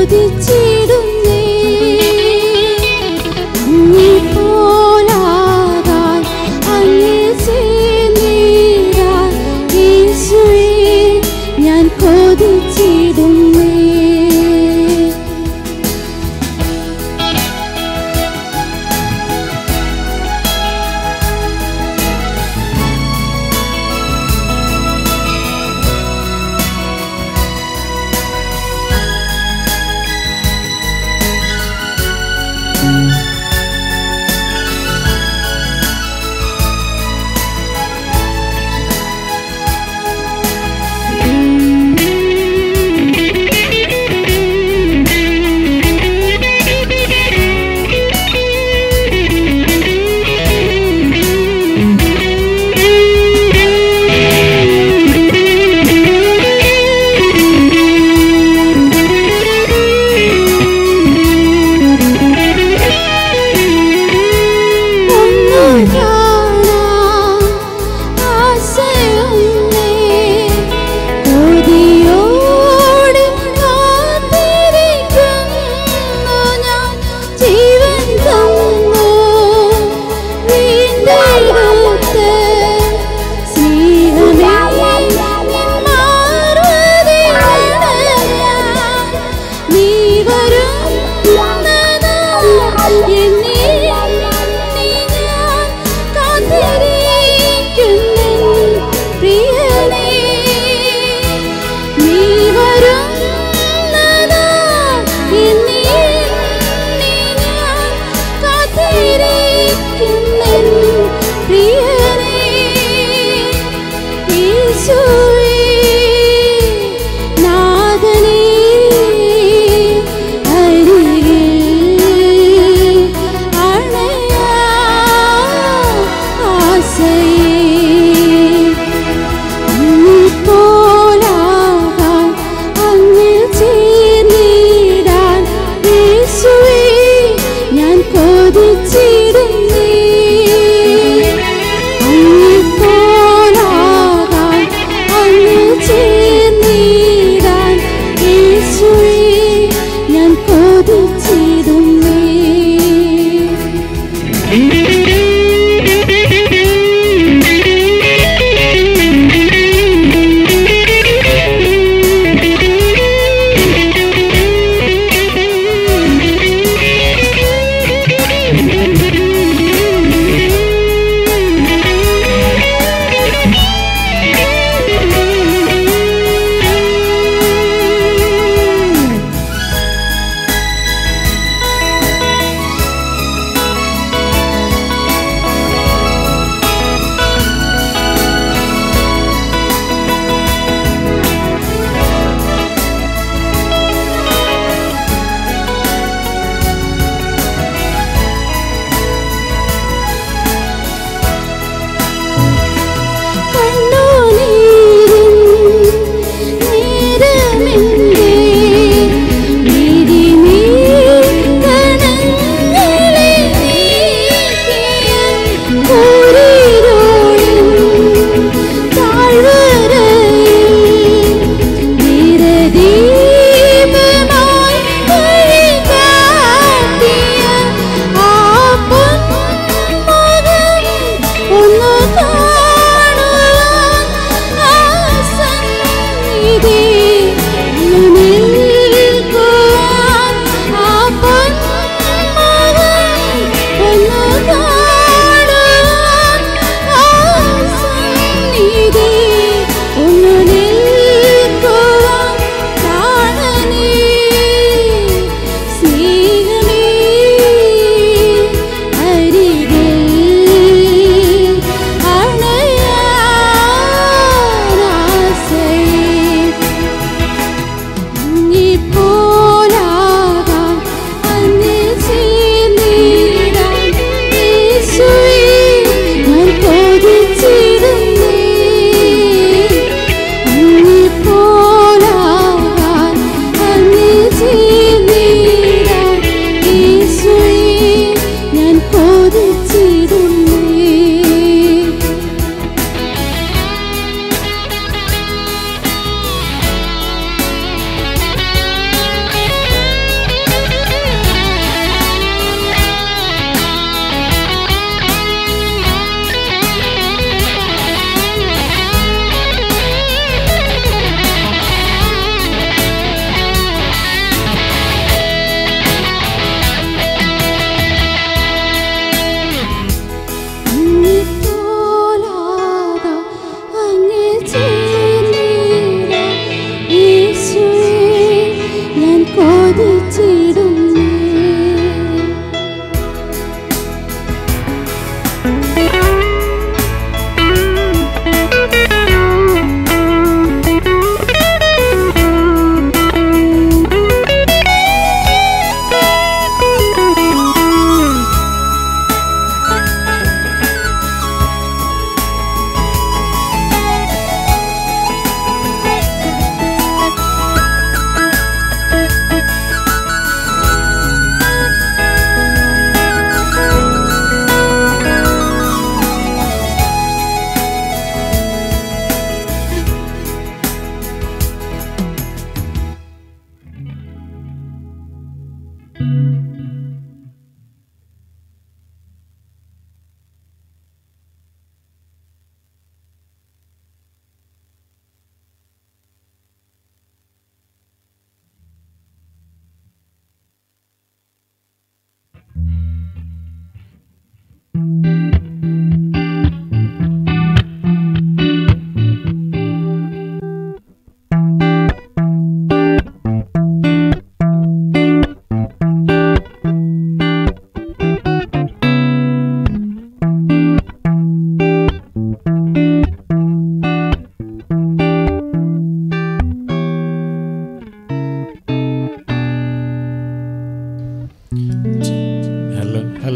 കൊതിച്ചിടുന്നേ അങ്ങേ പോലാകാൻ അങ്ങേ ചേർന്നിടാൻ യേശുവേ ഞാൻ കൊതിച്ചിടുന്നേ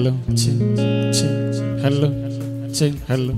ഹലോ ഹലോ ഹലോ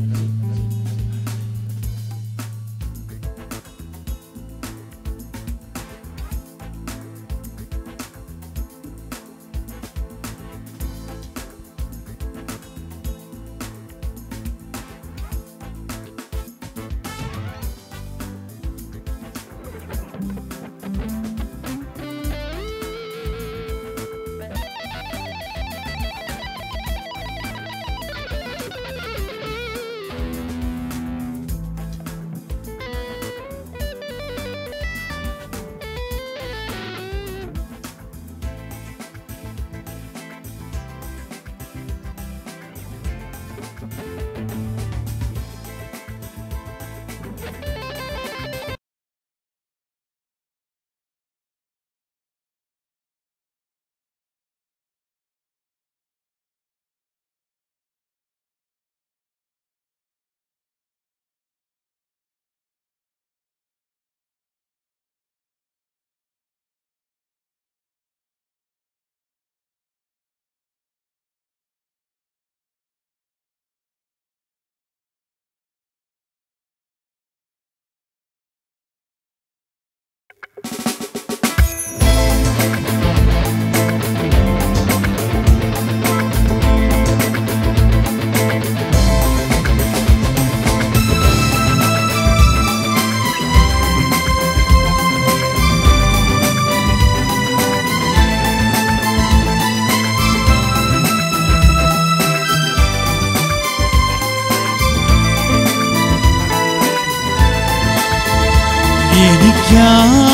എനിക്കാ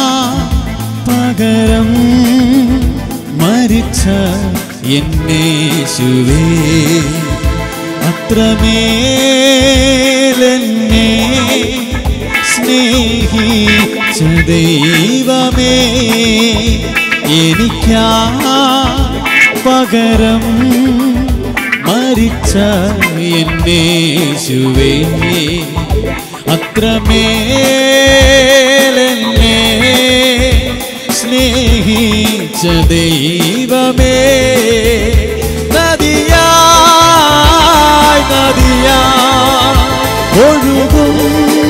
പകരം മരിച്ച എന്നേശുവേ അത്രമേലെന്നെ സ്നേഹിച്ച ദൈവമേ എനിക്കാ പകരം മരിച്ച എന്നേശുവേ അത്രമേലെന്നെ സ്നേഹിച്ച ദൈവമേ നദിയായി നദിയായി ഒഴുകും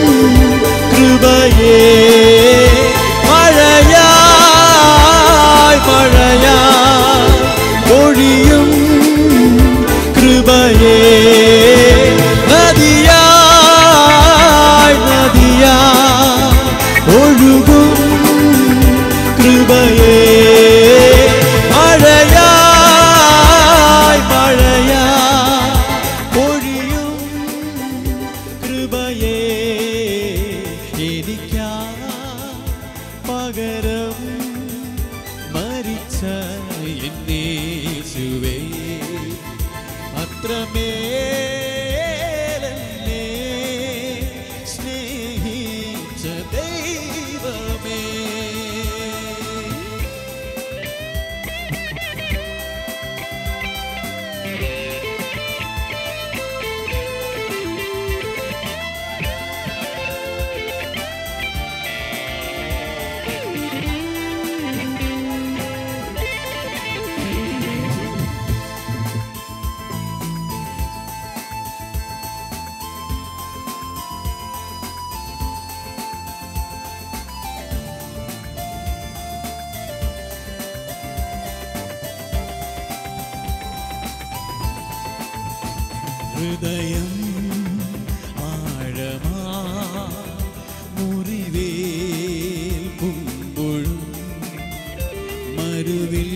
കൃപയേ മഴയായി മഴയായി ഒഴിയും കൃപയേ നദിയായി നദിയായി ഒഴുകും കൃപയേ മഴയായി മഴയായി ഒഴിയും കൃപയേ എനിക്കാ പകരം മരിച്ച എന്നേശുവേ അത്രമേലെന്നെ സ്നേഹിച്ച ദൈവമേ ഹൃദയം ആഴമാ മുറിവേൽക്കുമ്പോഴും മരുവിൽ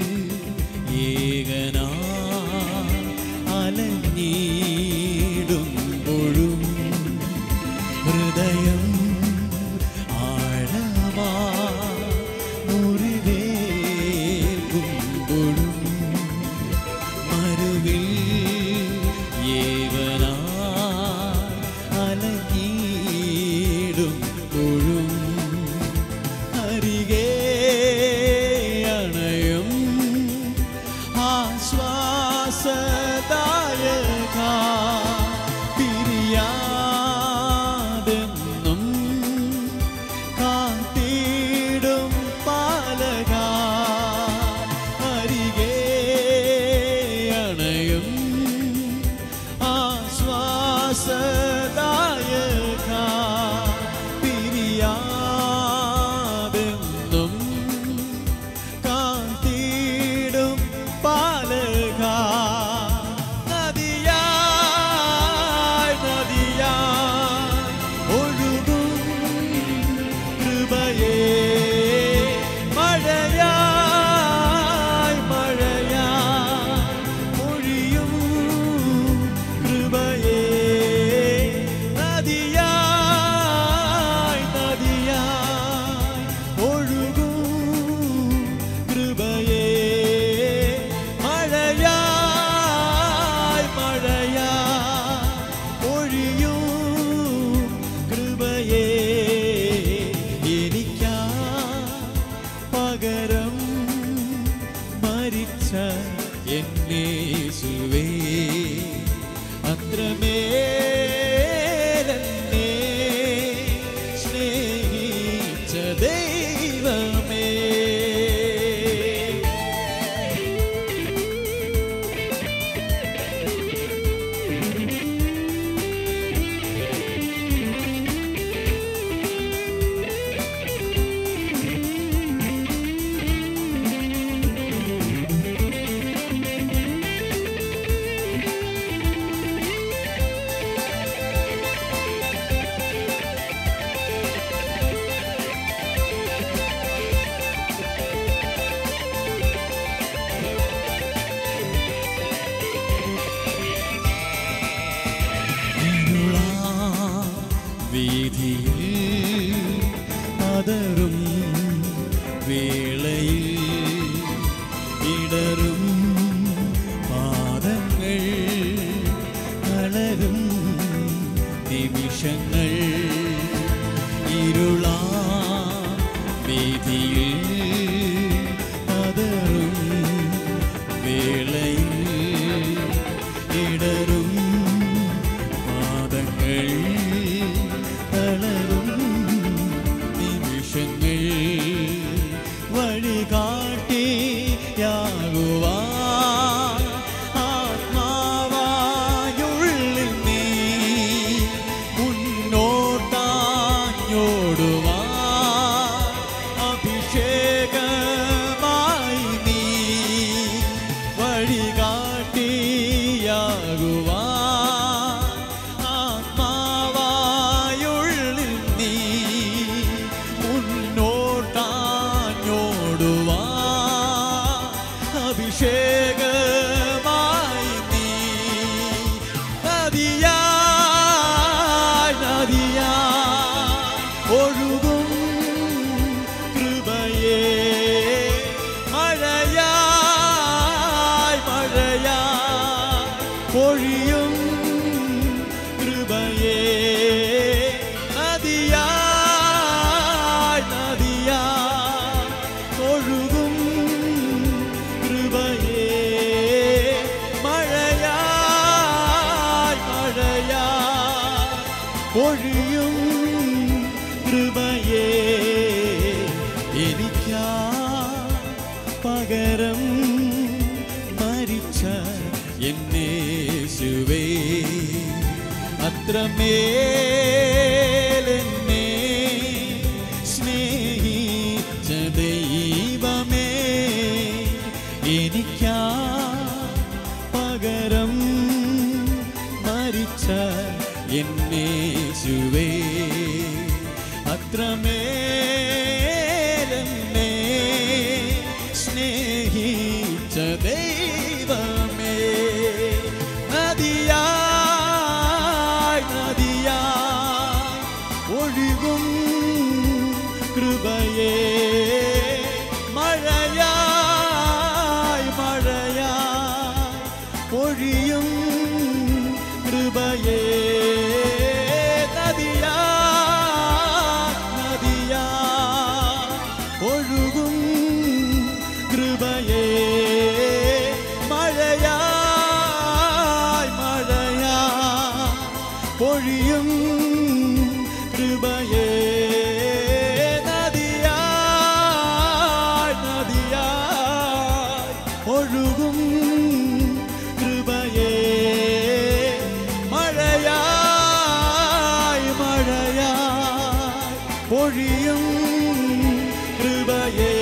ഏകനാ അലഞ്ഞിടുമ്പോഴും ഹൃദയം ആഴമാ മുറിവേൽക്കുമ്പോഴും മരുവിൽ ഏവനാ അലഞ്ഞിടുമ്പോഴും അരികെ അണയും ആശ്വാസദായക മരിച്ച എന്നേശുവേ അത്രമേലെന്നെ സ്നേഹിച്ച ദൈവമേ ഇരുളാം വീതിയിൽ പതറും വേളയിൽ ഇടറും പാദങ്ങൾ കളരും നിമിഷങ്ങൾ ഇരുളാ വീതിയിൽ പതറും വേളയിൽ ഇടറും പാദങ്ങൾ തളരും നിമിഷങ്ങൾ വഴികാട്ടിയാകുവാൻ ആത്മാവായുള്ളിൽ നീ മുന്നോട്ടാഞ്ഞോടുവാൻ അഭിഷേകമായി നീ വഴികാട്ടിയാകുവാൻ ആത്മാവായുള്ളിൽ നീ മുന്നോട്ടാഞ്ഞോടുവാൻ അഭിഷേകമായി നീ നദിയായി നദിയായി ഒഴുകും കൃപയേ മഴയായി മഴയായി പൊഴിയും കൃപയേ നദിയായി നദിയായി ഒഴുകും കൃപയേ മഴയായി മഴയായി പൊഴിയും കൃപയേ എനിക്കാ പകരം മരിച്ച എന്നേശുവേ അത്രമേലെന്നെ സ്നേഹിച്ച ദൈവമേ എനിക്കാ പകരം മരിച്ച എന്നേശുവേ അത്രമേലെന്നെ സ്നേഹിച്ച ദൈവമേ നദിയായി നദിയായി ഒഴുകും കൃപയേ മഴയായി മഴയായി പൊഴിയും കൃപയേ നദിയായി നദിയായി ഒഴുകും കൃപയേ മഴയായി മഴയായി പൊഴിയും കൃപയേ നദിയായി നദിയായി ഒഴുകും കൃപയേ മഴയായി മഴയായി പൊഴിയും കൃപയേ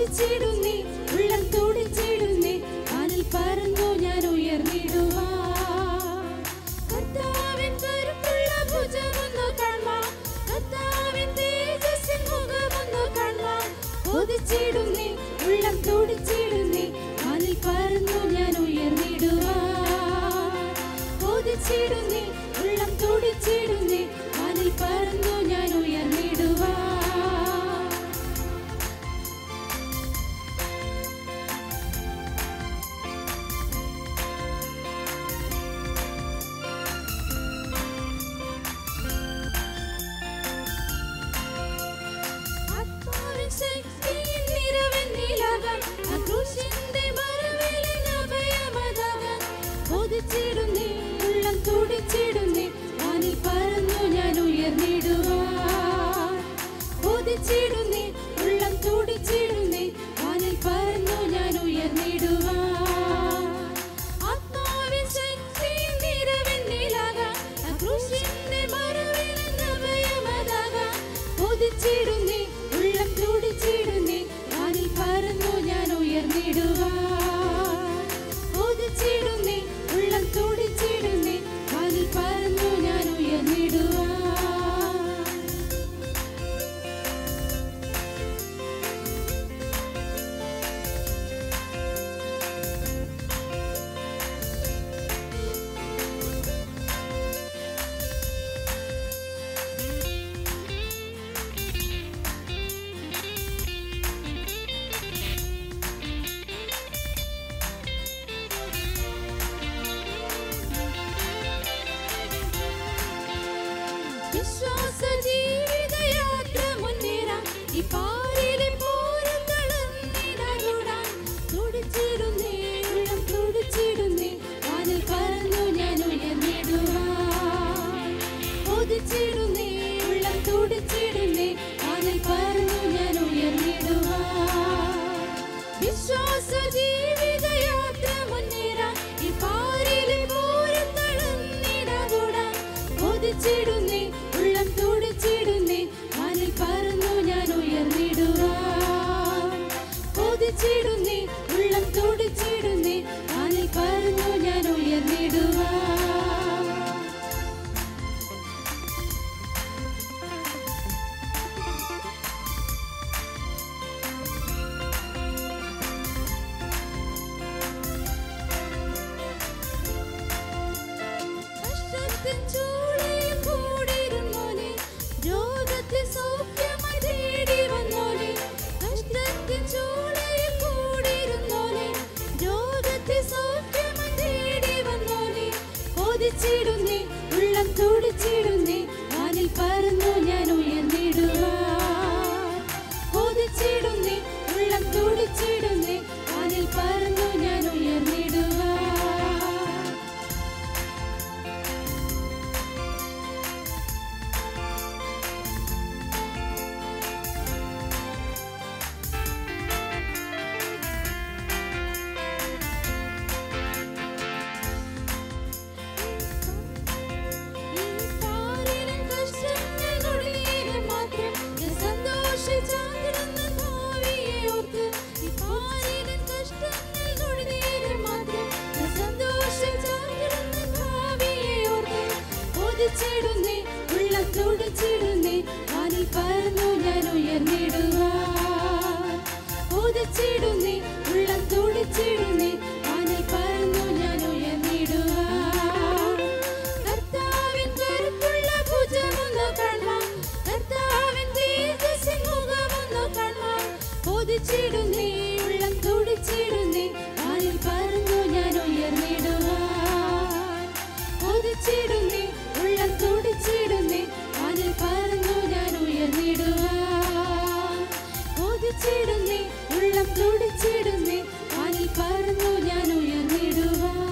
കൊതിച്ചിടുന്നേ ഉള്ളം തുടിച്ചിടുന്നേ വാനിൽ പറന്നു ഞാൻ ഉയർന്നിടുവാ കർത്താവിൻ കരുത്തുള്ള ഭുജമൊന്നു കാണാം കർത്താവിൻ തേജസ്സിൻ മുഖമൊന്നു കാണാം കൊതിച്ചിടുന്നേ ഉള്ളം തുടിച്ചിടുന്നേ വാനിൽ പറന്നു ഞാൻ ഉയർന്നിടുവാ കൊതിച്ചിടുന്നേ ഉള്ളം തുടിച്ചിടുന്നേ വാനിൽ പറന്നു ഞാൻ ഉയർന്നിടുവാ ആത്മാവിൻ ശക്തിയിൽ നിറവെന്നിലാകാൻ, ആ ക്രൂശിന്റെ മറവിലിൻ അഭയമതാകാൻ. കൊതിച്ചിടുന്നേ, ഉള്ളം തുടിച്ചിടുന്നേ, വാനിൽ പറന്നു ഞാൻ ഉയർന്നിടുവാൻ. കൊതിച്ചിടുന്നേ, ഉള്ളം തുടിച്ചിടുന്നേ, വാനിൽ പറന്നു ഞാൻ ഉയർന്നിടുവാൻ. ആത്മാവിൻ ശക്തിയിൽ നിറവെന്നിലാകാൻ, ആ ക്രൂശിന്റെ മറവിലിൻ അഭയമതാകാൻ. കൊതിച്ചിടുന്നേ ഉള്ളം തുടിച്ചിടുന്നേ വാനിൽ പറന്നു ഞാൻ ഉയർന്നിടുവാൻ കൊതിച്ചിടുന്നേ ഉള്ളം തുടിച്ചിടുന്നേ വാനിൽ പറന്നു ഞാൻ ഉയർന്നിടുവാൻ വിശ്വാസ ജീവിതയാത്ര മുന്നേറാം ഈ പാരിലെ പോരങ്ങളും നിറകൂടാൻ തുടിച്ചിടുന്നേ ഉള്ളം തുടിച്ചിടുന്നേ വാനിൽ പറന്നു ഞാൻ ഉയർന്നിടുവാൻ കൊതിച്ചിടുന്നേ ഉള്ളം തുടിച്ചിടുന്നേ വാനിൽ പറന്നു ഞാൻ ഉയർന്നിടുവാൻ വിശ്വാസ ജീവിതയാത്ര മുന്നേറാൻ ഈ പാരിലെ പോരങ്ങളും നിറകൂടാൻ കൊതിച്ചിടുന്നേ ഉള്ളം തുടിച്ചിടുന്നേ വാനിൽ പറന്നു ഞാൻ ഉയർന്നിടുവാൻ കൊതിച്ചിടുന്നേ ഉള്ളം തുടിച്ചിടുന്നേ വാനിൽ പറന്നു ഞാൻ ഉയർന്നിടുവാൻ കഷ്ടത്തിൻ ചൂളയിൽ കൂടിയിരുന്നോനെ, രോഗത്തിൽ സൗഖ്യമായി തേടി വന്നോനെ. കഷ്ടത്തിൻ ചൂളയിൽ കൂടിയിരുന്നോനെ, രോഗത്തിൽ സൗഖ്യമായി തേടി വന്നോനെ. കൊതിച്ചിടുന്നേ ഉള്ളം തുടിച്ചിടുന്നേ വാനിൽ പറന്നു ഞാൻ ഉയർന്നിടുവാൻ കൊതിച്ചിടുന്നേ ഉള്ളം തുടിച്ചിടുന്നേ വാനിൽ പറന്നു ഞാൻ ഉയർന്നിടുവാൻ ഈ പാരിലും കഷ്ടങ്ങൾ കൊടിയേറെ മാത്രം ഞാൻ സന്തോഷിച്ചാർന്നിടുന്ന ഭാവിയെ ഓർത്ത്. ഈ പാരിലും കഷ്ടങ്ങൾ കൊടിയേറെ മാത്രം ഞാൻ സന്തോഷിച്ചാർന്നിടുന്ന ഭാവിയെ ഓർത്ത്. കൊതിച്ചിടുന്നേ ഉള്ളം തുടിച്ചിടുന്നേ വാനിൽ പറന്നു ഞാൻ ഉയർന്നിടുവാൻ കൊതിച്ചിടുന്നേ ഉള്ളം തുടിച്ചിടുന്നേ വാനിൽ പറന്നു ഞാൻ ഉയർന്നിടുവാൻ കർത്താവിൻ കരുത്തുള്ള ഭുജമൊന്നു കാണാം കർത്താവിൻ തേജസ്സിൻ മുഖമൊന്നു കാണാം കൊതിച്ചിടുന്നേ ഉള്ളം തുടിച്ചിടുന്നേ വാനിൽ പറന്നു ഞാൻ ഉയർന്നിടുവാൻ കൊതിച്ചിടുന്നേ ഉള്ളം തുടിച്ചിടുന്നേ വാനിൽ പറന്നു ഞാൻ ഉയർന്നിടുവാൻ കൊതിച്ചിടുന്നേ ഉള്ളം തുടിച്ചിടുന്നേ വാനിൽ പറന്നു ഞാൻ ഉയർന്നിടുവാൻ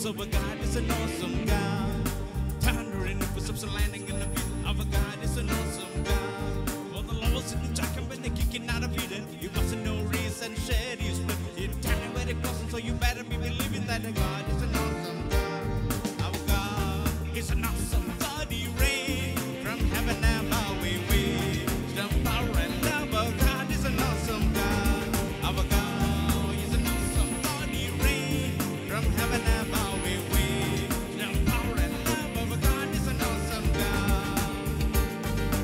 grace of a God is an awesome God. Thunder in the footsteps and landing in the feet of a God is an awesome God. For the Lord was in the jack and when they kicking out of Eden, you must no reason shed his blood. In time where it wasn't, so you better be believing that a God is an awesome God. Our God is an awesome God. He reigns from heaven above. We wisdom, power, and love. Our God is an awesome God. Our God is an awesome God. He reigns from heaven above. We wisdom, power, and love. Our God is an awesome God.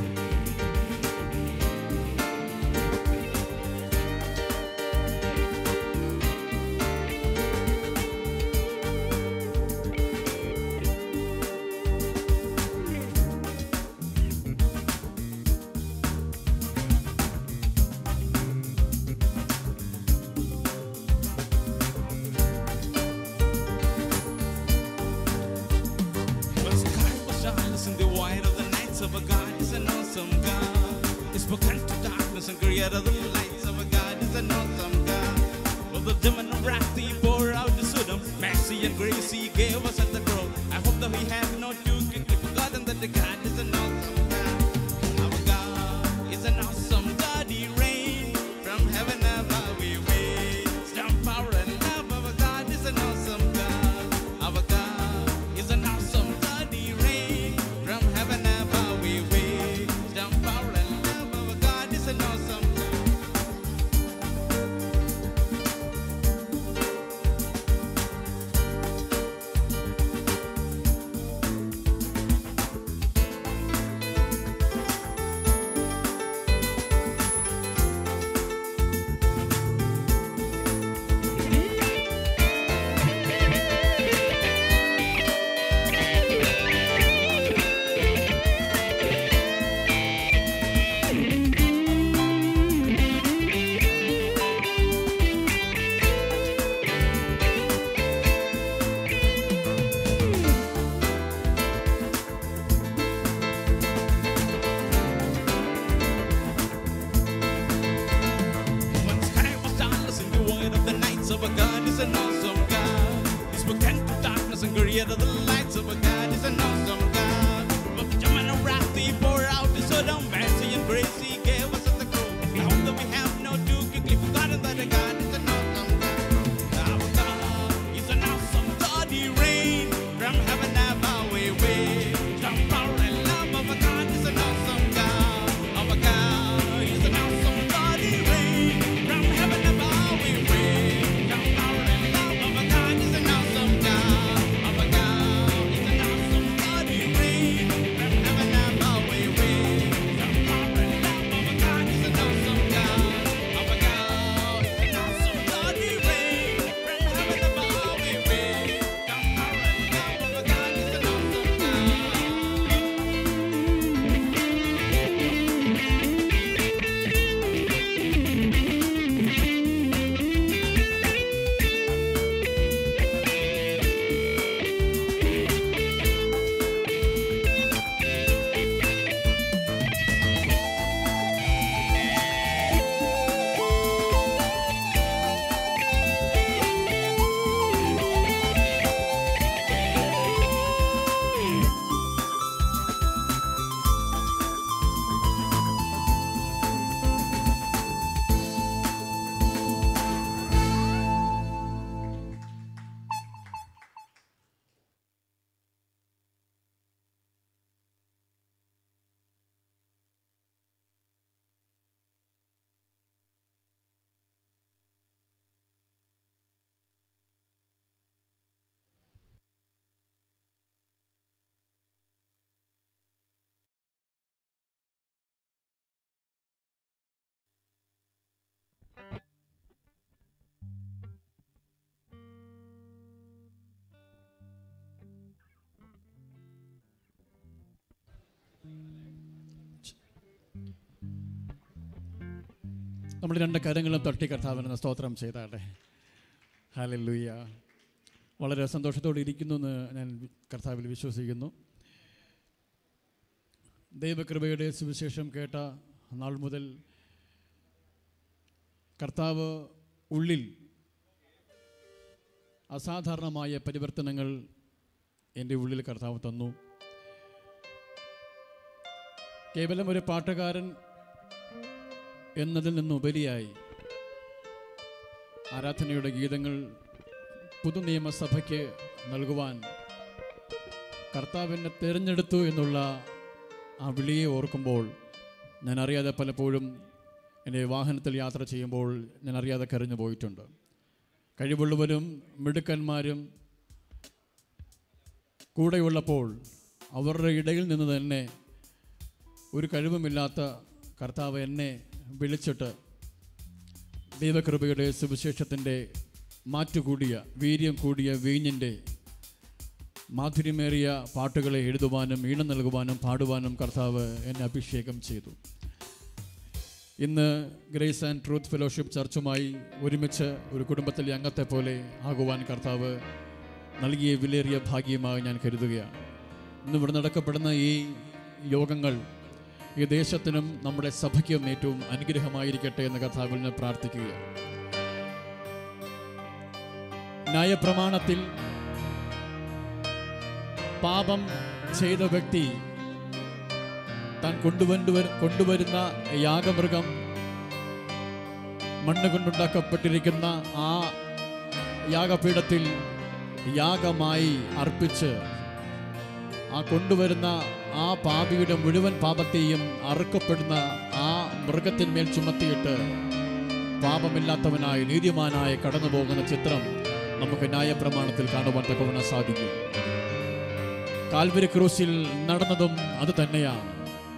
When sky was shines in the white of the nights of a God is an awesome God. He spoke into darkness and created the lights of a God is an awesome God. For the demon of wrath he poured out the Sodom, mercy and grace he gave us at the cross. I hope that we have not too quickly forgotten that the God is an awesome God. Our God is an awesome God. He reigns from heaven above. We wisdom, power, and love. Our God is an awesome God. Our God is an awesome God. He reigns from heaven above. We wisdom, power, and love. Our God is an awesome God. When sky was darkness in the void of the nights of a God is an awesome God. He spoke into darkness and created the lights of a God is an awesome God. But judgment and wrath he poured out his Sodom, mercy and grace he gave us at the cross. I hope that we have not too quickly forgotten that a God is an awesome God. Our God is an awesome God. He reigns from heaven above. We wisdom, power, and love. Our God is an awesome God. Our God is an awesome God. He reigns from heaven above. We wisdom, power, and love. Our God is an awesome God. Our God is an awesome God. He reigns from heaven above. We wisdom, power, and love. Our God is an awesome God. Our God is an awesome God. He reigns from heaven above. We wisdom, power, and love. Our God is an awesome God. നമ്മൾ രണ്ട് കരങ്ങളും തട്ടി കർത്താവിന് സ്തോത്രം ചെയ്താട്ടെ hallelujah വളരെ സന്തോഷത്തോടെ ഇരിക്കുന്നു എന്ന് ഞാൻ വി- കർത്താവിൽ വിശ്വസിക്കുന്നു ദൈവകൃപയുടെ സുവിശേഷം കേട്ട നാൾ മുതൽ കർത്താവ് ഉള്ളിൽ അസാധാരണമായ പരിവർത്തനങ്ങൾ എൻ്റെ ഉള്ളിൽ കർത്താവ് തന്നു കേവലം ഒരു പാട്ടുകാരൻ എന്നതിൽ നിന്നുപരിയായി ആരാധനയുടെ ഗീതങ്ങൾ പുതുനിയമസഭയ്ക്ക് നൽകുവാൻ കർത്താവിനെ തിരഞ്ഞെടുത്തു എന്നുള്ള ആ വിളിയെ ഓർക്കുമ്പോൾ ഞാൻ അറിയാതെ പലപ്പോഴും എൻ്റെ വാഹനത്തിൽ യാത്ര ചെയ്യുമ്പോൾ ഞാൻ അറിയാതെ കരഞ്ഞു പോയിട്ടുണ്ട് കഴിവുള്ളവരും മിടുക്കന്മാരും കൂടെയുള്ളപ്പോൾ അവരുടെ ഇടയിൽ നിന്ന് തന്നെ ഒരു കഴിവുമില്ലാത്ത കർത്താവ് എന്നെ വിളിച്ചിട്ട് ദൈവകൃപയുടെ സുവിശേഷത്തിൻ്റെ മാറ്റുകൂടിയ വീര്യം കൂടിയ വീഞ്ഞിൻ്റെ മാധുര്യമേറിയ പാട്ടുകളെ എഴുതുവാനും ഈണം നൽകുവാനും പാടുവാനും കർത്താവ് എന്നെ അഭിഷേകം ചെയ്തു ഇന്ന് ഗ്രേസ് ആൻഡ് ട്രൂത്ത് ഫെലോഷിപ്പ് ചർച്ചുമായി ഒരുമിച്ച് ഒരു കുടുംബത്തിലെ അംഗത്തെ പോലെ ആകുവാൻ കർത്താവ് നൽകിയ വിലയേറിയ ഭാഗ്യമായി ഞാൻ കരുതുകയാണ് ഇന്ന് ഇവിടെ നടക്കപ്പെടുന്ന ഈ യോഗങ്ങൾ ഈ ദേശത്തിനും നമ്മുടെ സഭയ്ക്കും ഏറ്റവും അനുഗ്രഹമായിരിക്കട്ടെ എന്ന് കർത്താവിൽ നിന്ന് പ്രാർത്ഥിക്കുകയാണ് ന്യായപ്രമാണത്തിൽ പാപം ചെയ്ത വ്യക്തി താൻ കൊണ്ടുവരുവ കൊണ്ടുവരുന്ന യാഗമൃഗം മണ്ണ് കൊണ്ടുണ്ടാക്കപ്പെട്ടിരിക്കുന്ന ആ യാഗപീഠത്തിൽ യാഗമായി അർപ്പിച്ച് ആ കൊണ്ടുവരുന്ന ആ പാപിയുടെ മുഴുവൻ പാപത്തെയും അറുക്കപ്പെടുന്ന ആ മൃഗത്തിന്മേൽ ചുമത്തിയിട്ട് പാപമില്ലാത്തവനായി നീതിമാനായി കടന്നു പോകുന്ന ചിത്രം നമുക്ക് ന്യായപ്രമാണത്തിൽ കാണുവാൻ തക്കവണ്ണം സാധിക്കും കാൽവരി ക്രൂശിൽ നടന്നതും അത് തന്നെയാണ്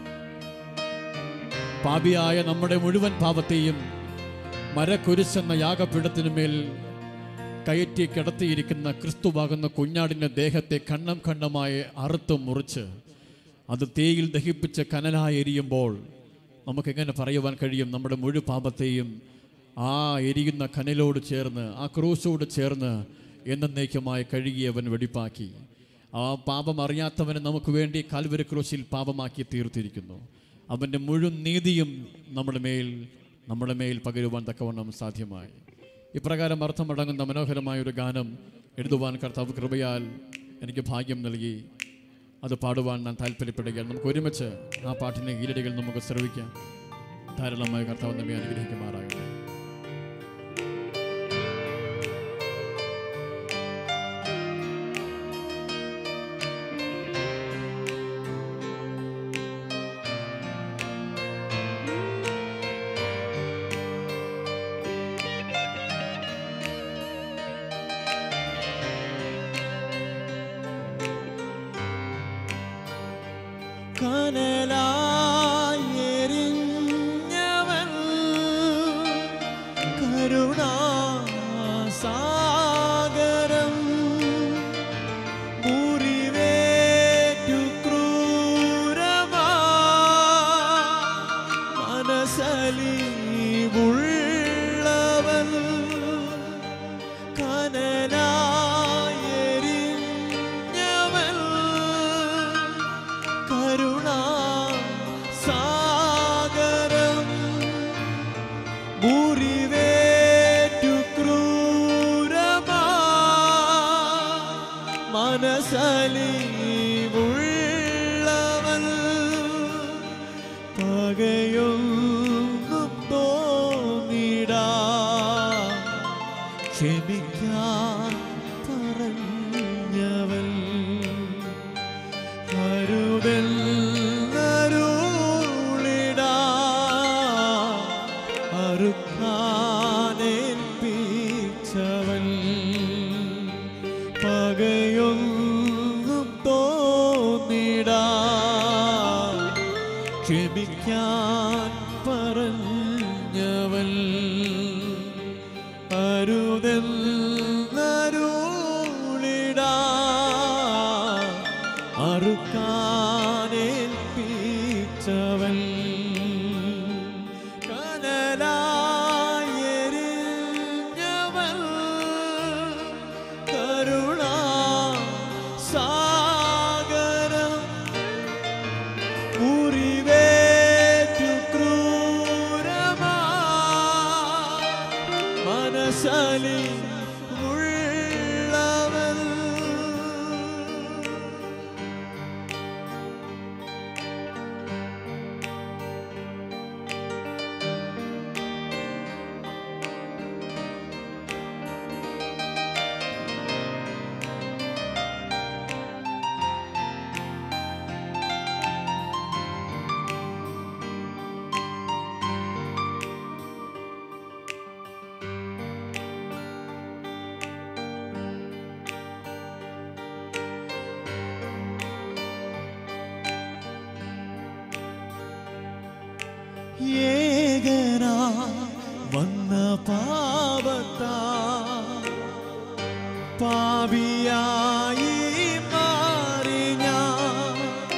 പാപിയായ നമ്മുടെ മുഴുവൻ പാപത്തെയും മരക്കുരിശെന്ന യാഗപീഠത്തിനുമേൽ കയറ്റി കിടത്തിയിരിക്കുന്ന ക്രിസ്തുവാകുന്ന കുഞ്ഞാടിൻ്റെ ദേഹത്തെ കണ്ണം കണ്ണമായി അറുത്ത് മുറിച്ച് അത് തീയിൽ ദഹിപ്പിച്ച് കനലായി എരിയുമ്പോൾ നമുക്കെങ്ങനെ പറയുവാൻ കഴിയും നമ്മുടെ മുഴു പാപത്തെയും ആ എരിയുന്ന കനലോട് ചേർന്ന് ആ ക്രൂശോട് ചേർന്ന് എന്നേക്കുമായി കഴുകിയവൻ വെടിപ്പാക്കി ആ പാപം അറിയാത്തവനെ നമുക്ക് വേണ്ടി കാൽവരി ക്രൂശിൽ പാപമാക്കി തീർത്തിരിക്കുന്നു അവൻ്റെ മുഴുവൻ നീതിയും നമ്മുടെ മേൽ നമ്മുടെ മേൽ പകരുവാൻ തക്കവണ്ണം സാധ്യമായി ഇപ്രകാരം അർത്ഥമടങ്ങുന്ന മനോഹരമായ ഒരു ഗാനം എഴുതുവാൻ കർത്താവ് കൃപയാൽ എനിക്ക് ഭാഗ്യം നൽകി അത് പാടുവാൻ ഞാൻ താല്പര്യപ്പെടുകയാണ് നമുക്ക് ഒരുമിച്ച് ആ പാട്ടിനെ ഈരടികൾ നമുക്ക് ശ്രവിക്കാം ധാരാളമായ കർത്താവ് നമ്മെ അനുഗ്രഹിക്കുമാറാകട്ടെ കനലായെരിഞ്ഞവൻ കരുണാസാഗരം മുറിവേറ്റു ക്രൂരമാ മനസലിവുള്ളവൻ കനലായെരിഞ്ഞവൻ കരുണാ സാഗരം മുറിവേറ്റു ക്രൂരമാ മനസലിവുള്ളവൻ പകയൊന്നും തോന്നിടാ ക്ഷമിക്കാൻ പറഞ്ഞവൻ അരുതെന്നരുളിടാ അറുക്കാനേൽപ്പിച്ചവൻ പകയൊന്നും തോന്നിടാ ക്ഷമിക്കാൻ പറഞ്ഞവൻ അരുതെന്നരുളിടാ അറുക്കാനേൽപ്പിച്ചവൻ കനലായെരിഞ്ഞവൻ കരുണാ സാഗരം മുറിവേറ്റു ക്രൂരമാ മനസ്സലി ഉള്ള ഏകനാ വന്ന പാപത്താ പാപിയായി മാറി ഞാൻ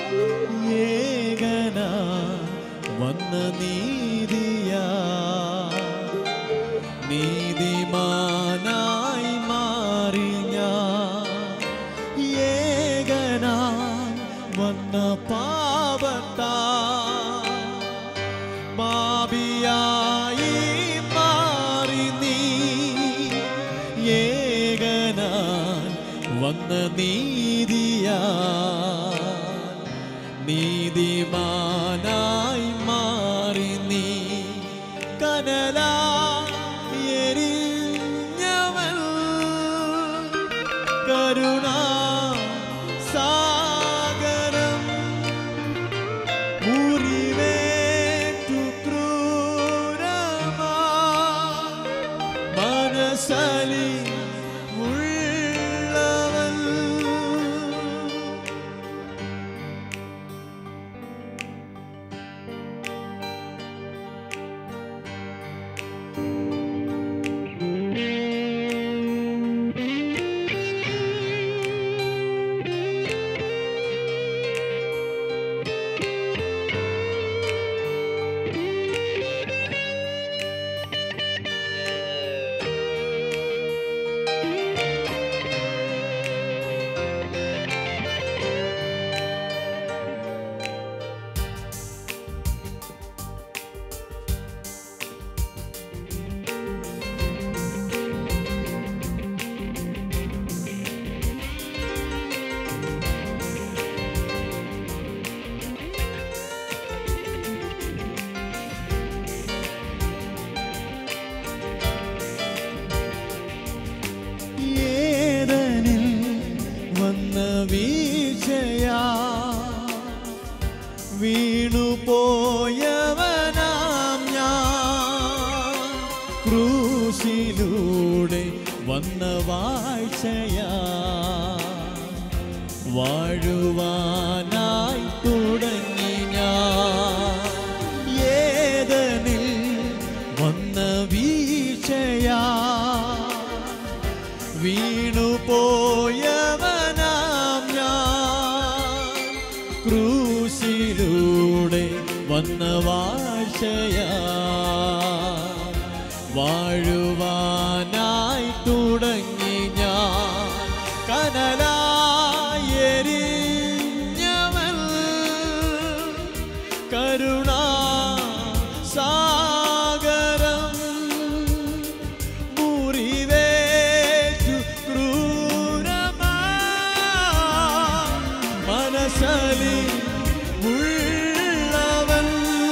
ഏകനാ വന്ന നീതിയാ നീതിമാനായി മാറി ഞാൻ ഏകനാ വന്ന പാപത്താ പാപിയായി മാറി നീ ഏകനാൻ വന്ന നീതിയാ നീതിമാനായി മാറി നീ കനലാ എരിഞ്ഞവൻ കരുണാ സാഗരം മുറിവേറ്റു ക്രൂരമാ മനസ്സലി ഉള്ളവൻ ഏതനിൽ വന്ന വീഴ്ചയാ വീണു പോയവനാം ഞാൻ ക്രൂശിലൂടെ വന്ന വാഴ്ചയാ വാഴുവാനായി തുടങ്ങി ഞാൻ ഏതനിൽ വന്ന വീഴ്ചയാ വീണു പോയവനാം ഞാൻ ക്രൂശിലൂടെ വന്ന വാഴ്ചയാ വാഴുവാനായി തുടങ്ങി ഞാൻ കനലായി എരിഞ്ഞവൻ കരുണാ സാഗരം മുറിവേറ്റു ക്രൂരമാ മനസ്സലി ഉള്ളവൻ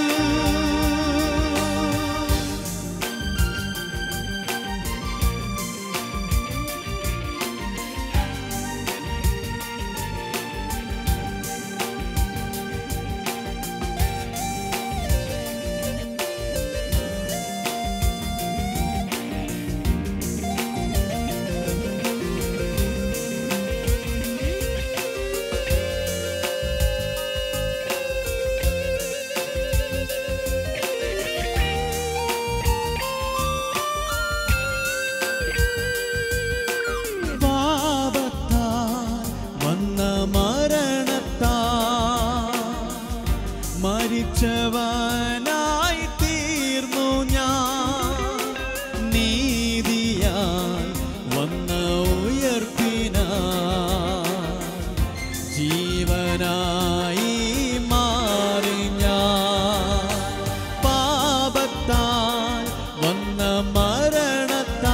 പാപത്താൽ വന്ന മരണത്താ മരിച്ചവനായി തീർന്നു ഞാൻ നീതിയാൽ വന്ന ഉയർപ്പിന ജീവനായി മാറി ഞാൻ പാപത്താൽ വന്ന മരണത്താ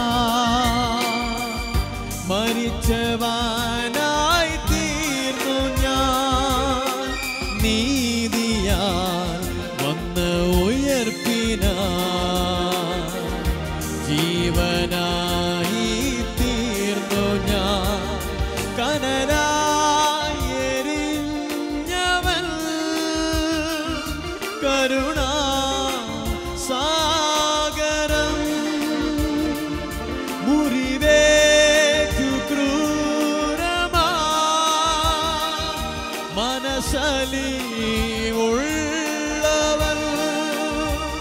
മരിച്ചവാനായി തീർന്നു ഞാൻ നീതിയാൽ വന്ന ഉയർപ്പിന ജീവനായി തീർന്നു ഞാൻ കനലായി എരിഞ്ഞവൻ കരുണാ സാഗരം മുറിവേറ്റു ക്രൂരമാ മനസ്സലി ഉള്ളവൻ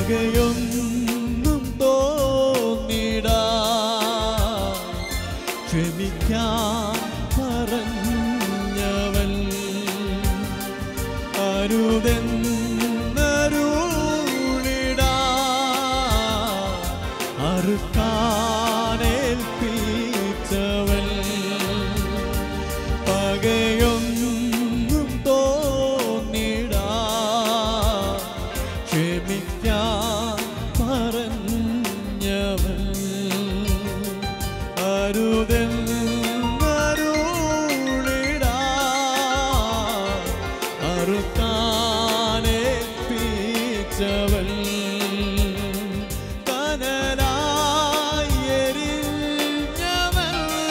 പകയൊന്നും തോന്നിടാ ക്ഷമിക്കാൻ പറഞ്ഞവൻ അരുതെന്നരുളിടാ അറുക്കാനേൽപ്പിച്ചവൻ പകയൊന്നും തോന്നിടാ ക്ഷമിക്കാൻ പറഞ്ഞവൻ അരുതെന്നരുളിടാ അറുക്കാനേൽപ്പിച്ചവൻ കനലായി എരിഞ്ഞവൻ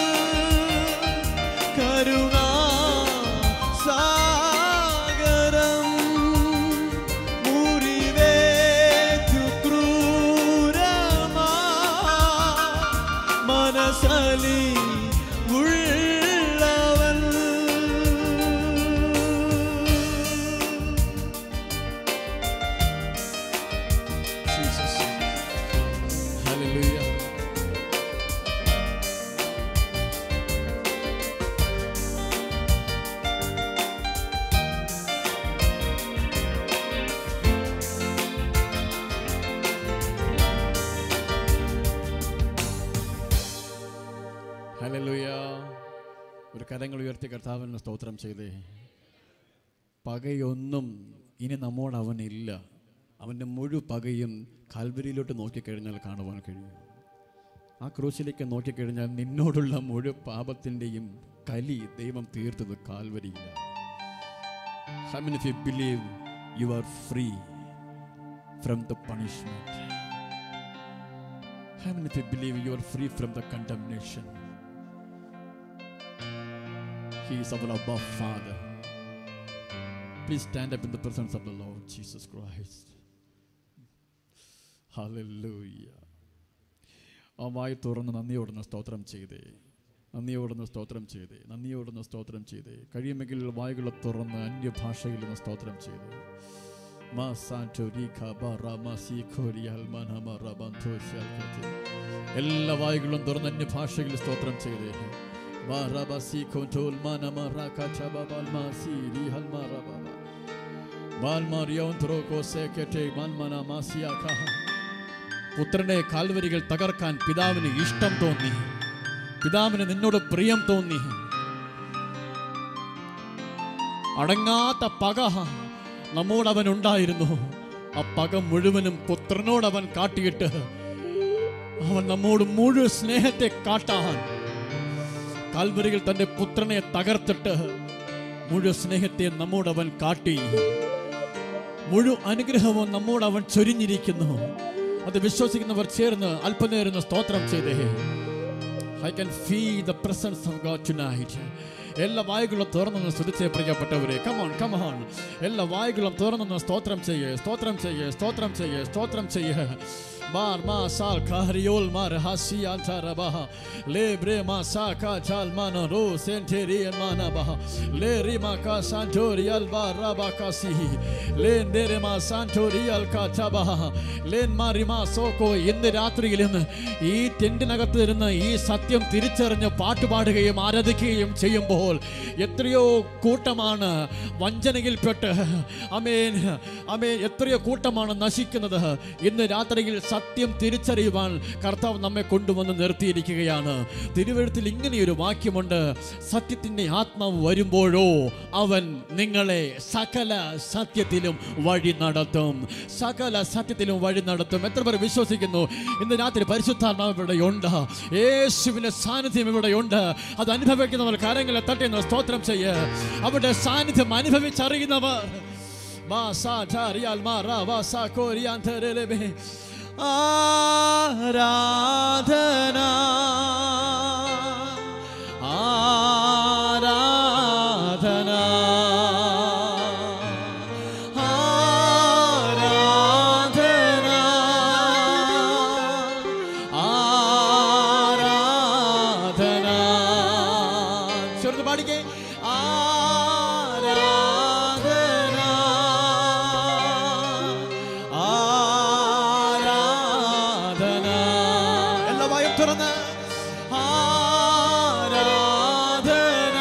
കരുണാ സാഗരം മുറിവേറ്റു ക്രൂരമാ മനസലി ഉള്ളവൻ Jesus. Hallelujah. ഹല്ലേലൂയ ഒരു കരങ്ങൾ ഉയർത്തി കർത്താവിന് സ്തോത്രം ചെയ്തേ പകയൊന്നും ഇനി നമ്മോട് അവനില്ല അവൻ്റെ മുഴു പകയും കാൽവരിയിലോട്ട് നോക്കിക്കഴിഞ്ഞാൽ കാണുവാൻ കഴിയും ആ ക്രൂശിലേക്ക് നോക്കിക്കഴിഞ്ഞാൽ നിന്നോടുള്ള മുഴു പാപത്തിൻ്റെയും കലി ദൈവം തീർത്തത് കാൽവരിയില്ല How many of you believe you are free from the punishment? How many of you believe you are free from the condemnation? He is our above Father. Please stand up in the presence of the Lord Jesus Christ. Hallelujah. ആ വായി തുറന്ന് നന്ദിയോടുന്ന സ്തോത്രം ചെയ്തേ നന്ദിയോടുന്ന സ്തോത്രം ചെയ്തേ നന്ദിയോടുന്ന സ്തോത്രം ചെയ്തേ കഴിയുമെങ്കിൽ വായുകളെ തുറന്ന് അന്യഭാഷയിൽ നിന്ന് സ്തോത്രം ചെയ്തേ മാ സാന്റോ രീഖ ബറ മാ സീഖോരിയൽ മനമ റബന്ധോ ശൽക്കത്തെ. എല്ലാ വായുകളും തുറന്ന് അന്യഭാഷയിൽ സ്തോത്രം ചെയ്തേ മാ റബ സീഖോൻറ്റോൽ മനമ റകച ബബൽ മാ സീരി ഹൽ മാ റബ ബാൽമാരിയോൻ ത്രോക്കോ സേക്കറ്റെ മാൻമന മാസിയാഖ പുത്രനെ കാൽവരികൾ തകർക്കാൻ പിതാവിന് ഇഷ്ടം തോന്നി പിതാവിന് നിന്നോട് പ്രിയം തോന്നി അടങ്ങാത്ത പക നമ്മോട് അവൻ ഉണ്ടായിരുന്നു ആ പക മുഴുവനും പുത്രനോട് അവൻ കാട്ടിയിട്ട് അവൻ നമ്മോട് മുഴുവൻ സ്നേഹത്തെ കാട്ടാൻ കാൽവരികൾ തന്റെ പുത്രനെ തകർത്തിട്ട് മുഴുവൻ സ്നേഹത്തെ നമ്മോട് അവൻ കാട്ടി മുഴു അനുഗ്രഹവും നമ്മോട് അവൻ ചൊരിഞ്ഞിരിക്കുന്നു അത് വിശ്വസിക്കുന്നവർ ചേർന്ന് അല്പനേരം സ്തോത്രം ചെയ്തേ I can feel the presence of God tonight എല്ലാ വായുകളും തുറന്നു സ്തുതിച്ചേ പ്രിയപ്പെട്ടവരെ കമോൺ കമോൺ എല്ലാ വായുകളും തുറന്നു സ്തോത്രം ചെയ്യേ സ്തോത്രം ചെയ്യേ സ്തോത്രം ചെയ്യേ സ്തോത്രം ചെയ്യേ Mar ma sal kahriol mar hasi antarabaha le bre ma sa ka chal mana ro senteri mana baha le rima ka santori al baraba kasi le ndere ma santori al katabaha le marima soko ഇന്ന് രാത്രിയിൽ ഇന്ന് ഈ ടെന്റിനകത്ത് ഇരുന്ന് ഈ സത്യം തിരിച്ചറിഞ്ഞ് പാട്ടുപാടുകയും ആരാധിക്കുകയും ചെയ്യുമ്പോൾ എത്രയോ കൂട്ടമാണ് വഞ്ചനയിൽപ്പെട്ട് അമേൻ അമേൻ എത്രയോ കൂട്ടമാണ് നശിക്കുന്നത് ഇന്ന് രാത്രിയിൽ സത്യം തിരിച്ചറിയുവാൻ കർത്താവ് നമ്മെ കൊണ്ടുവന്ന് നിർത്തിയിരിക്കുകയാണ് തിരുവഴുത്തിൽ ഇങ്ങനെയൊരു വാക്യമുണ്ട് സത്യത്തിൻ്റെ ആത്മാവ് വരുമ്പോഴോ അവൻ നിങ്ങളെ സകല സത്യത്തിലും വഴി നടത്തും സകല സത്യത്തിലും വഴി നടത്തും എത്ര പേർ വിശ്വസിക്കുന്നു ഇന്ന് രാത്രി പരിശുദ്ധാത്മാവ് ഇവിടെയുണ്ട് യേശുവിന്റെ സാന്നിധ്യം ഇവിടെയുണ്ട് അത് അനുഭവിക്കുന്നവർ കാര്യങ്ങളെ തട്ടിന്ന് സ്തോത്രം ചെയ്യ് അവിടെ സാന്നിധ്യം അനുഭവിച്ചറിയുന്നവർ മാ സാ ധാ റിയാൽ മാ റാ വാ സാ കോ റിയാൻ ധ രെ ലെ ബെ. ആരാധന ആരാധന ആരാധന ആരാധന ചെറുത് പാടിക്കേ ആരാധന ആരാധന തുറന്ന് ആരാധന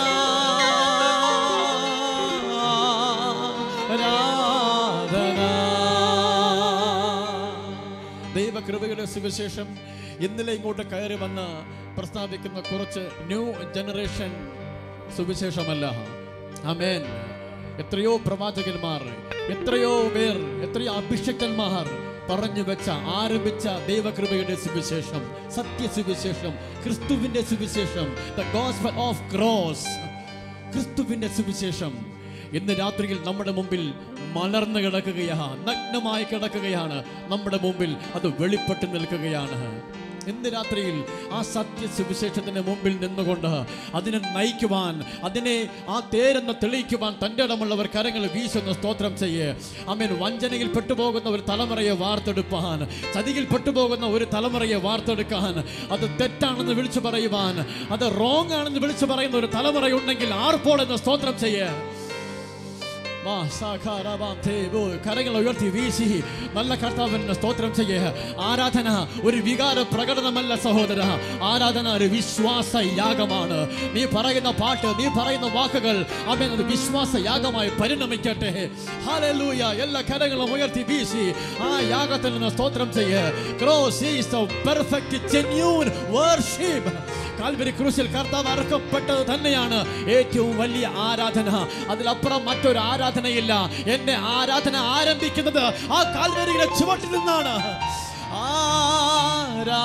ആരാധന ദൈവകൃപയുടെ സുവിശേഷം ഇന്നലെ ഇങ്ങോട്ട് കയറി വന്ന് പ്രസ്താവിക്കുന്ന കുറച്ച് ന്യൂ ജനറേഷൻ സുവിശേഷമല്ല അമേൻ എത്രയോ പ്രവാചകന്മാർ എത്രയോ പേർ എത്രയോ അഭിഷക്തന്മാർ പറഞ്ഞു വെച്ച ആരംഭിച്ച ദൈവകൃപയുടെ സുവിശേഷം സത്യസുവിശേഷം ക്രിസ്തുവിന്റെ സുവിശേഷം ദ ഗോസ്പൽ ഓഫ് ക്രോസ് ക്രിസ്തുവിന്റെ സുവിശേഷം ഇന്ന് രാത്രിയിൽ നമ്മുടെ മുമ്പിൽ മലർന്നു കിടക്കുകയാണ് നഗ്നമായി കിടക്കുകയാണ് നമ്മുടെ മുമ്പിൽ അത് വെളിപ്പെട്ട് നിൽക്കുകയാണ് ഇന്ന് രാത്രിയിൽ ആ സത്യ സുവിശേഷത്തിന് മുമ്പിൽ നിന്നുകൊണ്ട് അതിനെ നയിക്കുവാൻ അതിനെ ആ തേരെന്ന് തെളിയിക്കുവാൻ തൻ്റെ ഇടമുള്ളവർ കരങ്ങൾ വീശുന്ന സ്തോത്രം ചെയ്യേ അമേൻ വഞ്ചനയിൽ പെട്ടുപോകുന്ന ഒരു തലമുറയെ വാർത്തെടുപ്പാൻ ചതിയിൽ പെട്ടുപോകുന്ന ഒരു തലമുറയെ വാർത്തെടുക്കാൻ അത് തെറ്റാണെന്ന് വിളിച്ചു പറയുവാൻ അത് റോങ് ആണെന്ന് വിളിച്ചു പറയുന്ന ഒരു തലമുറയുണ്ടെങ്കിൽ ആർപ്പോൾ എന്ന് സ്തോത്രം ചെയ്യേ വാ, സാഖാരാബാം ധേവോ. കരങ്ങൾ ഉയർത്തി വീശി നല്ല കർത്താവിന് സ്തോത്രം ചെയ്യേ ആരാധന ഒരു വികാര പ്രകടനമല്ല സഹോദര ആരാധന ഒരു വിശ്വാസ യാഗമാണ് നീ പറയുന്ന പാട്ട് നീ പറയുന്ന വാക്കുകൾ അവൻ ഒരു വിശ്വാസ യാഗമായി പരിണമിക്കട്ടെ ഹല്ലേലൂയ എല്ലാ കരങ്ങളും ഉയർത്തി വീശി ആ യാഗത്തിൽ നിന്ന് സ്തോത്രം ചെയ്യേ cross is the perfect genuine worship Calvary ക്രൂശിൽ കർത്താവ് അറക്കപ്പെട്ടത് തന്നെയാണ് ഏറ്റവും വലിയ ആരാധന അതിലപ്പുറം മറ്റൊരു ആരാധനയില്ല എന്റെ ആരാധന ആരംഭിക്കുന്നത് ആ കാൽവരിയുടെ ചുവട്ടിൽ നിന്നാണ് ആരാധന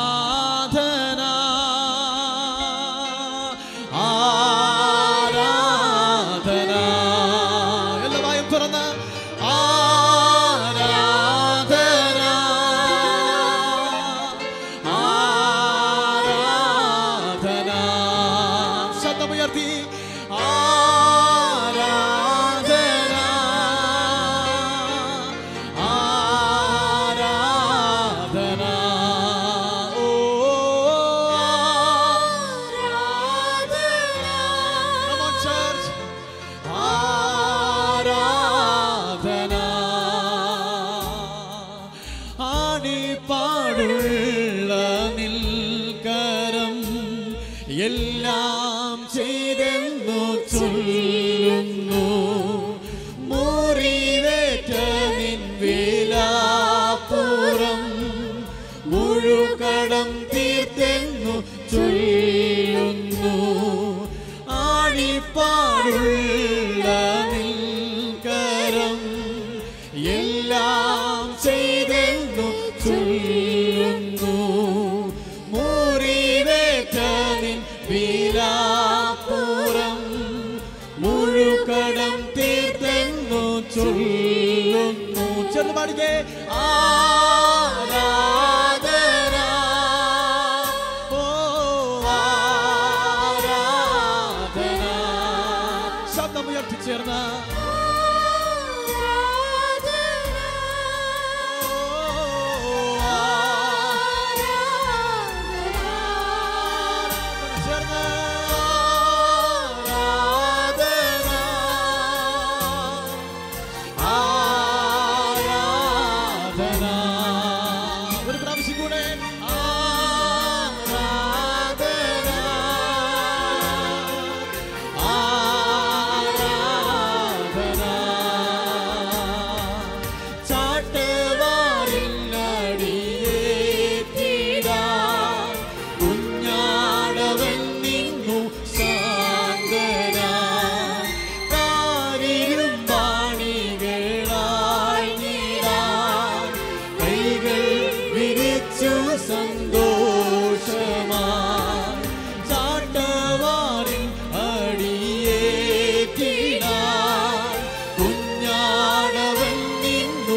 ആരാധന എല്ലാവരും തുറന്ന് ആരാധന ആരാധന ശബ്ദമുയർത്തി ആരാധന ആരാധന ഓ Come on, church. ആരാധന ആണിപ്പാടുള്ള നിൽക്കരം എല്ലാം ചെയ്തെന്നു ചൊല്ലുന്നു മുറിവേറ്റ നിൻ വിലാപ്പുറം മുഴുകടം തീർത്തെന്നു ചൊല്ലുന്നു ആണിപ്പാടുള്ള നിൽക്കരം എല്ലാം ചെയ്തെന്നു ചൊല്ലുന്നു മുറിവേറ്റ നിൻ വിലാപ്പുറം മുഴുകടം തീർത്തെന്നു ചൊല്ലുന്നു ചെന്ന് പാടിക്കേ ആരാധന ഓ ആരാധന ശബ്ദമുയർത്തി ചേർന്ന ചേർന്ന് ആരാധന ആരാധന ഒരു പ്രാവശ്യം കൂടെ ആരാധന ആരാധന ചാട്ടവാറിനടിയേറ്റിടാൻ കുഞ്ഞാടവൻ നിന്നു സാന്ത്വനാൻ കാരിലും പാണികളായി നീടാൻ കൈകൾ വിരിച്ചു സന്തോഷമായി ചാട്ടവാറിൽ അടിയേറ്റിടാൻ കുഞ്ഞാടവൻ നിന്നു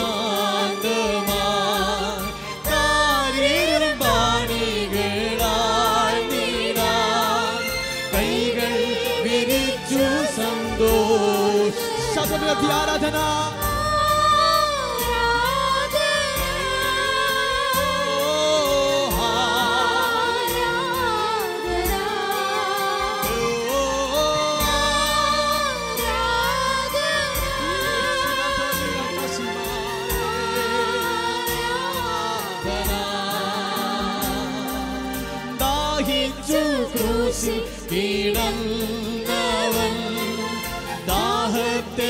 ശാന്തമായി കാരിലും പാണികളായി നീടാൻ കൈകൾ വിരിച്ചു സന്തോഷ ശബ്ദമുയർത്തി ആരാധന ഓ, ക്രൂശിൽ കീടന്നവൻ ദാഹത്തെ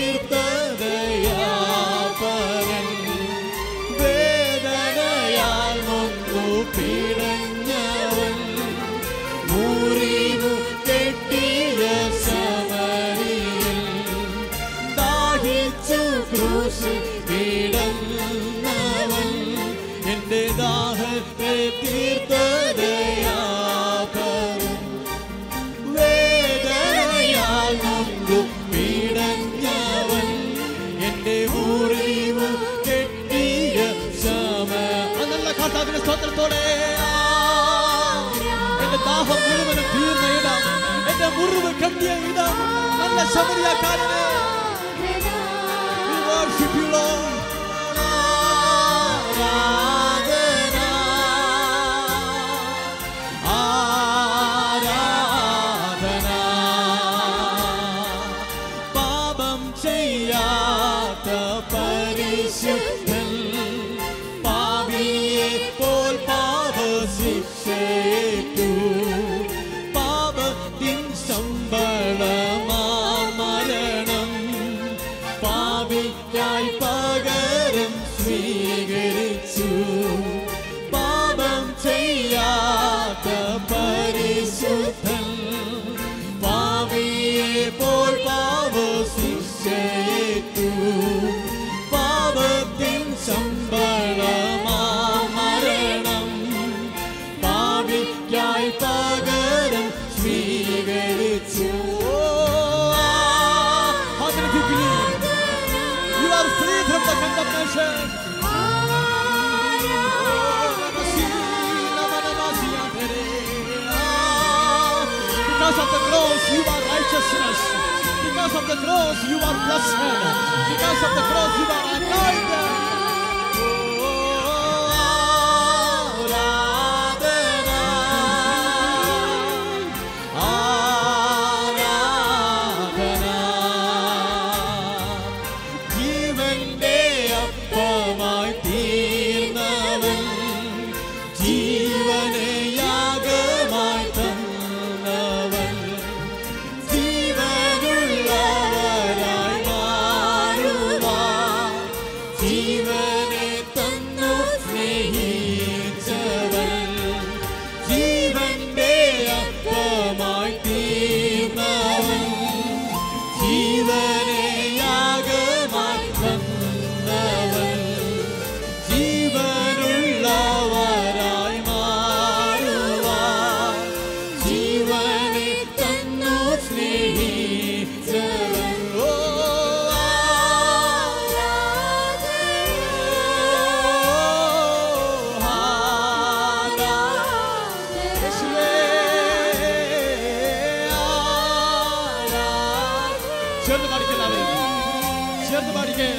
തീർത്തതയാപരൻ വേദനയാൽ നൊന്നു പിടഞ്ഞവൻ മുറിവു കെട്ടിയ സമരിയിൽ ദാഹിച്ചു ക്രൂശിൽ കീടന്നവൻ എന്റെ ദാഹത്തെ തീർത്തതയാപരൻ വേദനയാൽ നൊന്തു പിടഞ്ഞവൻ എന്റെ മുറിവ് കെട്ടിയ ശമ നല്ല കാട്ടാതിന്റെ സ്തോത്രത്തോടെ എന്റെ ദാഹം മുഴുവനും തീർന്ന ഇടം എന്റെ മുറിവ് കെട്ടിയ ഇടം നല്ല ശബരിയാക്കാരനെ We worship you, Lord. ആരാധന, ആരാധന. പാപം ചെയ്യാത്ത പരിശുദ്ധൻ പാപിയെ പോൽ പാപശിക്ഷയേറ്റു പാപത്തിൻ ശമ്പളമാ മരണം പാപിക്കായി പകരം സ്വീകരിച്ചു പാപം ചെയ്യാത്ത പരിശുദ്ധൻ പാപിയെ പോൽ പാപശിക്ഷയേറ്റു പാപത്തിൻ ശമ്പളമാ മരണം പാപിക്കായി പകരം സ്വീകരിച്ചു How many of you believe? You are free from the condemnation. Because of the cross, you are righteousness. Because of the cross, you are blessed. Because of the cross, you are anointed. ജീവന്റെ അപ്പമായി തീർന്നവൻ ജീവനെ യാഗമായി തന്നവൻ ജീവനുള്ളവരായി മാറുവാൻ ജീവനെ തന്നു സ്നേഹിച്ചവൻ ജീവന്റെ അപ്പമായി തീർന്നവൻ ജീവനെ യാഗമായി തന്നവൻ ജീവനുള്ളവരായി മാറുവാൻ ജീവനെ തന്നു സ്നേഹിച്ചവൻ ഓ ചേർന്ന് പാടിക്കല്ലാവേ ചേർന്ന് പാടിക്കേ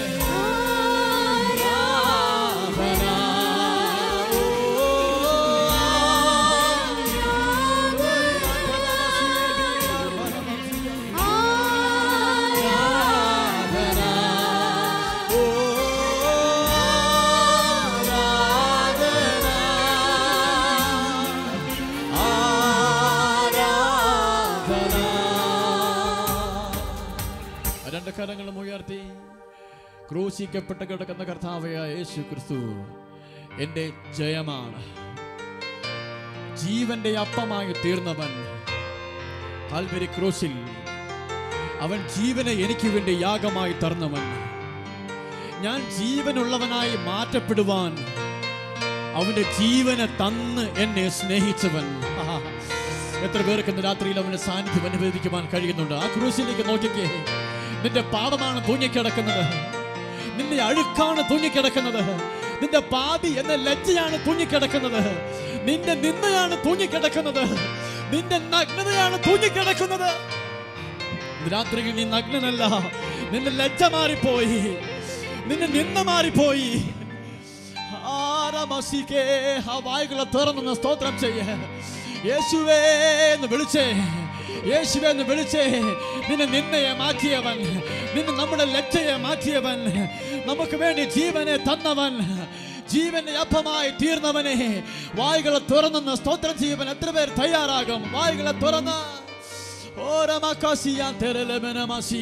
രണ്ട് കരങ്ങളും ഉയർത്തി ക്രൂശിക്കപ്പെട്ട് കിടക്കുന്ന കർത്താവയ യേശു ക്രിസ്തു എൻ്റെ ജയമാണ് ജീവന്റെ അപ്പമായി തീർന്നവൻ കാൽവരി ക്രൂശിൽ അവൻ ജീവനെ എനിക്ക് വേണ്ടി യാഗമായി തന്നവൻ ഞാൻ ജീവനുള്ളവനായി മാറ്റപ്പെടുവാൻ അവന്റെ ജീവനെ തന്ന് എന്നെ സ്നേഹിച്ചവൻ ആഹാ. എത്ര പേർക്ക് ഇന്ന് രാത്രിയിൽ അവന്റെ സാന്നിധ്യം അനുഭവിക്കുവാൻ കഴിയുന്നുണ്ട് ആ ക്രൂശിലേക്ക് നോക്കിക്കേ നിന്റെ പാപമാണ് തൂങ്ങിക്കിടക്കുന്നത് നിന്റെ അഴുക്കാണ് തൂങ്ങിക്കിടക്കുന്നത് നിന്റെ പാപി എന്ന ലജ്ജയാണ് തൂങ്ങിക്കിടക്കുന്നത് നിന്റെ നിന്നയാണ് തൂങ്ങിക്കിടക്കുന്നത് നിന്റെ നഗ്നതയാണ് തൂങ്ങിക്കിടക്കുന്നത് ഇന്ന് രാത്രിയിൽ നീ നഗ്നനല്ല നിന്റെ ലജ്ജ മാറിപ്പോയി നിന്റെ നിന്ന മാറിപ്പോയി ആരമസിക്കേ ആ വായുകളെ തുറന്നു സ്തോത്രം ചെയ്യേ യേശുവേ എന്ന് വിളിച്ചേ യേശുവേ എന്ന് വിളിച്ചേ നിന്നെ നിന്നയെ മാറ്റിയവൻ നിന്നെ നമ്മുടെ ലജ്ജയെ മാറ്റിയവൻ നമുക്ക് വേണ്ടി ജീവനെ തന്നവൻ ജീവന്റെ അപ്പമായി തീർന്നവനെ വായുകളെ തുറന്നെന്ന് സ്തോത്രം ചെയ്യുവാൻ എത്ര പേർ തയ്യാറാകും വായുകളെ തുറന്ന് ഓരമക്കാസിയാൻ തെരലമനമസി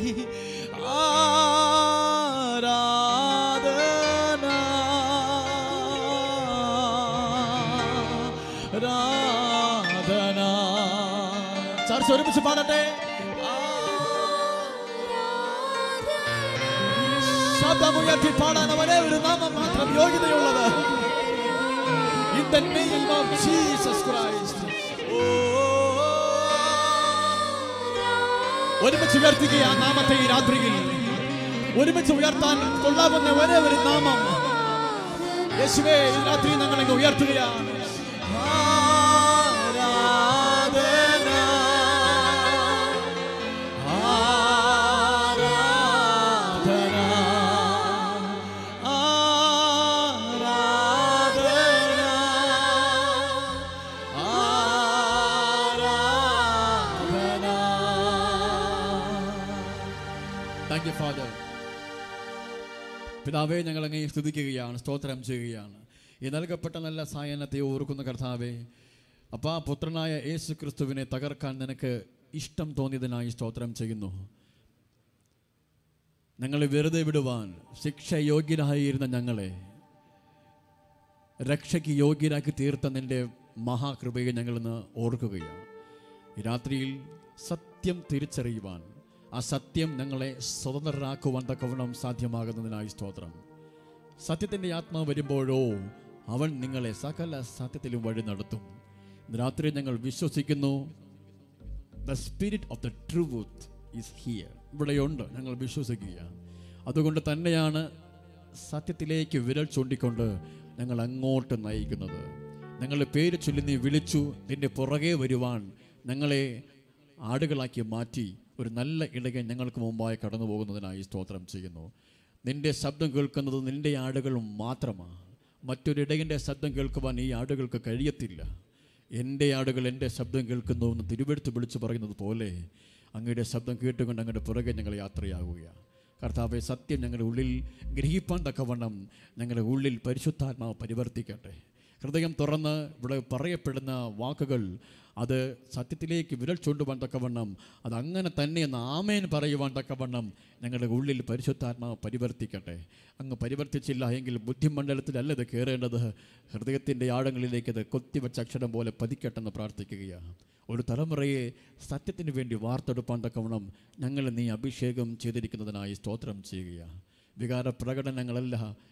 ആരാധന രാധന ചർച്ച ഒരുമിച്ച് പാടട്ടെ ശബ്ദമുയർത്തി പാടാൻ ഒരേ ഒരു നാമം മാത്രം യോഗ്യതയുള്ളത് In the name of Jesus Christ. ഒരുമിച്ച് ഉയർത്തുക ആ നാമത്തെ ഈ രാത്രിയിൽ ഒരുമിച്ച് ഉയർത്താൻ കൊള്ളാവുന്ന ഒരേ ഒരു നാമം യേശുവേ ഈ രാത്രി ഞങ്ങൾ അങ്ങ് ഉയർത്തുകയാണ് ആരാധന ആരാധന ആരാധന താങ്ക് യു ഫാദർ പിതാവെ ഞങ്ങൾ അങ്ങേ സ്തുതിക്കുകയാണ് സ്തോത്രം ചെയ്യുകയാണ് ഈ നൽകപ്പെട്ട നല്ല സായനത്തെ ഓർക്കുന്ന കർത്താവെ അപ്പാ പുത്രനായ യേശു ക്രിസ്തുവിനെ തകർക്കാൻ നിനക്ക് ഇഷ്ടം തോന്നിയതിനായി സ്തോത്രം ചെയ്യുന്നു ഞങ്ങളെ വെറുതെ വിടുവാൻ ശിക്ഷ യോഗ്യരായിരുന്ന ഞങ്ങളെ രക്ഷയ്ക്ക് യോഗ്യരാക്കി തീർത്ത നിന്റെ മഹാകൃപയെ ഞങ്ങളിന്ന് ഓർക്കുകയാണ് ഈ രാത്രിയിൽ സത്യം തിരിച്ചറിയുവാൻ ആ സത്യം ഞങ്ങളെ സ്വതന്ത്രരാക്കുവാൻ തക്കവണ്ണം സാധ്യമാകുന്നതിനായി സ്തോത്രം സത്യത്തിൻ്റെ ആത്മാവ് വരുമ്പോഴോ അവൻ നിങ്ങളെ സകല സത്യത്തിലും വഴി നടത്തും ഇന്ന് രാത്രി ഞങ്ങൾ വിശ്വസിക്കുന്നു the spirit of the truth is here ഇവിടെയുണ്ട് ഞങ്ങൾ വിശ്വസിക്കുക അതുകൊണ്ട് തന്നെയാണ് സത്യത്തിലേക്ക് വിരൽ ചൂണ്ടിക്കൊണ്ട് ഞങ്ങൾ അങ്ങോട്ട് നയിക്കുന്നത് ഞങ്ങളുടെ പേര് ചൊല്ലി നീ വിളിച്ചു നിന്റെ പുറകെ വരുവാൻ ഞങ്ങളെ ആടുകളാക്കി മാറ്റി ഒരു നല്ല ഇടകൻ ഞങ്ങൾക്ക് മുമ്പായി കടന്നു പോകുന്നതിനായി സ്തോത്രം ചെയ്യുന്നു നിന്റെ ശബ്ദം കേൾക്കുന്നത് നിന്റെ ആടുകൾ മാത്രമാണ് മറ്റൊരു ഇടയൻ്റെ ശബ്ദം കേൾക്കുവാൻ ഈ ആടുകൾക്ക് കഴിയത്തില്ല എൻ്റെ ആടുകൾ എൻ്റെ ശബ്ദം കേൾക്കുന്നു എന്ന് തിരുവെടുത്ത് വിളിച്ചു പറയുന്നത് പോലെ അങ്ങയുടെ ശബ്ദം കേട്ടുകൊണ്ട് അങ്ങയുടെ പുറകെ ഞങ്ങൾ യാത്രയാകുകയാണ് കർത്താവെ സത്യം ഞങ്ങളുടെ ഉള്ളിൽ ഗ്രഹിപ്പാൻ തക്കവണ്ണം ഞങ്ങളുടെ ഉള്ളിൽ പരിശുദ്ധാത്മാവ് പരിവർത്തിക്കട്ടെ ഹൃദയം തുറന്ന് ഇവിടെ പറയപ്പെടുന്ന വാക്കുകൾ അത് സത്യത്തിലേക്ക് വിരൽ ചൂണ്ടുവാൻ തക്കവണ്ണം അത് അങ്ങനെ തന്നെ എന്ന് ആമേൻ പറയുവാൻ തക്കവണ്ണം ഞങ്ങളുടെ ഉള്ളിൽ പരിശുദ്ധാത്മാവ് പരിവർത്തിക്കട്ടെ അങ്ങ് പരിവർത്തിച്ചില്ല എങ്കിൽ ബുദ്ധിമണ്ഡലത്തിലല്ല ഇത് കയറേണ്ടത് ഹൃദയത്തിൻ്റെ ആഴങ്ങളിലേക്ക് അത് കൊത്തിവെച്ച അക്ഷരം പോലെ പതിക്കട്ടെന്ന് പ്രാർത്ഥിക്കുകയാണ് ഒരു തലമുറയെ സത്യത്തിന് വേണ്ടി വാർത്തെടുപ്പാൻ തക്കവണ്ണം ഞങ്ങൾ നീ അഭിഷേകം ചെയ്തിരിക്കുന്നതിനായി സ്തോത്രം ചെയ്യുകയാണ് വികാര പ്രകടനങ്ങളല്ല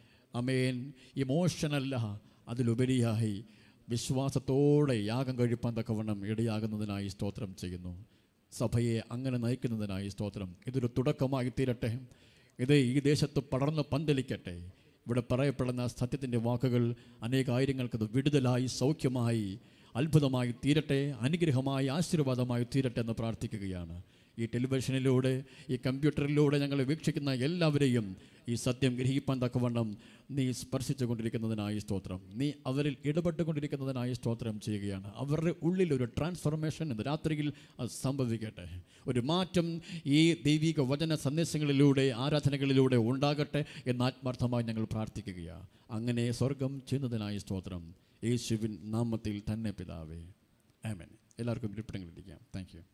അമേൻ ഇമോഷനല്ല അതിലുപരിയായി വിശ്വാസത്തോടെ യാഗം കഴിപ്പാൻ തക്കവണ്ണം ഇടയാകുന്നതിനായി സ്തോത്രം ചെയ്യുന്നു സഭയെ അങ്ങനെ നയിക്കുന്നതിനായി സ്തോത്രം ഇതൊരു തുടക്കമായി തീരട്ടെ ഇത് ഈ ദേശത്ത് പടർന്ന് പന്തലിക്കട്ടെ ഇവിടെ പറയപ്പെടുന്ന സത്യത്തിൻ്റെ വാക്കുകൾ അനേകായിരങ്ങൾക്കത് വിടുതലായി സൗഖ്യമായി അത്ഭുതമായി തീരട്ടെ അനുഗ്രഹമായി ആശീർവാദമായി തീരട്ടെ എന്ന് പ്രാർത്ഥിക്കുകയാണ് ഈ ടെലിവിഷനിലൂടെ ഈ കമ്പ്യൂട്ടറിലൂടെ ഞങ്ങൾ വീക്ഷിക്കുന്ന എല്ലാവരെയും ഈ സത്യം ഗ്രഹിപ്പാൻ തക്കവണ്ണം നീ സ്പർശിച്ചു കൊണ്ടിരിക്കുന്നതിനായി സ്തോത്രം നീ അവരിൽ ഇടപെട്ടുകൊണ്ടിരിക്കുന്നതിനായി സ്തോത്രം ചെയ്യുകയാണ് അവരുടെ ഉള്ളിൽ ഒരു ട്രാൻസ്ഫോർമേഷൻ ഇന്ന് രാത്രിയിൽ അത് സംഭവിക്കട്ടെ ഒരു മാറ്റം ഈ ദൈവിക വചന സന്ദേശങ്ങളിലൂടെ ആരാധനകളിലൂടെ ഉണ്ടാകട്ടെ എന്ന് ആത്മാർത്ഥമായി ഞങ്ങൾ പ്രാർത്ഥിക്കുകയാണ് അങ്ങനെ സ്വർഗം ചെയ്യുന്നതിനായി സ്തോത്രം യേശുവിൻ നാമത്തിൽ തന്നെ പിതാവേ ആമേൻ എല്ലാവർക്കും ഇരിപ്പിടങ്ങളിരിക്കാം thank you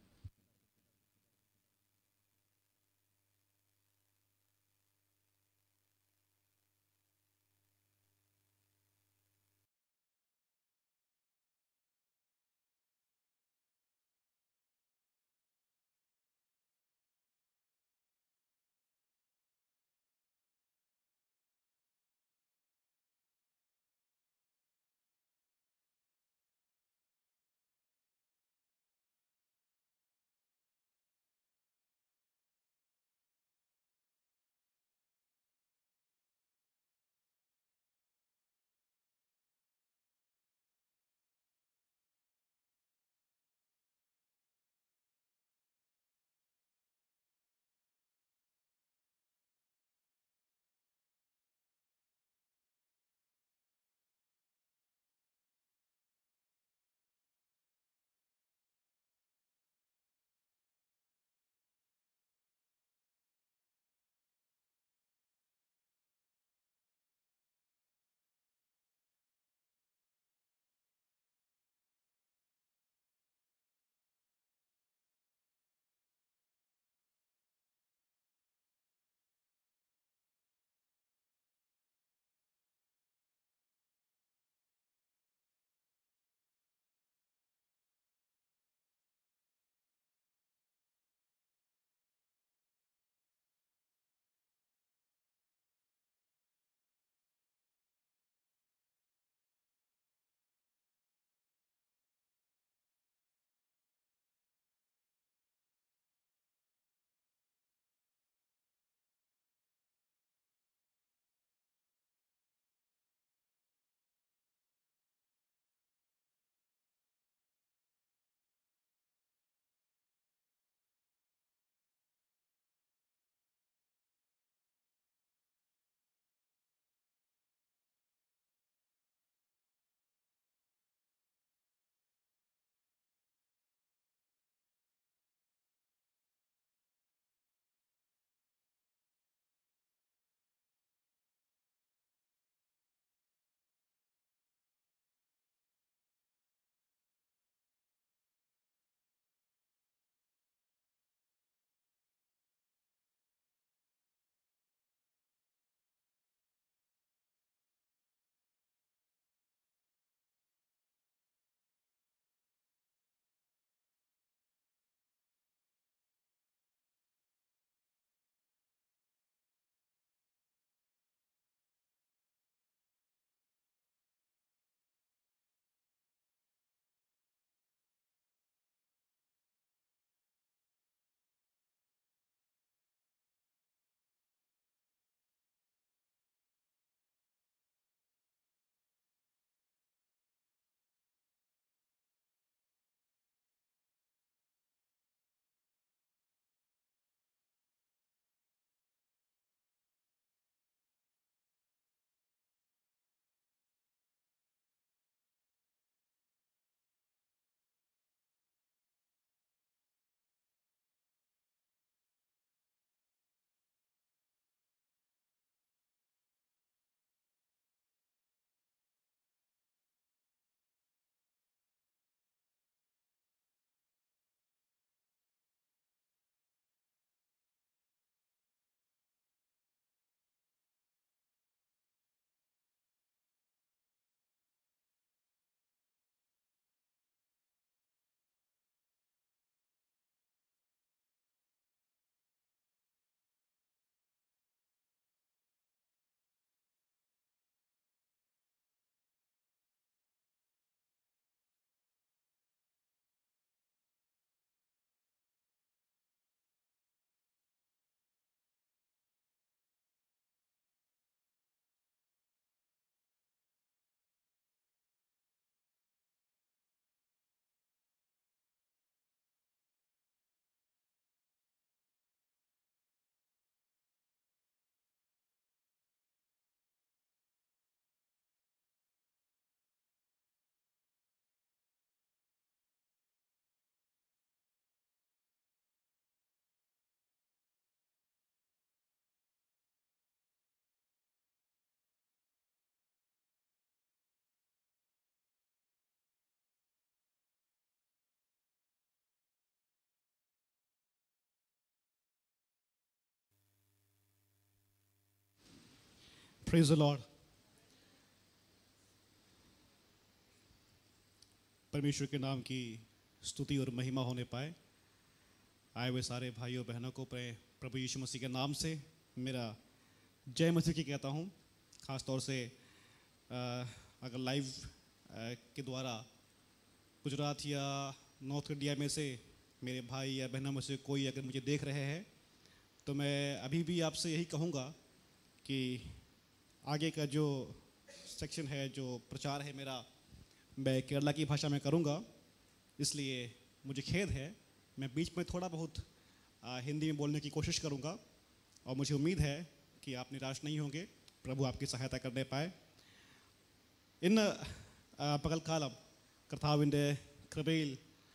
Praise the Lord. परमेश्वर के नाम की स्तुति और महिमा होने पाए आए हुए सारे भाइयों बहनों को प्रे- प्रभु यीशु मसीह के नाम से मेरा जय मसीह की कहता हूँ ख़ास तौर से अ, अगर लाइव अ, के द्वारा गुजरात या नॉर्थ इंडिया में से मेरे भाई या बहनों में से कोई अगर मुझे देख रहे हैं तो मैं अभी भी आपसे यही कहूँगा कि आगे का जो सेक्शन है जो प्रचार है मेरा मैं केरला की भाषा में करूँगा इसलिए मुझे खेद है मैं बीच में थोड़ा बहुत आ, हिंदी में बोलने की कोशिश करूँगा और मुझे उम्मीद है कि आप निराश नहीं होंगे प्रभु आपकी सहायता करने पाए ഇന്ന് ആ, പകൽക്കാലം കർത്താവിൻ്റെ കൃപയിൽ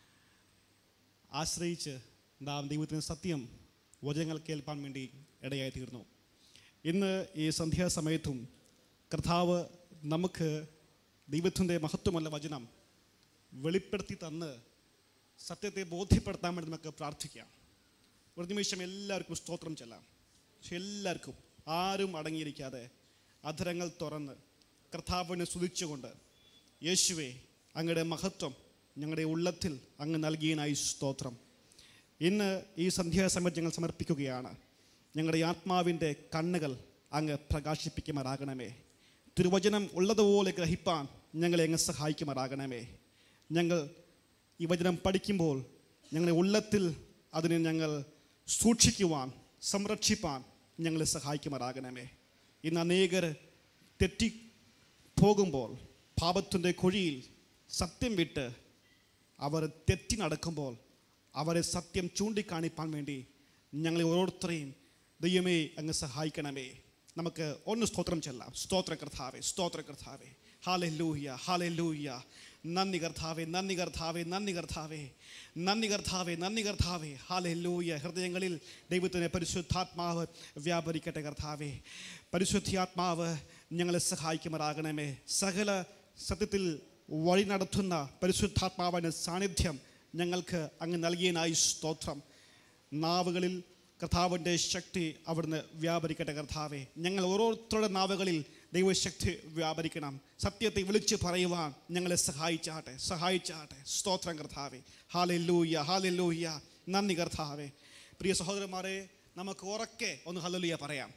ആശ്രയിച്ച് നാം ദൈവത്തിന് സത്യം വചനങ്ങൾ കേൾപ്പാൻ വേണ്ടി ഇടയായി തീർന്നു ഇന്ന് ഈ സന്ധ്യാസമയത്തും കർത്താവ് നമുക്ക് ദൈവത്തിൻ്റെ മഹത്വമുള്ള വചനം വെളിപ്പെടുത്തി തന്ന് സത്യത്തെ ബോധ്യപ്പെടുത്താൻ വേണ്ടി നമുക്ക് പ്രാർത്ഥിക്കാം ഒരു നിമിഷം എല്ലാവർക്കും സ്തോത്രം ചെല്ലാം പക്ഷെ എല്ലാവർക്കും ആരും അടങ്ങിയിരിക്കാതെ അധരങ്ങൾ തുറന്ന് കർത്താവിനെ സ്തുതിച്ചുകൊണ്ട് യേശുവെ അങ്ങയുടെ മഹത്വം ഞങ്ങളുടെ ഉള്ളത്തിൽ അങ്ങ് നൽകിയതിനായി സ്തോത്രം ഇന്ന് ഈ സന്ധ്യാസമയത്ത് ഞങ്ങൾ സമർപ്പിക്കുകയാണ് ഞങ്ങളുടെ ആത്മാവിൻ്റെ കണ്ണുകൾ അങ്ങ് പ്രകാശിപ്പിക്കുമാറാകണമേ തിരുവചനം ഉള്ളതുപോലെ ഗ്രഹിപ്പാൻ ഞങ്ങളെ അങ്ങ് സഹായിക്കുമാറാകണമേ ഞങ്ങൾ ഈ വചനം പഠിക്കുമ്പോൾ ഞങ്ങളുടെ ഉള്ളത്തിൽ അതിനെ ഞങ്ങൾ സൂക്ഷിക്കുവാൻ സംരക്ഷിപ്പാൻ ഞങ്ങളെ സഹായിക്കുമാറാകണമേ ഇന്ന് അനേകർ തെറ്റി പോകുമ്പോൾ പാപത്തിൻ്റെ കുഴിയിൽ സത്യം വിട്ട് അവർ തെറ്റി നടക്കുമ്പോൾ അവരെ സത്യം ചൂണ്ടിക്കാണിപ്പാൻ വേണ്ടി ഞങ്ങളെ ഓരോരുത്തരെയും ദൈവമേ അങ്ങ് സഹായിക്കണമേ നമുക്ക് ഒന്ന് സ്തോത്രം ചെല്ലാം സ്തോത്ര കർത്താവേ സ്തോത്ര കർത്താവേ ഹാലെ ലൂഹ്യ ഹാലെ ലൂഹ്യ നന്ദി കർത്താവേ നന്ദി കർത്താവേ നന്ദി കർത്താവേ നന്ദി കർത്താവേ നന്ദി കർത്താവേ ഹാലെ ലൂഹ്യ ഹൃദയങ്ങളിൽ ദൈവത്തിൻ്റെ പരിശുദ്ധാത്മാവ് വ്യാപരിക്കട്ടെ കർത്താവേ പരിശുദ്ധാത്മാവ് ഞങ്ങളെ സഹായിക്കുമാറാകണമേ സകല സത്യത്തിൽ വഴി നടത്തുന്ന പരിശുദ്ധാത്മാവിൻ്റെ സാന്നിധ്യം ഞങ്ങൾക്ക് അങ്ങ് നൽകിയതിനായി സ്തോത്രം നാവുകളിൽ കർത്താവിൻ്റെ ശക്തി അവിടുന്ന് വ്യാപരിക്കട്ടെ കർത്താവെ ഞങ്ങൾ ഓരോരുത്തരുടെ നാവുകളിൽ ദൈവശക്തി വ്യാപരിക്കണം സത്യത്തെ വിളിച്ച് പറയുവാൻ ഞങ്ങളെ സഹായിച്ചാട്ടെ സഹായിച്ചാട്ടെ സ്തോത്രം കർത്താവെ ഹാലെ ലൂയ്യ ഹാലെ ലൂയ്യ നന്ദി കർത്താവെ പ്രിയ സഹോദരന്മാരെ നമുക്ക് ഉറക്കെ ഒന്ന് ഹലലുയ പറയാം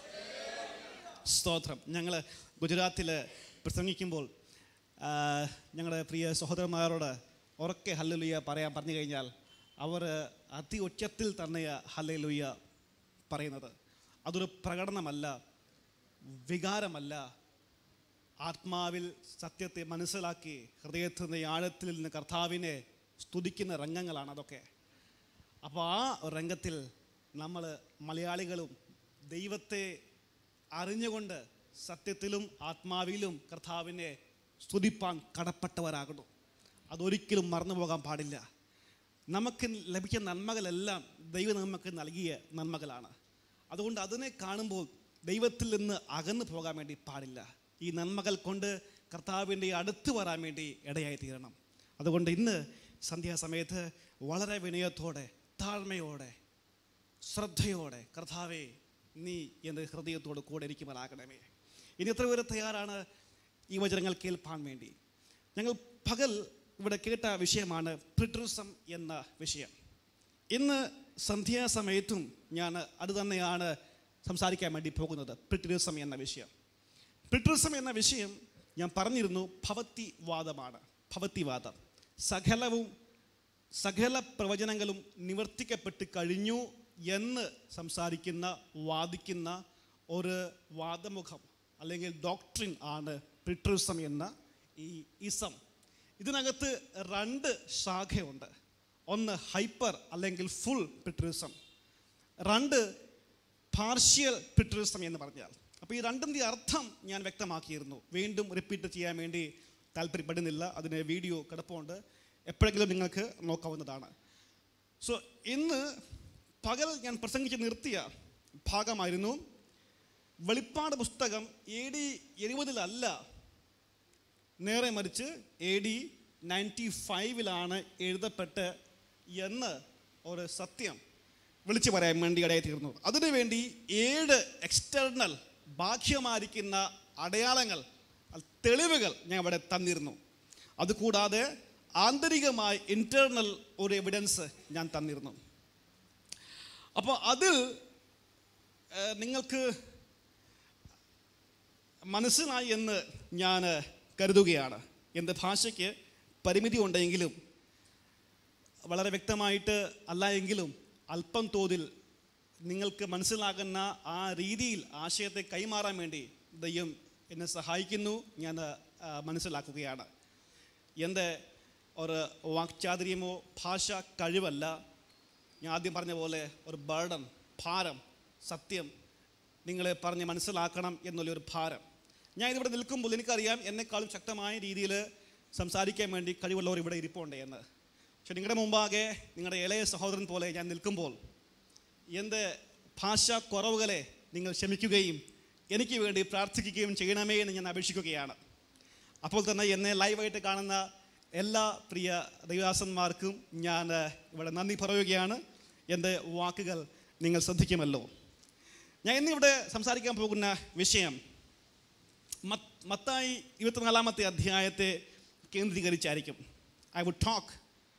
സ്തോത്രം ഞങ്ങൾ ഗുജറാത്തിൽ പ്രസംഗിക്കുമ്പോൾ ആ, ഞങ്ങളുടെ പ്രിയ സഹോദരന്മാരോട് ഉറക്കെ ഹല്ലുലുയ പറയാൻ പറഞ്ഞു കഴിഞ്ഞാൽ അവർ അതി ഉച്ചത്തിൽ തന്നെ ഹല്ലുലുയ പറയുന്നത് അതൊരു പ്രകടനമല്ല വികാരമല്ല ആത്മാവിൽ സത്യത്തെ മനസ്സിലാക്കി ഹൃദയത്തിൻ്റെ ആഴത്തിൽ നിന്ന് കർത്താവിനെ സ്തുതിക്കുന്ന രംഗങ്ങളാണ് അതൊക്കെ അപ്പോൾ ആ രംഗത്തിൽ നമ്മൾ മലയാളികളും ദൈവത്തെ അറിഞ്ഞുകൊണ്ട് സത്യത്തിലും ആത്മാവിലും കർത്താവിനെ സ്തുതിപ്പാൻ കടപ്പെട്ടവരാകണം അതൊരിക്കലും മറന്നു പോകാൻ പാടില്ല നമുക്ക് ലഭിക്കുന്ന നന്മകളെല്ലാം ദൈവം നമുക്ക് നൽകിയ നന്മകളാണ് അതുകൊണ്ട് അതിനെ കാണുമ്പോൾ ദൈവത്തിൽ നിന്ന് അകന്നു പോകാൻ വേണ്ടി പാടില്ല ഈ നന്മകൾ കൊണ്ട് കർത്താവിൻ്റെ അടുത്ത് വരാൻ വേണ്ടി ഇടയായി തീരണം അതുകൊണ്ട് ഇന്ന് സന്ധ്യാസമയത്ത് വളരെ വിനയത്തോടെ താഴ്മയോടെ ശ്രദ്ധയോടെ കർത്താവേ നീ എൻ്റെ ഹൃദയത്തോട് കൂടെ ഇരിക്കുമാറാകണമേ ഇനി എത്ര പേര് തയ്യാറാണ് ഈ വചനങ്ങൾ കേൾപ്പാൻ വേണ്ടി ഞങ്ങൾ പകൽ ഇവിടെ കേട്ട വിഷയമാണ് പ്രിട്രിസം എന്ന വിഷയം ഇന്ന് സന്ധ്യാസമയത്തും ഞാൻ അത് തന്നെയാണ് സംസാരിക്കാൻ വേണ്ടി പോകുന്നത് പ്രിട്രിസം എന്ന വിഷയം പ്രിട്രിസം എന്ന വിഷയം ഞാൻ പറഞ്ഞിരുന്നു ഭവത്തിവാദമാണ് ഭവത്തിവാദം സകലവും സകല പ്രവചനങ്ങളും നിവർത്തിക്കപ്പെട്ട് കഴിഞ്ഞു എന്ന് സംസാരിക്കുന്ന വാദിക്കുന്ന ഒരു വാദമുഖം അല്ലെങ്കിൽ ഡോക്ട്രിൻ ആണ് പ്രിട്രിസം എന്ന ഈ ഇസം ഇതിനകത്ത് രണ്ട് ശാഖയുണ്ട് ഒന്ന് ഹൈപ്പർ അല്ലെങ്കിൽ ഫുൾ പ്രിട്രിസം രണ്ട് പാർഷ്യൽ പ്രിട്രിസം എന്ന് പറഞ്ഞാൽ അപ്പോൾ ഈ രണ്ടിൻ്റെ അർത്ഥം ഞാൻ വ്യക്തമാക്കിയിരുന്നു വീണ്ടും റിപ്പീറ്റ് ചെയ്യാൻ വേണ്ടി താല്പര്യപ്പെടുന്നില്ല അതിന് വീഡിയോ കിടപ്പുണ്ട് എപ്പോഴെങ്കിലും നിങ്ങൾക്ക് നോക്കാവുന്നതാണ് സോ ഇന്ന് പകൽ ഞാൻ പ്രസംഗിച്ച് നിർത്തിയ ഭാഗമായിരുന്നു വെളിപ്പാട് പുസ്തകം എ ഡി എഴുപതിലല്ല നേരെ മറിച്ച് എ ഡി നയൻറ്റി ഫൈവിലാണ് എഴുതപ്പെട്ട് എന്ന് ഒരു സത്യം വിളിച്ചു പറയാൻ വേണ്ടി ഇടയായി തീർന്നു അതിനുവേണ്ടി ഏഴ് എക്സ്റ്റേണൽ ബാഹ്യമായിരിക്കുന്ന അടയാളങ്ങൾ അൽ- തെളിവുകൾ ഞാൻ അവിടെ തന്നിരുന്നു അതുകൂടാതെ ആന്തരികമായി ഇൻറ്റേർണൽ ഒരു എവിഡൻസ് ഞാൻ തന്നിരുന്നു അപ്പോൾ അതിൽ ഏഹ്, നിങ്ങൾക്ക് മനസ്സിലായി എന്ന് ഞാൻ കരുതുകയാണ് എൻ്റെ ഭാഷയ്ക്ക് പരിമിതി ഉണ്ടെങ്കിലും വളരെ വ്യക്തമായിട്ട് അല്ല എങ്കിലും അല്പം തോതിൽ നിങ്ങൾക്ക് മനസ്സിലാകുന്ന ആ രീതിയിൽ ആശയത്തെ കൈമാറാൻ വേണ്ടി ദൈവം എന്നെ സഹായിക്കുന്നു ഞാൻ ആ, മനസ്സിലാക്കുകയാണ് എൻ്റെ ഒരു വാക്ചാതുര്യമോ ഭാഷ കഴിവല്ല ഞാൻ ആദ്യം പറഞ്ഞ പോലെ ഒരു ബർഡൻ ഭാരം സത്യം നിങ്ങളെ പറഞ്ഞ് മനസ്സിലാക്കണം എന്നുള്ളൊരു ഭാരം ഞാൻ ഇതിവിടെ നിൽക്കുമ്പോൾ എനിക്കറിയാം എന്നെക്കാളും ശക്തമായ രീതിയിൽ സംസാരിക്കാൻ വേണ്ടി കഴിവുള്ളവർ ഇവിടെ ഇരിപ്പുണ്ട് എന്ന് പക്ഷെ നിങ്ങളുടെ മുമ്പാകെ നിങ്ങളുടെ ഇളയ സഹോദരൻ പോലെ ഞാൻ നിൽക്കുമ്പോൾ എൻ്റെ ഭാഷാ കുറവുകളെ നിങ്ങൾ ക്ഷമിക്കുകയും എനിക്ക് വേണ്ടി പ്രാർത്ഥിക്കുകയും ചെയ്യണമേ എന്ന് ഞാൻ അപേക്ഷിക്കുകയാണ് അപ്പോൾ തന്നെ എന്നെ ലൈവായിട്ട് കാണുന്ന എല്ലാ പ്രിയ ദൈവാസന്മാർക്കും ഞാൻ ഇവിടെ നന്ദി പറയുകയാണ് എൻ്റെ വാക്കുകൾ നിങ്ങൾ ശ്രദ്ധിക്കുമല്ലോ ഞാൻ ഇന്നിവിടെ സംസാരിക്കാൻ പോകുന്ന വിഷയം മത്ത് മത്തായി ഇരുപത്തിനാലാമത്തെ അധ്യായത്തെ കേന്ദ്രീകരിച്ചായിരിക്കും I would talk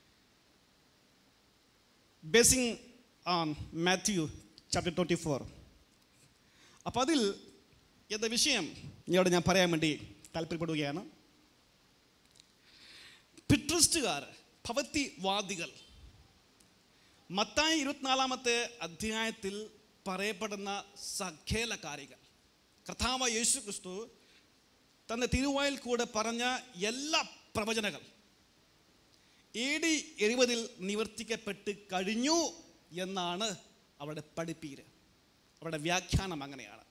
basing on Matthew chapter twenty four അപ്പോൾ അതിൽ എൻ്റെ വിഷയം ഇവിടെ ഞാൻ പറയാൻ വേണ്ടി താല്പര്യപ്പെടുകയാണ് പിട്രിസ്റ്റുകാർ ഭവത്തിവാദികൾ മത്തായി ഇരുപത്തിനാലാമത്തെ അധ്യായത്തിൽ പറയപ്പെടുന്ന സഖേല കാര്യങ്ങൾ കർത്താവ് യേശു ക്രിസ്തു തൻ്റെ തിരുവായിൽ കൂടെ പറഞ്ഞ എല്ലാ പ്രവചനങ്ങൾ എ ഡി എഴുപതിൽ നിവർത്തിക്കപ്പെട്ട് കഴിഞ്ഞു എന്നാണ് അവരുടെ പഠിപ്പീര് അവരുടെ വ്യാഖ്യാനം അങ്ങനെയാണ്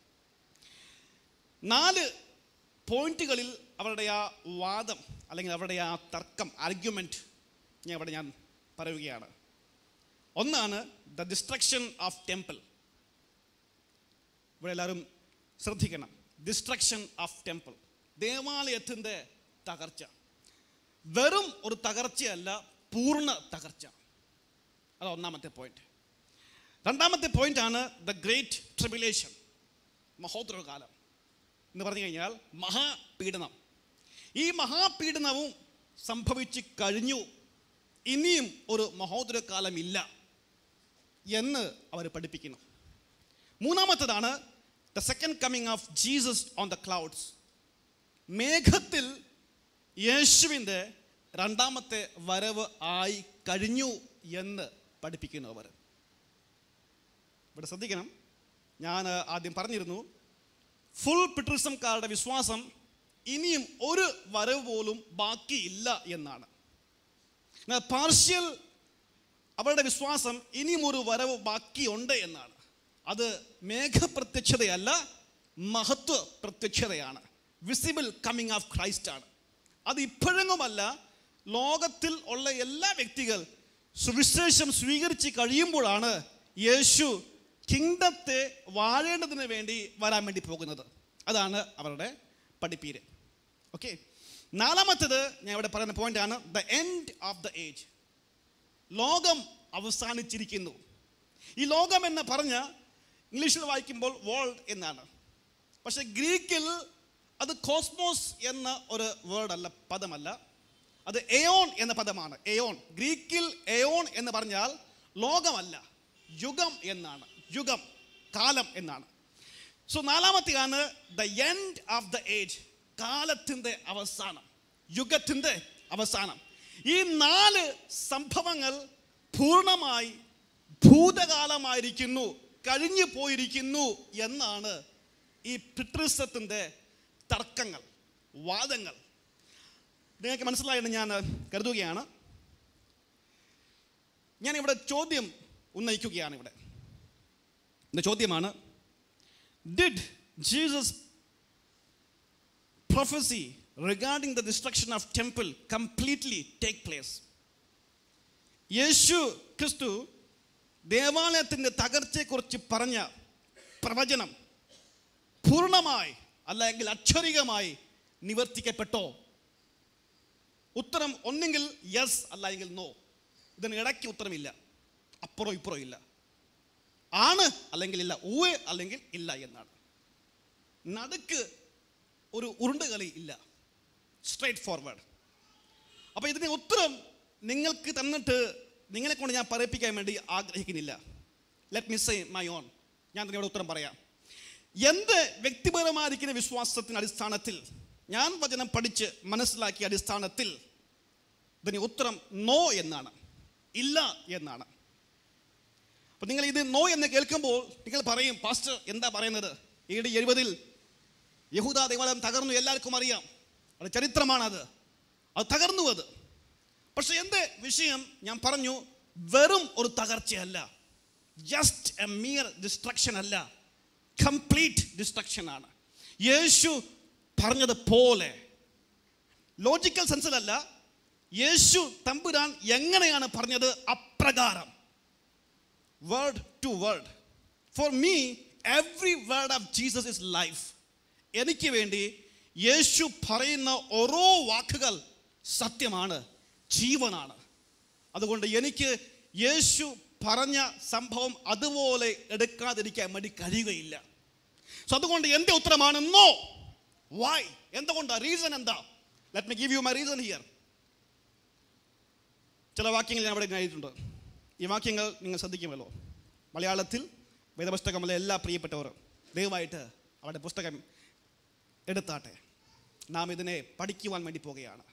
നാല് പോയിന്റുകളിൽ അവരുടെ ആ വാദം അല്ലെങ്കിൽ അവരുടെ ആ തർക്കം ആർഗ്യുമെൻറ്റ് ഞാൻ ഇവിടെ ഞാൻ പറയുകയാണ് ഒന്നാണ് ദ ഡിസ്ട്രക്ഷൻ ഓഫ് ടെമ്പിൾ ഇവിടെ എല്ലാവരും ശ്രദ്ധിക്കണം ഡിസ്ട്രക്ഷൻ ഓഫ് ടെമ്പിൾ ദേവാലയത്തിൻ്റെ തകർച്ച വെറും ഒരു തകർച്ചയല്ല പൂർണ്ണ തകർച്ച അത് ഒന്നാമത്തെ പോയിന്റ് രണ്ടാമത്തെ പോയിന്റ് ആണ് ദ ഗ്രേറ്റ് ട്രിബുലേഷൻ മഹോദ്രകാലം എന്ന് പറഞ്ഞു കഴിഞ്ഞാൽ മഹാപീഡനം ഈ മഹാപീഡനവും സംഭവിച്ച് കഴിഞ്ഞു ഇനിയും ഒരു മഹോദരകാലം ഇല്ല എന്ന് അവർ പഠിപ്പിക്കുന്നു മൂന്നാമത്തതാണ് the second coming of Jesus on the clouds മേഘത്തിൽ യേശുവിൻ്റെ രണ്ടാമത്തെ വരവ് ആയി കഴിഞ്ഞു എന്ന് പഠിപ്പിക്കുന്നു അവർ ഇവിടെ ശ്രദ്ധിക്കണം ഞാൻ ആദ്യം പറഞ്ഞിരുന്നു ഫുൾ പിട്രിസംകാരുടെ വിശ്വാസം ഇനിയും ഒരു വരവ് പോലും ബാക്കിയില്ല എന്നാണ് എന്നാൽ പാർഷ്യൽ അവരുടെ വിശ്വാസം ഇനിയും ഒരു വരവ് ബാക്കിയുണ്ട് എന്നാണ് അത് മേഘപ്രത്യക്ഷതയല്ല മഹത്വ പ്രത്യക്ഷതയാണ് വിസിബിൾ കമ്മിങ് ഓഫ് ക്രൈസ്റ്റ് ആണ് അത് ഇപ്പോഴെങ്ങുമല്ല ലോകത്തിൽ ഉള്ള എല്ലാ വ്യക്തികൾ സുവിശേഷം സ്വീകരിച്ച് കഴിയുമ്പോഴാണ് യേശു കിങ്ഡത്തെ വാഴേണ്ടതിന് വേണ്ടി വരാൻ വേണ്ടി പോകുന്നത് അതാണ് അവരുടെ പഠിപ്പീര് ഓക്കെ നാലാമത്തത് ഞാൻ ഇവിടെ പറയുന്ന പോയിന്റ് ആണ് the end of the age ലോകം അവസാനിച്ചിരിക്കുന്നു ഈ ലോകം എന്ന് പറഞ്ഞ ഇംഗ്ലീഷിൽ വായിക്കുമ്പോൾ വേൾഡ് എന്നാണ് പക്ഷെ ഗ്രീക്കിൽ അത് കോസ്മോസ് എന്ന ഒരു വേർഡ് അല്ല പദമല്ല അത് എയോൺ എന്ന പദമാണ് എയോൺ ഗ്രീക്കിൽ എയോൺ എന്ന് പറഞ്ഞാൽ ലോകമല്ല യുഗം എന്നാണ് യുഗം കാലം എന്നാണ് സോ നാലാമത്തെയാണ് the end of the age കാലത്തിൻ്റെ അവസാനം യുഗത്തിൻ്റെ അവസാനം ഈ നാല് സംഭവങ്ങൾ പൂർണ്ണമായി ഭൂതകാലമായിരിക്കുന്നു കഴിഞ്ഞു പോയിരിക്കുന്നു എന്നാണ് ഈ പിതൃസത്തിൻ്റെ തർക്കങ്ങൾ വാദങ്ങൾ നിങ്ങൾക്ക് മനസ്സിലായെന്ന് ഞാൻ കരുതുകയാണ് ഞാൻ ഇവിടെ ചോദ്യം ഉന്നയിക്കുകയാണ് ഇവിടെ എൻ്റെ ചോദ്യമാണ് did Jesus prophecy regarding the destruction of temple completely take place യേശു ക്രിസ്തു ദേവാലയത്തിൻ്റെ തകർച്ചയെക്കുറിച്ച് പറഞ്ഞ പ്രവചനം പൂർണ്ണമായി അല്ലെങ്കിൽ അക്ഷരികമായി നിവർത്തിക്കപ്പെട്ടോ ഉത്തരം ഒന്നെങ്കിൽ യെസ് അല്ലെങ്കിൽ നോ ഇതിന് ഇടയ്ക്ക് ഉത്തരമില്ല അപ്പുറം ഇപ്പുറം ഇല്ല ആണ് അല്ലെങ്കിൽ ഇല്ല ഊവ് അല്ലെങ്കിൽ ഇല്ല എന്നാണ് നടുക്ക് ഒരു ഉരുണ്ട് കളി ഇല്ല സ്ട്രേറ്റ് ഫോർവേഡ് അപ്പോൾ ഇതിന് ഉത്തരം നിങ്ങൾക്ക് തന്നിട്ട് നിങ്ങളെ കൊണ്ട് ഞാൻ പറയിപ്പിക്കാൻ വേണ്ടി ആഗ്രഹിക്കുന്നില്ല ലെറ്റ് മിസ് മൈ ഓൺ ഞാൻ ഇതിനോട് ഉത്തരം പറയാം എന്ത് വ്യക്തിപരമായിരിക്കുന്ന വിശ്വാസത്തിന് അടിസ്ഥാനത്തിൽ ഞാൻ വചനം പഠിച്ച് മനസ്സിലാക്കിയ അടിസ്ഥാനത്തിൽ ഇതിന് ഉത്തരം നോ എന്നാണ് ഇല്ല എന്നാണ് അപ്പൊ നിങ്ങൾ ഇത് നോ എന്ന് കേൾക്കുമ്പോൾ നിങ്ങൾ പറയും പാസ്റ്റർ എന്താ പറയുന്നത് എ ഡി എഴുപതിൽ യഹൂദ ദേവാലയം തകർന്നു എല്ലാവർക്കും അറിയാം അത് ചരിത്രമാണത് അത് തകർന്നു അത് പക്ഷെ എൻ്റെ വിഷയം ഞാൻ പറഞ്ഞു വെറും ഒരു തകർച്ചയല്ല ജസ്റ്റ് എ മിയർ ഡിസ്ട്രക്ഷൻ അല്ല കംപ്ലീറ്റ് ഡിസ്ട്രക്ഷൻ ആണ് യേശു പറഞ്ഞത് പോലെ ലോജിക്കൽ സെൻസിലല്ല യേശു തമ്പുരാൻ എങ്ങനെയാണ് പറഞ്ഞത് അപ്രകാരം word to word for me every word of Jesus is life എനിക്ക് വേണ്ടി യേശു പറയുന്ന ഓരോ വാക്കുകൾ സത്യമാണ് ജീവനാണ് അതുകൊണ്ട് എനിക്ക് യേശു പറഞ്ഞ സംഭവം അതുപോലെ എടുക്കാതിരിക്കാൻ വേണ്ടി കഴിയുകയില്ല സോ അതുകൊണ്ട് എൻ്റെ ഉത്തരമാണ് നോ വൈ എന്തുകൊണ്ടാ റീസൺ എന്താ let me give you my reason here ചില വാക്യങ്ങൾ ഞാൻ അവിടെ എഴുതിയിട്ടുണ്ട് ഈ വാക്യങ്ങൾ നിങ്ങൾ ശ്രദ്ധിക്കുമല്ലോ മലയാളത്തിൽ വേദപുസ്തകമുള്ള എല്ലാ പ്രിയപ്പെട്ടവർ ദയവായിട്ട് അവരുടെ പുസ്തകം എടുത്താട്ടെ നാം ഇതിനെ പഠിക്കുവാൻ വേണ്ടി പോകുകയാണ്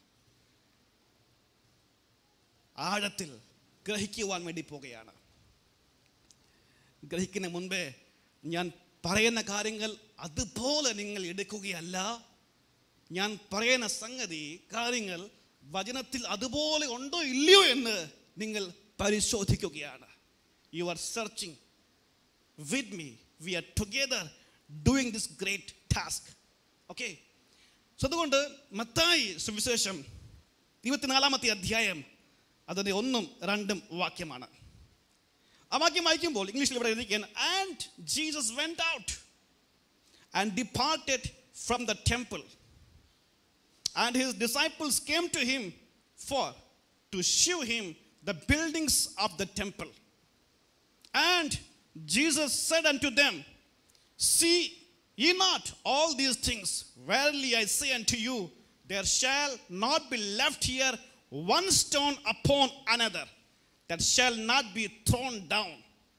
ആഴത്തിൽ ഗ്രഹിക്കുവാൻ വേണ്ടി പോകുകയാണ് ഗ്രഹിക്കുന്ന മുൻപേ ഞാൻ പറയുന്ന കാര്യങ്ങൾ അതുപോലെ നിങ്ങൾ എടുക്കുകയല്ല ഞാൻ പറയുന്ന സംഗതി കാര്യങ്ങൾ വചനത്തിൽ അതുപോലെ ഉണ്ടോ ഇല്ലയോ എന്ന് നിങ്ങൾ പരിശോധിക്കുകയാണ് you are searching with me we are together doing this great task okay so അതുകൊണ്ട് മത്തായി സുവിശേഷം ഇരുപത്തിനാലാമത്തെ അധ്യായം അതിൻ്റെ ഒന്നും രണ്ടും വാക്യമാണ് ആ വാക്യം വായിക്കുമ്പോൾ ഇംഗ്ലീഷിൽ ഇവിടെ എഴുതിക്കാൻ and Jesus went out and departed from the temple and his disciples came to him for to shew him the buildings of the temple. And Jesus said unto them, See ye not all these things? Verily I say unto you, there shall not be left here one stone upon another that shall not be thrown down.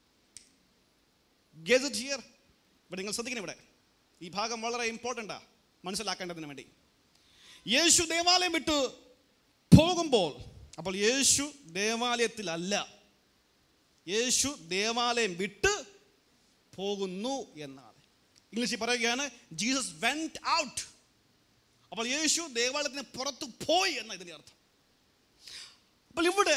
Gaze it here. ഇവിടെ നിങ്ങൾ ശ്രദ്ധിക്കണം ഇവിടെ ഈ ഭാഗം വളരെ ഇമ്പോർട്ടൻ്റാ മനസ്സിലാക്കേണ്ടതിന് വേണ്ടി യേശു ദേവാലയം വിട്ട് പോകുമ്പോൾ അപ്പോൾ യേശു ദേവാലയത്തിലല്ല യേശു ദേവാലയം വിട്ട് പോകുന്നു എന്നാണ് ഇംഗ്ലീഷിൽ പറയുകയാണ് ജീസസ് വെന്റ് ഔട്ട് അപ്പോൾ യേശു ദേവാലയത്തിന് പുറത്ത് പോയി എന്ന ഇതിൻ്റെ അർത്ഥം അപ്പോൾ ഇവിടെ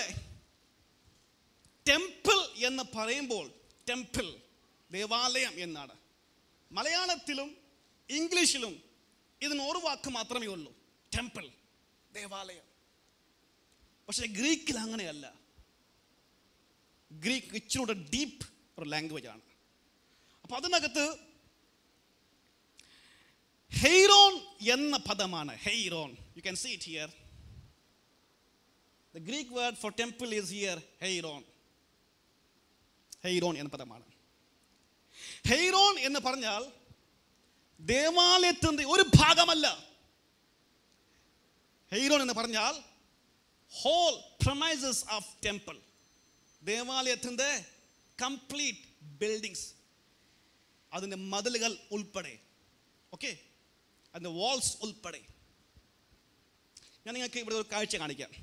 ടെമ്പിൾ എന്ന് പറയുമ്പോൾ ടെമ്പിൾ ദേവാലയം എന്നാണ് മലയാളത്തിലും ഇംഗ്ലീഷിലും ഇതിന് ഒരു വാക്ക് മാത്രമേ ഉള്ളൂ ടെമ്പിൾ ദേവാലയം പക്ഷേ ഗ്രീക്കിൽ അങ്ങനെയല്ല ഗ്രീക്ക് ഇച്ചിരൂടെ ഡീപ്പ് ഒരു ലാംഗ്വേജ് ആണ് അപ്പൊ അതിനകത്ത് ഹെയ്റോൺ എന്ന പദമാണ് ഹെയ്റോൺ you can see it here the Greek word for temple is here ഹെയ്റോൺ ഹെയ്റോൺ എന്ന പദമാണ് ഹെയ്റോൺ എന്ന് പറഞ്ഞാൽ ദേവാലയത്തിൻ്റെ ഒരു ഭാഗമല്ല ഹെയ്റോൺ എന്ന് പറഞ്ഞാൽ ഹോൾ പ്രമൈസസ് ഓഫ് ടെമ്പിൾ ദേവാലയത്തിൻ്റെ കംപ്ലീറ്റ് ബിൽഡിങ്സ് അതിൻ്റെ മതിലുകൾ ഉൾപ്പെടെ ഓക്കെ അതിൻ്റെ വാൾസ് ഉൾപ്പെടെ ഞാൻ നിങ്ങൾക്ക് ഇവിടെ ഒരു കാഴ്ച കാണിക്കാം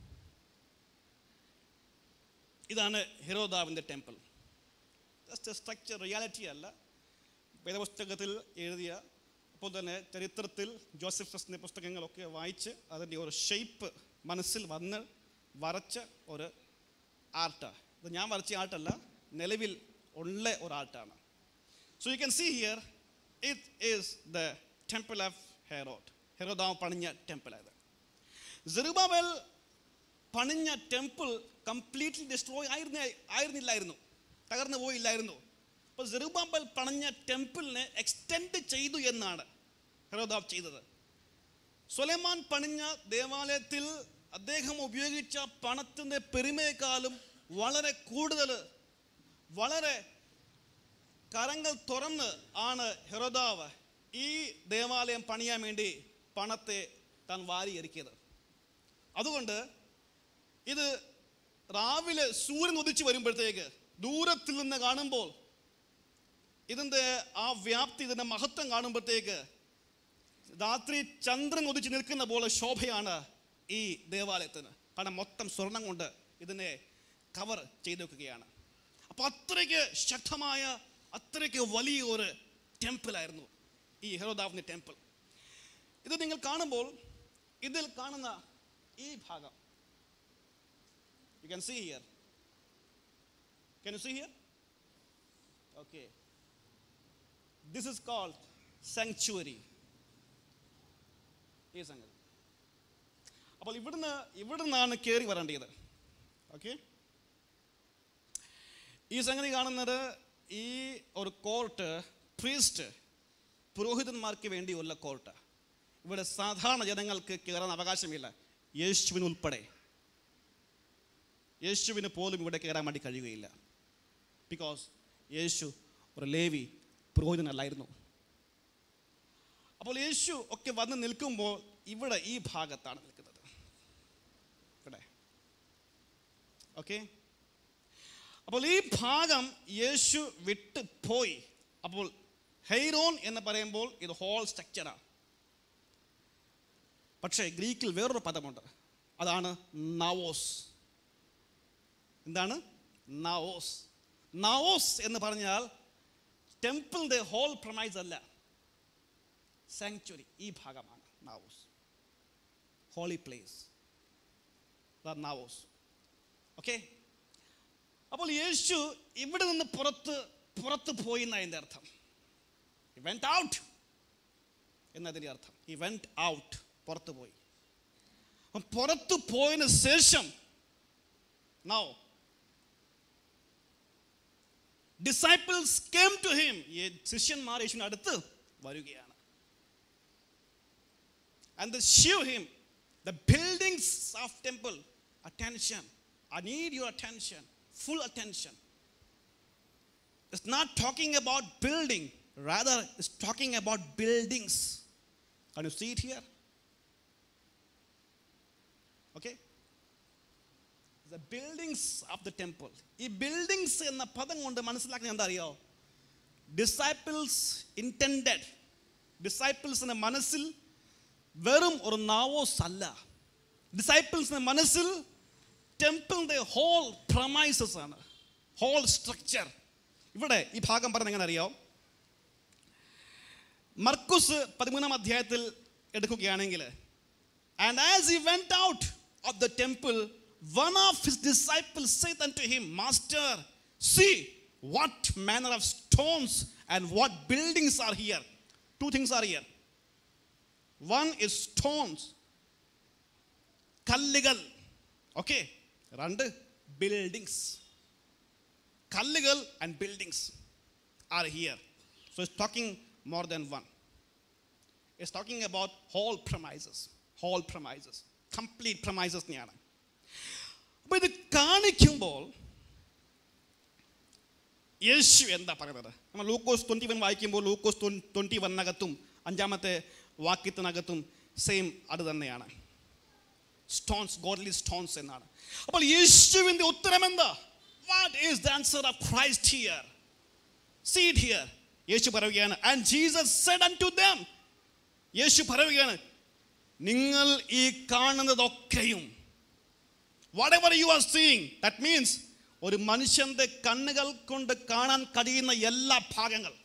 ഇതാണ് ഹെറോദാവിൻ്റെ ടെമ്പിൾ ജസ്റ്റ് സ്ട്രക്ചർ റിയാലിറ്റി അല്ല വേദപുസ്തകത്തിൽ എഴുതിയ അപ്പോൾ തന്നെ ചരിത്രത്തിൽ ജോസഫ് ഫസ്റ്റിൻ്റെ പുസ്തകങ്ങളൊക്കെ വായിച്ച് അതിൻ്റെ ഒരു ഷേപ്പ് മനസ്സിൽ വന്ന് വരച്ച ഒരു ആർട്ടാണ് ഇത് ഞാൻ വരച്ച ആർട്ടല്ല നിലവിൽ ഉള്ള ഒരു ആർട്ടാണ് so you can see here it is the temple of Herod ഹെറോദാവ് പണിഞ്ഞ ടെമ്പിൾ അത് ജെറുബാബൽ പണിഞ്ഞ ടെമ്പിൾ കംപ്ലീറ്റ്ലി ഡിസ്ട്രോയ് ആയിരുന്ന ആയിരുന്നില്ലായിരുന്നു തകർന്നു പോയില്ലായിരുന്നു അപ്പോൾ ജെറുബാബൽ പണിഞ്ഞ ടെമ്പിളിനെ എക്സ്റ്റെൻഡ് ചെയ്തു എന്നാണ് ഹെറോദാവ് ചെയ്തത് സൊലൈമാൻ പണിഞ്ഞ ദേവാലയത്തിൽ അദ്ദേഹം ഉപയോഗിച്ച പണത്തിൻ്റെ പെരുമയെക്കാളും വളരെ കൂടുതൽ വളരെ കരങ്ങൾ തുറന്ന് ആണ് ഹെറോദാവ് ഈ ദേവാലയം പണിയാൻ വേണ്ടി പണത്തെ താൻ വാരിയെറിക്കിയത് അതുകൊണ്ട് ഇത് രാവിലെ സൂര്യൻ ഉദിച്ചു വരുമ്പോഴത്തേക്ക് ദൂരത്തിൽ നിന്ന് കാണുമ്പോൾ ഇതിൻ്റെ ആ വ്യാപ്തി ഇതിൻ്റെ മഹത്വം കാണുമ്പോഴത്തേക്ക് രാത്രി ചന്ദ്രൻ ഉദിച്ച് നിൽക്കുന്ന പോലെ ശോഭയാണ് ഈ ദേവാലയത്തിന് കാരണം മൊത്തം സ്വർണം കൊണ്ട് ഇതിനെ കവർ ചെയ്ത് വെക്കുകയാണ് അപ്പോൾ അത്രയ്ക്ക് ശക്തമായ അത്രയ്ക്ക് വലിയ ഒരു ടെമ്പിളായിരുന്നു ഈ ഹെറോദാവിൻ്റെ ടെമ്പിൾ ഇത് നിങ്ങൾ കാണുമ്പോൾ ഇതിൽ കാണുന്ന ഈ ഭാഗം you can see here can you see here okay this is called sanctuary ഈ സംഗതി അപ്പോൾ ഇവിടുന്ന് ഇവിടുന്നാണ് കയറി വരേണ്ടത് ഓക്കെ ഈ സംഗതി കാണുന്നത് ഈ ഒരു കോർട്ട് പ്രീസ്റ്റ് പുരോഹിതന്മാർക്ക് വേണ്ടിയുള്ള കോർട്ട് ഇവിടെ സാധാരണ ജനങ്ങൾക്ക് കയറാൻ അവകാശമില്ല യേശുവിന് ഉൾപ്പെടെ യേശുവിന് പോലും ഇവിടെ കയറാൻ വേണ്ടി കഴിയുകയില്ല ബിക്കോസ് യേശു ഒരു ലേവി പുരോഹിതനല്ലായിരുന്നു അപ്പോൾ യേശു ഒക്കെ വന്ന് നിൽക്കുമ്പോൾ ഇവിടെ ഈ ഭാഗത്താണ് നിൽക്കുന്നത് ഇവിടെ ഓക്കെ അപ്പോൾ ഈ ഭാഗം യേശു വിട്ട് പോയി അപ്പോൾ ഹൈറോൺ എന്ന് പറയുമ്പോൾ ഇത് ഹോൾ സ്ട്രക്ചറാണ് പക്ഷേ ഗ്രീക്കിൽ വേറൊരു പദമുണ്ട് അതാണ് നവോസ് എന്താണ് നവോസ് നവോസ് എന്ന് പറഞ്ഞാൽ ടെമ്പിളിൻ്റെ ഹോൾ പ്രമൈസ് അല്ല സാങ്ച്വറി ഈ ഭാഗമാണ് നാവോസ് ഹോളി പ്ലേസ് നാവോസ് ഓക്കെ അപ്പോൾ യേശു ഇവിടെ നിന്ന് പുറത്ത് പുറത്ത് പോയി എന്ന അതിൻ്റെ അർത്ഥം വെൻറ്റ് ഔട്ട് എന്നതിൻ്റെ അർത്ഥം ഈ വെൻറ്റ് ഔട്ട് പുറത്ത് പോയി അപ്പം പുറത്ത് പോയതിന് ശേഷം now disciples came to him ഈ ശിഷ്യന്മാർ യേശുവിന് അടുത്ത് വരികയാണ് and they show him the buildings of temple attention i need your attention full attention it's not talking about building rather it's talking about buildings can you see it here okay the buildings of the temple ഈ buildings എന്ന പദം കൊണ്ട് മനസ്സിലാക്കുന്നത് എന്താ അറിയോ disciples intended ഡിസൈപ്പിൾസിന്റെ മനസ്സിൽ വെറും ഒരു നാവോസ് അല്ല ഡിസൈപ്പിൾസിന്റെ മനസ്സിൽ ടെമ്പിളിന്റെ ഹോൾ പ്രമൈസസ് ആണ് ഹോൾ സ്ട്രക്ചർ ഇവിടെ ഈ ഭാഗം പറഞ്ഞ എങ്ങനെ അറിയാം മർക്കുസ് പതിമൂന്നാം അധ്യായത്തിൽ എടുക്കുകയാണെങ്കിൽ and as he went out of the temple one of his disciple said unto him master see what manner of stones and what buildings are here two things are here one is stones കല്ലുകൾ okay രണ്ട് buildings കല്ലുകൾ and buildings are here so it's talking more than one it's talking about whole premises whole premises complete പ്രമൈസസിനെയാണ് അപ്പോൾ ഇത് കാണിക്കുമ്പോൾ യേശു എന്താ പറയുന്നത് നമ്മൾ ലൂക്കോസ് ട്വൻറ്റി വൺ വായിക്കുമ്പോൾ ലൂക്കോസ് ട്വൻറ്റി വണ്ണകത്തും അഞ്ചാമത്തെ വാക്യത്തിനകത്തും സെയിം അത് തന്നെയാണ് സ്റ്റോൺസ് ഗോഡ്ലി സ്റ്റോൺസ് എന്നാണ് അപ്പോൾ യേശുവിൻ്റെ ഉത്തരം എന്താ what is the answer of Christ here see it here യേശു പറയുകയാണ് and Jesus said unto them യേശു പറയുകയാണ് നിങ്ങൾ ഈ കാണുന്നതൊക്കെയും whatever you are seeing that means ഒരു മനുഷ്യന്റെ കണ്ണുകൾ കൊണ്ട് കാണാൻ കഴിയുന്ന എല്ലാ ഭാഗങ്ങൾ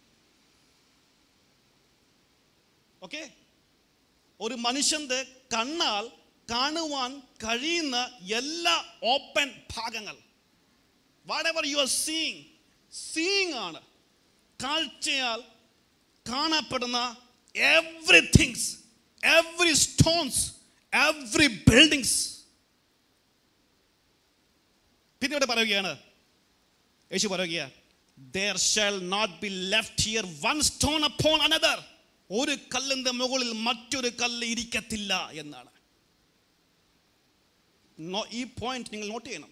ഓക്കെ ഒരു മനുഷ്യന്റെ കണ്ണാൽ കാണുവാൻ കഴിയുന്ന എല്ലാ ഓപ്പൺ ഭാഗങ്ങൾ whatever you are seeing seeing ആണ് കാഴ്ചയാൽ കാണപ്പെടുന്ന everythings every stones every buildings പിന്നെ ഇവിടെ പറയുകയാണ് യേശു പറയുക there shall not be left here one stone upon another ഒരു കല്ലിന്റെ മുകളിൽ മറ്റൊരു കല്ല് ഇരിക്കത്തില്ല എന്നാണ് നോ- ഈ പോയിന്റ് നിങ്ങൾ നോട്ട് ചെയ്യണം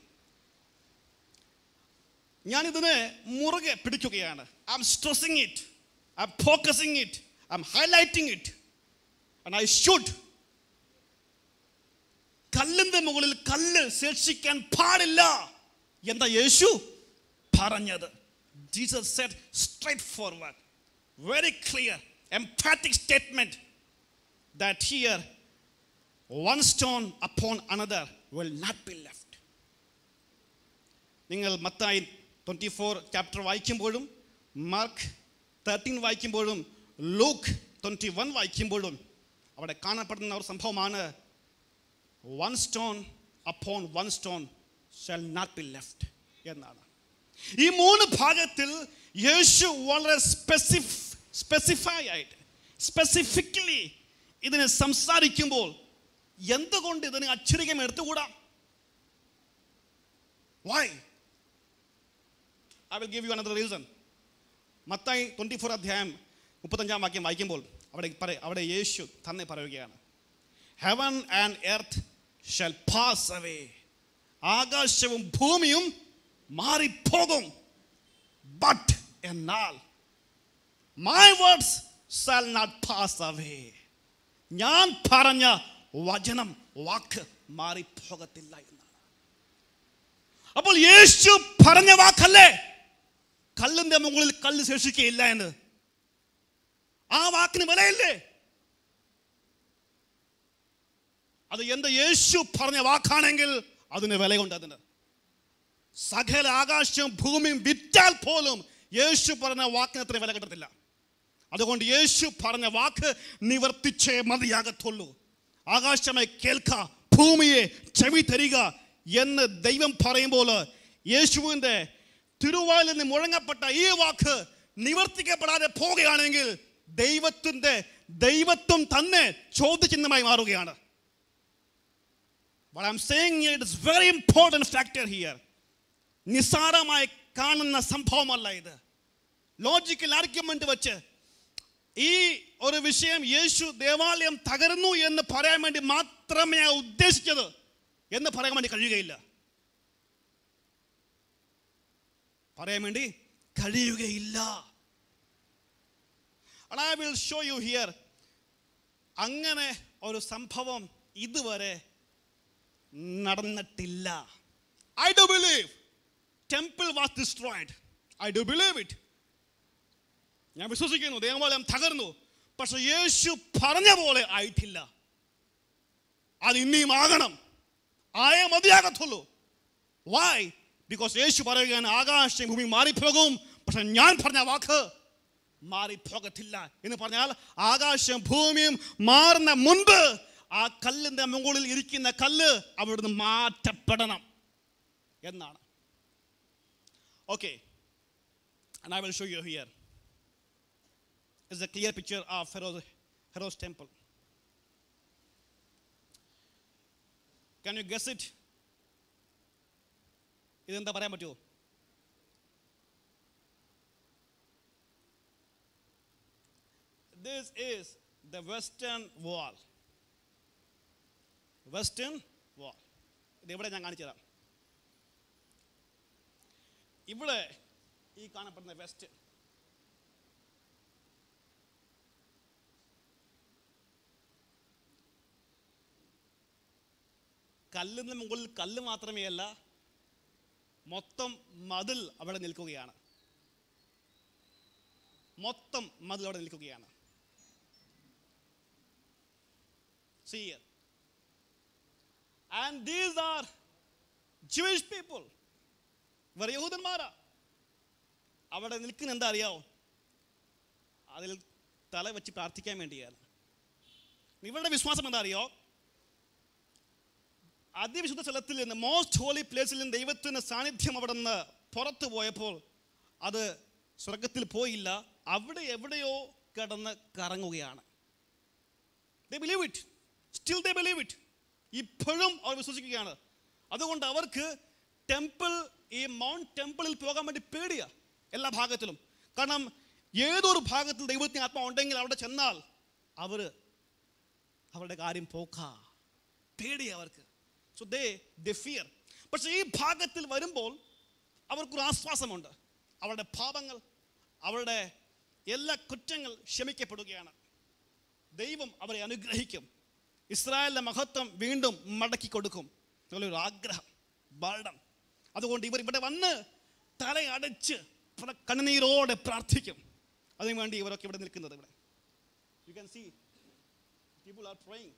ഞാൻ ഇതിനെ മുറുകെ പിടിക്കുകയാണ് I'm stressing it I'm focusing it I'm highlighting it and I should കല്ലിന്റെ മുകളിൽ കല്ല് ശേഷിക്കാൻ പാടില്ല എന്താ യേശു പറഞ്ഞത് Jesus said straight forward very clear emphatic statement that here one stone upon another will not be left. നിങ്ങൾ മത്തായി ട്വൻറ്റി ഫോർ ചാപ്റ്റർ വായിക്കുമ്പോഴും മാർക്ക് തേർട്ടീൻ വായിക്കുമ്പോഴും ലൂക്ക് ട്വൻറ്റി വൺ വായിക്കുമ്പോഴും അവിടെ കാണപ്പെടുന്ന ഒരു സംഭവമാണ് one stone upon one stone shall not be left എന്നാണ് ഈ മൂന്ന് ഭാഗത്തിൽ യേശു വളരെ സ്പെസിഫ് സ്പെസിഫൈ ആയിട്ട് സ്പെസിഫിക്കലി ഇതിനെ സംസാരിക്കുമ്പോൾ എന്തുകൊണ്ട് ഇതിന് അക്ഷരികം എടുത്തുകൂടാ why I will give you another reason മത്തായി ട്വൻറ്റി ഫോർ അധ്യായം മുപ്പത്തഞ്ചാം വാക്യം വായിക്കുമ്പോൾ അവിടെ പറ അവിടെ യേശു തന്നെ പറയുകയാണ് heaven and earth shall pass away ആകാശവും ഭൂമിയും മാറിപ്പോകും ബട്ട് എന്നാൽ my words shall not pass away ഞാൻ പറഞ്ഞ വചനം വാക്ക് മാറിപ്പോകത്തില്ല എന്നാണ് അപ്പോൾ യേശു പറഞ്ഞ വാക്കല്ലേ കല്ലിന്റെ മുകളിൽ കല്ല് ശേഷിക്കുകയില്ല എന്ന് ആ വാക്കിന് വിലയില്ലേ അത് എന്റെ യേശു പറഞ്ഞ വാക്കാണെങ്കിൽ അതിന് വിലയുണ്ട് അതിന് സകല ആകാശവും ഭൂമിയും വിറ്റാൽ പോലും യേശു പറഞ്ഞ വാക്കിന് അത്ര വില കിട്ടത്തില്ല അതുകൊണ്ട് യേശു പറഞ്ഞ വാക്ക് നിവർത്തിച്ചേ മതിയാകത്തുള്ളൂ ആകാശമേ കേൾക്ക ഭൂമിയെ ചെവി തരിക എന്ന് ദൈവം പറയുമ്പോൾ യേശുവിൻ്റെ തിരുവായിൽ നിന്ന് മുഴങ്ങപ്പെട്ട ഈ വാക്ക് നിവർത്തിക്കപ്പെടാതെ പോവുകയാണെങ്കിൽ ദൈവത്തിൻ്റെ ദൈവത്വം തന്നെ ചോദ്യചിഹ്നമായി മാറുകയാണ് What I'm saying here, it is very important factor here. നിസ്സാരമായി കാണുന്ന സംഭവമല്ല ഇത് ലോജിക്കൽ ആർഗ്യുമെന്റ് വെച്ച് ഈ ഒരു വിഷയം യേശു ദേവാലയം തകർന്നു എന്ന് പറയാൻ വേണ്ടി മാത്രമേ ആ ഉദ്ദേശിച്ചത് എന്ന് പറയാൻ വേണ്ടി കഴിയുകയില്ല പറയാൻ വേണ്ടി കഴിയുകയില്ല And I will show you here അങ്ങനെ ഒരു സംഭവം ഇതുവരെ നടന്നിട്ടില്ല I do believe temple was destroyed I do believe it ഞാൻ വിശ്വസിക്കുന്നു ദേവാലയം തകർന്നു പക്ഷെ യേശു പറഞ്ഞ പോലെ ആയിട്ടില്ല അത് ഇനിയും ആകണം ആയേ മതിയാകത്തുള്ളൂ വൈ ബിക്കോസ് യേശു പറയുകയാണ് ആകാശം ഭൂമി മാറിപ്പോകും പക്ഷെ ഞാൻ പറഞ്ഞ വാക്ക് മാറിപ്പോകത്തില്ല എന്ന് പറഞ്ഞാൽ ആകാശം ഭൂമിയും മാറുന്ന മുൻപ് ആ കല്ലിന്റെ മുകളിൽ ഇരിക്കുന്ന കല്ല് അവിടുന്ന് മാറ്റപ്പെടണം എന്നാണ് okay and I will show you here is a clear picture of Pharaoh's, Pharaoh's temple. Can you guess it? ഇതെന്താ പറയാൻ പറ്റുമോ This is the western wall. Western wall. ഇത് ഇവിടെ ഞാൻ കാണിച്ചു തരാം ഇവിടെ ഈ കാണപ്പെടുന്ന വെസ്റ്റ് കല്ലിന് മുകളിൽ കല്ല് മാത്രമേ അല്ല മൊത്തം മതിൽ അവിടെ നിൽക്കുകയാണ് മൊത്തം മതിൽ അവിടെ നിൽക്കുകയാണ് See here. And these are Jewish people. ഇവർ യഹൂദന്മാരാ അവിടെ നിൽക്കുന്ന എന്താ അറിയാവോ അതിൽ തല വെച്ച് പ്രാർത്ഥിക്കാൻ വേണ്ടിയാണ് ഇവരുടെ വിശ്വാസം എന്താ അറിയോ അതിവിശുദ്ധ സ്ഥലത്തിൽ നിന്ന് മോസ്റ്റ് ഹോളി പ്ലേസിൽ നിന്ന് ദൈവത്തിന് സാന്നിധ്യം അവിടെ നിന്ന് പുറത്തു പോയപ്പോൾ അത് സ്വർഗത്തിൽ പോയില്ല അവിടെ എവിടെയോ കിടന്ന് കറങ്ങുകയാണ് they believe it still they believe it ഇപ്പോഴും അവർ വിശ്വസിക്കുകയാണ് അതുകൊണ്ട് അവർക്ക് ടെമ്പിൾ ഈ മൗണ്ട് ടെമ്പിളിൽ പോകാൻ വേണ്ടി പേടിയാ എല്ലാ ഭാഗത്തിലും കാരണം ഏതൊരു ഭാഗത്തിൽ ദൈവത്തിന് ആത്മാവ് ഉണ്ടെങ്കിൽ അവിടെ ചെന്നാൽ അവർ അവരുടെ കാര്യം പോക്കാ പേടി അവർക്ക് സോ ദേ ദ ഫിയർ പക്ഷെ ഈ ഭാഗത്തിൽ വരുമ്പോൾ അവർക്കൊരു ആശ്വാസമുണ്ട് അവരുടെ പാപങ്ങൾ അവരുടെ എല്ലാ കുറ്റങ്ങൾ ക്ഷമിക്കപ്പെടുകയാണ് ദൈവം അവരെ അനുഗ്രഹിക്കും ഇസ്രായേലിന്റെ മഹത്വം വീണ്ടും മടക്കി കൊടുക്കും എന്നുള്ളൊരു ആഗ്രഹം ബർഡൻ അതുകൊണ്ട് ഇവർ ഇവിടെ വന്ന് തലയടച്ച് പ്ര- കണ്ണുനീരോടെ പ്രാർത്ഥിക്കും അതിനുവേണ്ടി ഇവരൊക്കെ ഇവിടെ നിൽക്കുന്നത് ഇവിടെ you can see people are praying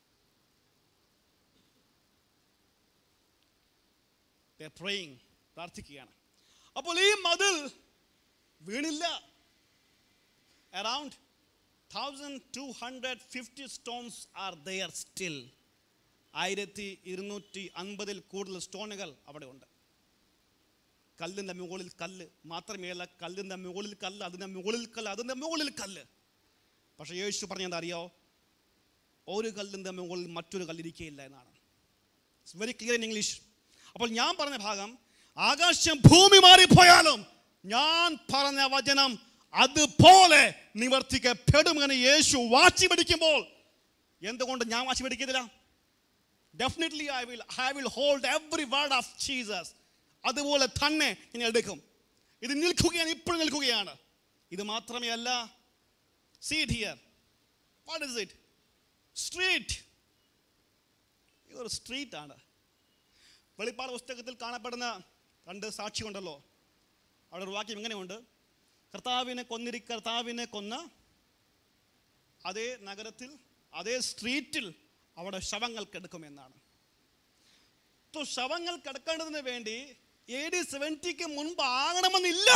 praying പ്രാർത്ഥിക്കുകയാണ് അപ്പോൾ ഈ മതിൽ വീണില്ല around thousand two hundred fifty stones are there still ആയിരത്തി ഇരുന്നൂറ്റി അൻപതിൽ കൂടുതൽ സ്റ്റോണുകൾ അവിടെ ഉണ്ട് കല്ലിൻ്റെ മുകളിൽ കല്ല് മാത്രമേയല്ല കല്ലിൻ്റെ മുകളിൽ കല്ല് അതിൻ്റെ മുകളിൽ കല്ല് അതിൻ്റെ മുകളിൽ കല്ല് പക്ഷേ യേശു പറഞ്ഞത് അറിയോ ഒരു കല്ലിൻ്റെ മുകളിൽ മറ്റൊരു കല്ലിരിക്കുകയില്ല എന്നാണ് it's very clear in English അപ്പോൾ ഞാൻ പറഞ്ഞ ഭാഗം ആകാശം ഭൂമി മാറിപ്പോയാലും ഞാൻ പറഞ്ഞ വചനം അതുപോലെ നിവർത്തിക്കപ്പെടുമെന്ന് യേശു വാശി പിടിക്കുമ്പോൾ എന്തുകൊണ്ട് ഞാൻ വാശി പിടിക്കുന്നില്ല definitely I will I will hold every word of Jesus അതുപോലെ തന്നെ ഞാൻ എടുക്കും ഇത് നിൽക്കുകയാണ് ഇപ്പോഴും നിൽക്കുകയാണ് ഇത് മാത്രമേ അല്ല see it here what is it street ഇതൊരു സ്ട്രീറ്റ് ആണ് വെളിപ്പാട് പുസ്തകത്തിൽ കാണപ്പെടുന്ന രണ്ട് സാക്ഷിയുണ്ടല്ലോ അവിടെ ഒരു വാക്യം ഇങ്ങനെയുണ്ട് കർത്താവിനെ കൊന്നിരി കർത്താവിനെ കൊന്ന അതേ നഗരത്തിൽ അതേ സ്ട്രീറ്റിൽ അവിടെ ശവങ്ങൾ കിടക്കുമെന്നാണ് तो ശവങ്ങൾ കിടക്കേണ്ടതിന് വേണ്ടി എ ഡി സെവൻറ്റിക്ക് മുൻപ് ആകണമെന്നില്ല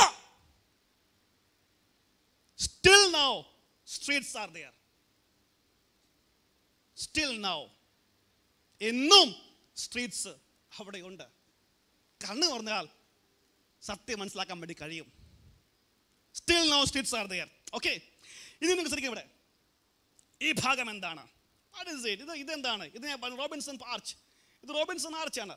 still now streets are there still now എന്നും സ്ട്രീറ്റ്സ് അവിടെയുണ്ട് കണ്ണു പറഞ്ഞാൽ സത്യം മനസ്സിലാക്കാൻ വേണ്ടി കഴിയും still now streets are there okay ഇനി നിങ്ങൾക്ക് ശരിക്കും ഇവിടെ ഈ ഭാഗം എന്താണ് What is it? ഇത് ഇതെന്താണ് ഇത് ഞാൻ പറഞ്ഞു, റോബിൻസൺ ആർച്ച് ഇത് റോബിൻസൺ ആർച്ചാണ്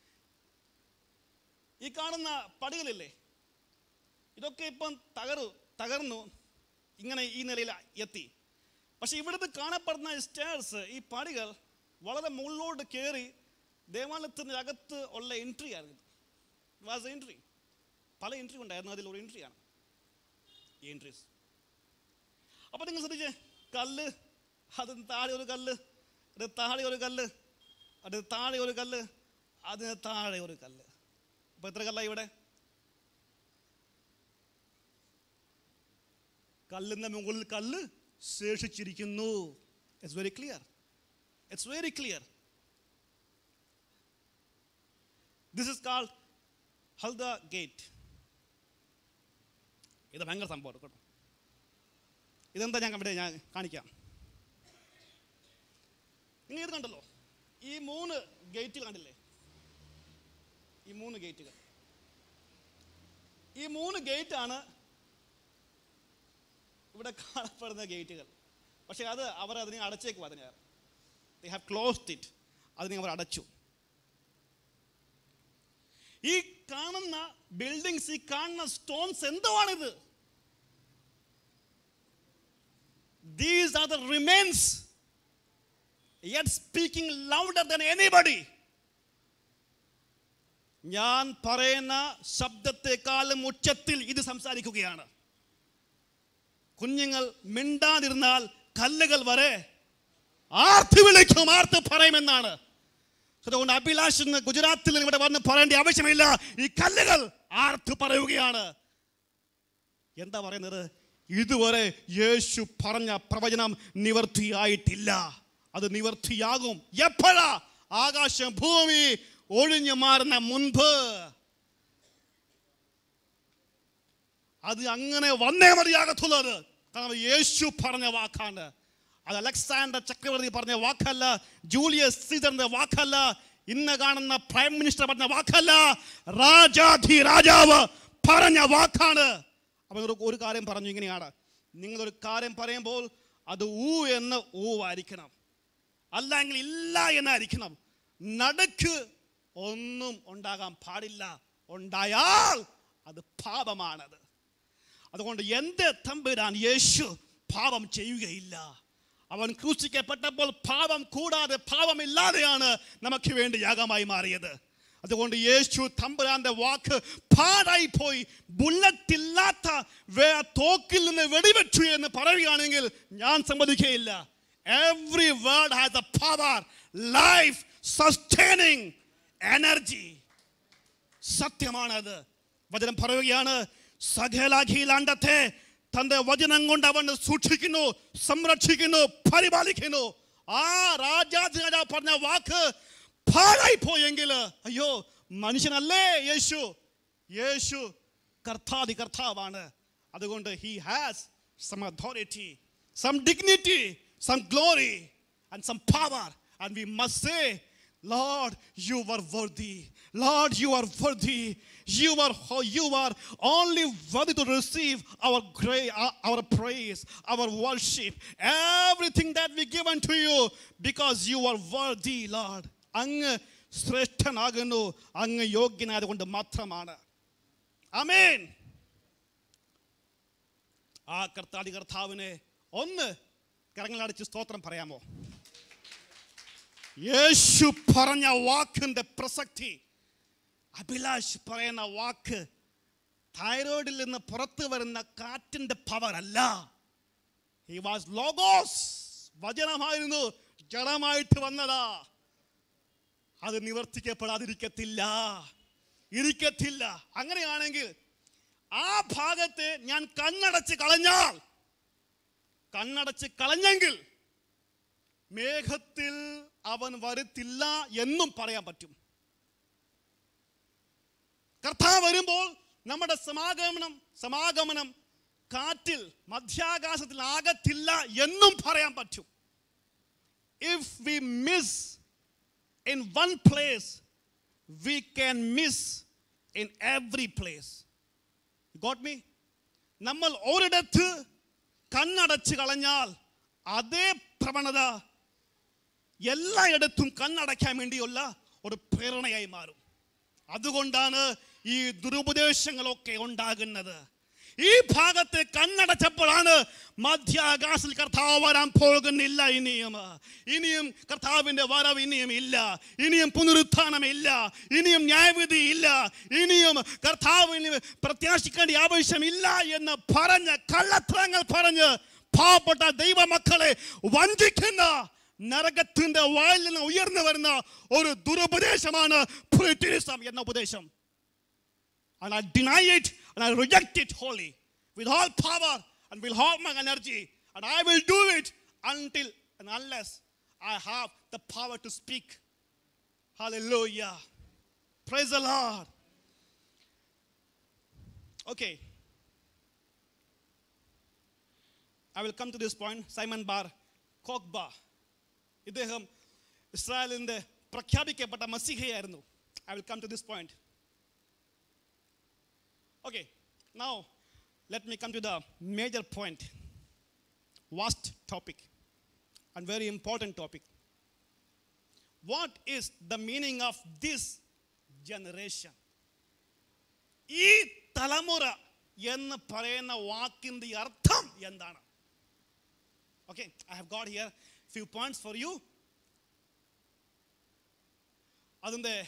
ഈ കാണുന്ന പടികളില്ലേ ഇതൊക്കെ ഇപ്പം തകരു തകർന്നു ഇങ്ങനെ ഈ നിലയിൽ എത്തി പക്ഷെ ഇവിടുത്തെ കാണപ്പെടുന്ന സ്റ്റേഴ്സ് ഈ പടികൾ വളരെ മുകളിലോട്ട് കയറി ദേവാലയത്തിൻ്റെ അകത്ത് ഉള്ള എൻട്രി ആയിരുന്നു വാസ് എൻട്രി പല എൻട്രി ഉണ്ടായിരുന്നു അതിൽ ഒരു എൻട്രിയാണ് ഈ എൻട്രീസ് അപ്പോൾ നിങ്ങൾ ശ്രദ്ധിച്ചേ കല്ല് അതിന് താഴെ ഒരു കല്ല് അതിന് താഴെ ഒരു കല്ല് അതിന് താഴെ ഒരു കല്ല് അതിന് താഴെ ഒരു കല്ല് അപ്പോൾ എത്ര കല്ലായി ഇവിടെ കല്ലിൻ്റെ മുകളിൽ കല്ല് ശേഷിച്ചിരിക്കുന്നു it's very clear it's very clear this is called Huldah gate ഇത് ഭയങ്കര സംഭവം കേട്ടോ ഇതെന്താ ഞാൻ ഇവിടെ ഞാൻ കാണിക്കാം നിങ്ങൾ ഇത് കണ്ടല്ലോ ഈ മൂന്ന് ഗേറ്റ് കണ്ടില്ലേ ഈ മൂന്ന് ഗേറ്റുകൾ ഈ മൂന്ന് ഗേറ്റാണ് ഇവിടെ കാണപ്പെടുന്ന ഗേറ്റുകൾ പക്ഷേ അത് അവർ അതിനെ അടച്ചേക്കും അതിനെ ദേ ഹാവ് ക്ലോസ്ഡ് ഇറ്റ് അതിനെ അവർ അടച്ചു ഈ കാണുന്ന ബിൽഡിങ്സ് ഈ കാണുന്ന സ്റ്റോൺസ് എന്തുവാണിത് these are the remains yet speaking louder than anybody ഞാൻ പറയുന്ന ശബ്ദത്തെക്കാളും ഉച്ചത്തിൽ ഇത് സംസാരിക്കുകയാണ് കുഞ്ഞുങ്ങൾ മിണ്ടാതിരുന്നാൽ കല്ലുകൾ വരെ ആർത്ത് വിളിക്കും ആർത്ത് പറയുമെന്നാണ് അതുകൊണ്ട് അഭിലാഷ് എന്ന് ഗുജറാത്തിൽ നിന്ന് ഇവിടെ വന്ന് പറയേണ്ട ആവശ്യമില്ല ഈ കല്ലുകൾ ആർത്ത് പറയുകയാണ് എന്താ പറയുന്നത് ഇതുവരെ യേശു പറഞ്ഞ പ്രവചനം നിവർത്തിയായിട്ടില്ല അത് നിവർത്തിയാകും എപ്പോഴാ ആകാശം ഭൂമി ഒഴിഞ്ഞു മാറുന്ന മുൻപ് അത് അങ്ങനെ വന്നേ മതിയാകത്തുള്ളത് കാരണം യേശു പറഞ്ഞ വാക്കാണ് അത് അലക്സാണ്ടർ ചക്രവർത്തി പറഞ്ഞ വാക്കല്ല ജൂലിയസ് സീസറിന്റെ വാക്കല്ല ഇന്ന് കാണുന്ന പ്രൈം മിനിസ്റ്റർ പറഞ്ഞ വാക്കല്ല രാജാധി രാജാവ് പറഞ്ഞ വാക്കാണ് അപ്പോൾ ഒരു ഒരു കാര്യം പറഞ്ഞു ഇങ്ങനെയാണ് നിങ്ങളൊരു കാര്യം പറയുമ്പോൾ അത് ഊ എന്ന് ഊവായിരിക്കണം അല്ലെങ്കിൽ ഇല്ല എന്നായിരിക്കണം നടുക്ക് ഒന്നും ഉണ്ടാകാൻ പാടില്ല ഉണ്ടായാൽ അത് പാപമാണത് അതുകൊണ്ട് എൻ്റെ തമ്പുരാൻ യേശു പാപം ചെയ്യുകയില്ല അവൻ ക്രൂശിക്കപ്പെട്ടപ്പോൾ പാപം കൂടാതെ പാപമില്ലാതെയാണ് നമുക്ക് വേണ്ടി യാഗമായി മാറിയത് അതുകൊണ്ട് യേശു തമ്പുരാന്റെ വാക്ക് പാടായി പോയി ബുള്ളറ്റ് ഇല്ലാത്ത വേ- തോക്കിൽ നിന്ന് വെടിവെച്ചു എന്ന് പറയുകയാണെങ്കിൽ ഞാൻ സമ്മതിക്കുകയില്ല Every word has a power, life, sustaining energy. സത്യമാണത് വചനം പറയുകയാണ് സകലാഖിലാണ്ടത്തെ തന്റെ വചനം കൊണ്ട് അവൻ സൂക്ഷിക്കുന്നു സംരക്ഷിക്കുന്നു പരിപാലിക്കുന്നു ആ രാജാധിരാജാവ് പറഞ്ഞ വാക്ക് പാഴായി പോയെങ്കിൽ അയ്യോ മനുഷ്യനല്ലേ യേശു യേശു കർത്താതി കർത്താവാണ് അതുകൊണ്ട് he has some authority some dignity some glory and some power and we must say Lord, you are worthy. Lord, you are worthy. You are you are only worthy to receive our grace, our, our praise, our worship, everything that we give unto you, because you are worthy, Lord. അങ്ങ് ശ്രേഷ്ഠനാകുന്നു അങ്ങ് യോഗ്യനായതുകൊണ്ട് മാത്രമാണ് അമേൻ ആ കർത്താതി കർത്താവിനെ ഒന്ന് കരങ്ങളടച്ച് സ്തോത്രം പറയാമോ യേശു പറഞ്ഞ വാക്കിന്റെ പ്രസക്തി അഭിലാഷ് പറയുന്ന വാക്ക് തൈറോയിഡിൽ നിന്ന് പുറത്തു വരുന്ന കാറ്റിന്റെ പവർ അല്ല ഹി വാസ് ലോഗോസ് വചനമായിരുന്നു ജഡമായിട്ട് വന്നതാ അത് നിവർത്തിക്കപ്പെടാതിരിക്കത്തില്ല ഇരിക്കത്തില്ല അങ്ങനെയാണെങ്കിൽ ആ ഭാഗത്തെ ഞാൻ കണ്ണടച്ച് കളഞ്ഞാൽ കണ്ണടച്ച് കളഞ്ഞെങ്കിൽ മേഘത്തിൽ അവൻ വരുത്തില്ല എന്നും പറയാൻ പറ്റും കർത്താവ് വരുമ്പോൾ നമ്മുടെ സമാഗമനം സമാഗമനം കാറ്റിൽ മധ്യാകാശത്തിൽ ആകത്തില്ല എന്നും പറയാൻ പറ്റും if we miss in one place we can miss in every place got me നമ്മൾ ഒരിടത്ത് കണ്ണടച്ച് കളഞ്ഞാൽ അതേ പ്രവണത എല്ലായിടത്തും കണ്ണടയ്ക്കാൻ വേണ്ടിയുള്ള ഒരു പ്രേരണയായി മാറും അതുകൊണ്ടാണ് ഈ ദുരുപദേശങ്ങളൊക്കെ ഉണ്ടാകുന്നത് ഈ ഭാഗത്ത് കണ്ണടച്ചപ്പോഴാണ് മധ്യാകാശത്തിൽ കർത്താവ് വരാൻ പോകുന്നില്ല ഇനിയും ഇനിയും കർത്താവിന്റെ വരവ് ഇനിയും ഇല്ല ഇനിയും പുനരുത്ഥാനമില്ല ഇനിയും ന്യായവിധി ഇല്ല ഇനിയും കർത്താവിന് പ്രത്യാശിക്കേണ്ട ആവശ്യമില്ല എന്ന് പറഞ്ഞ് കള്ളത്തരങ്ങൾ പറഞ്ഞ് പാവപ്പെട്ട ദൈവമക്കളെ വഞ്ചിക്കുന്ന നരകത്തിന്റെ വായിൽ നിന്ന് ഉയർന്നു വരുന്ന ഒരു ദുരുപദേശമാണ് പ്രിറ്റിനിസം എന്ന ഉപദേശം and I deny it and I reject it wholly with all power and with all my energy. And I will do it until and unless I have the power to speak. Hallelujah. Praise the Lord. Okay. I will come to this point. Simon Bar Kokba. ഇദ്ദേഹം ഇസ്രായേലിൻ്റെ പ്രഖ്യാപിക്കപ്പെട്ട മസിഹയായിരുന്നു I will come to this point Okay, now let me come to the major point. Vast topic and very important topic. What is the meaning of this generation? ഈ തലമുറ എന്ന് പറയുന്ന വാക്കിൻ്റെ അർത്ഥം എന്താണ് okay I have got here few points for you അതിൻ്റെ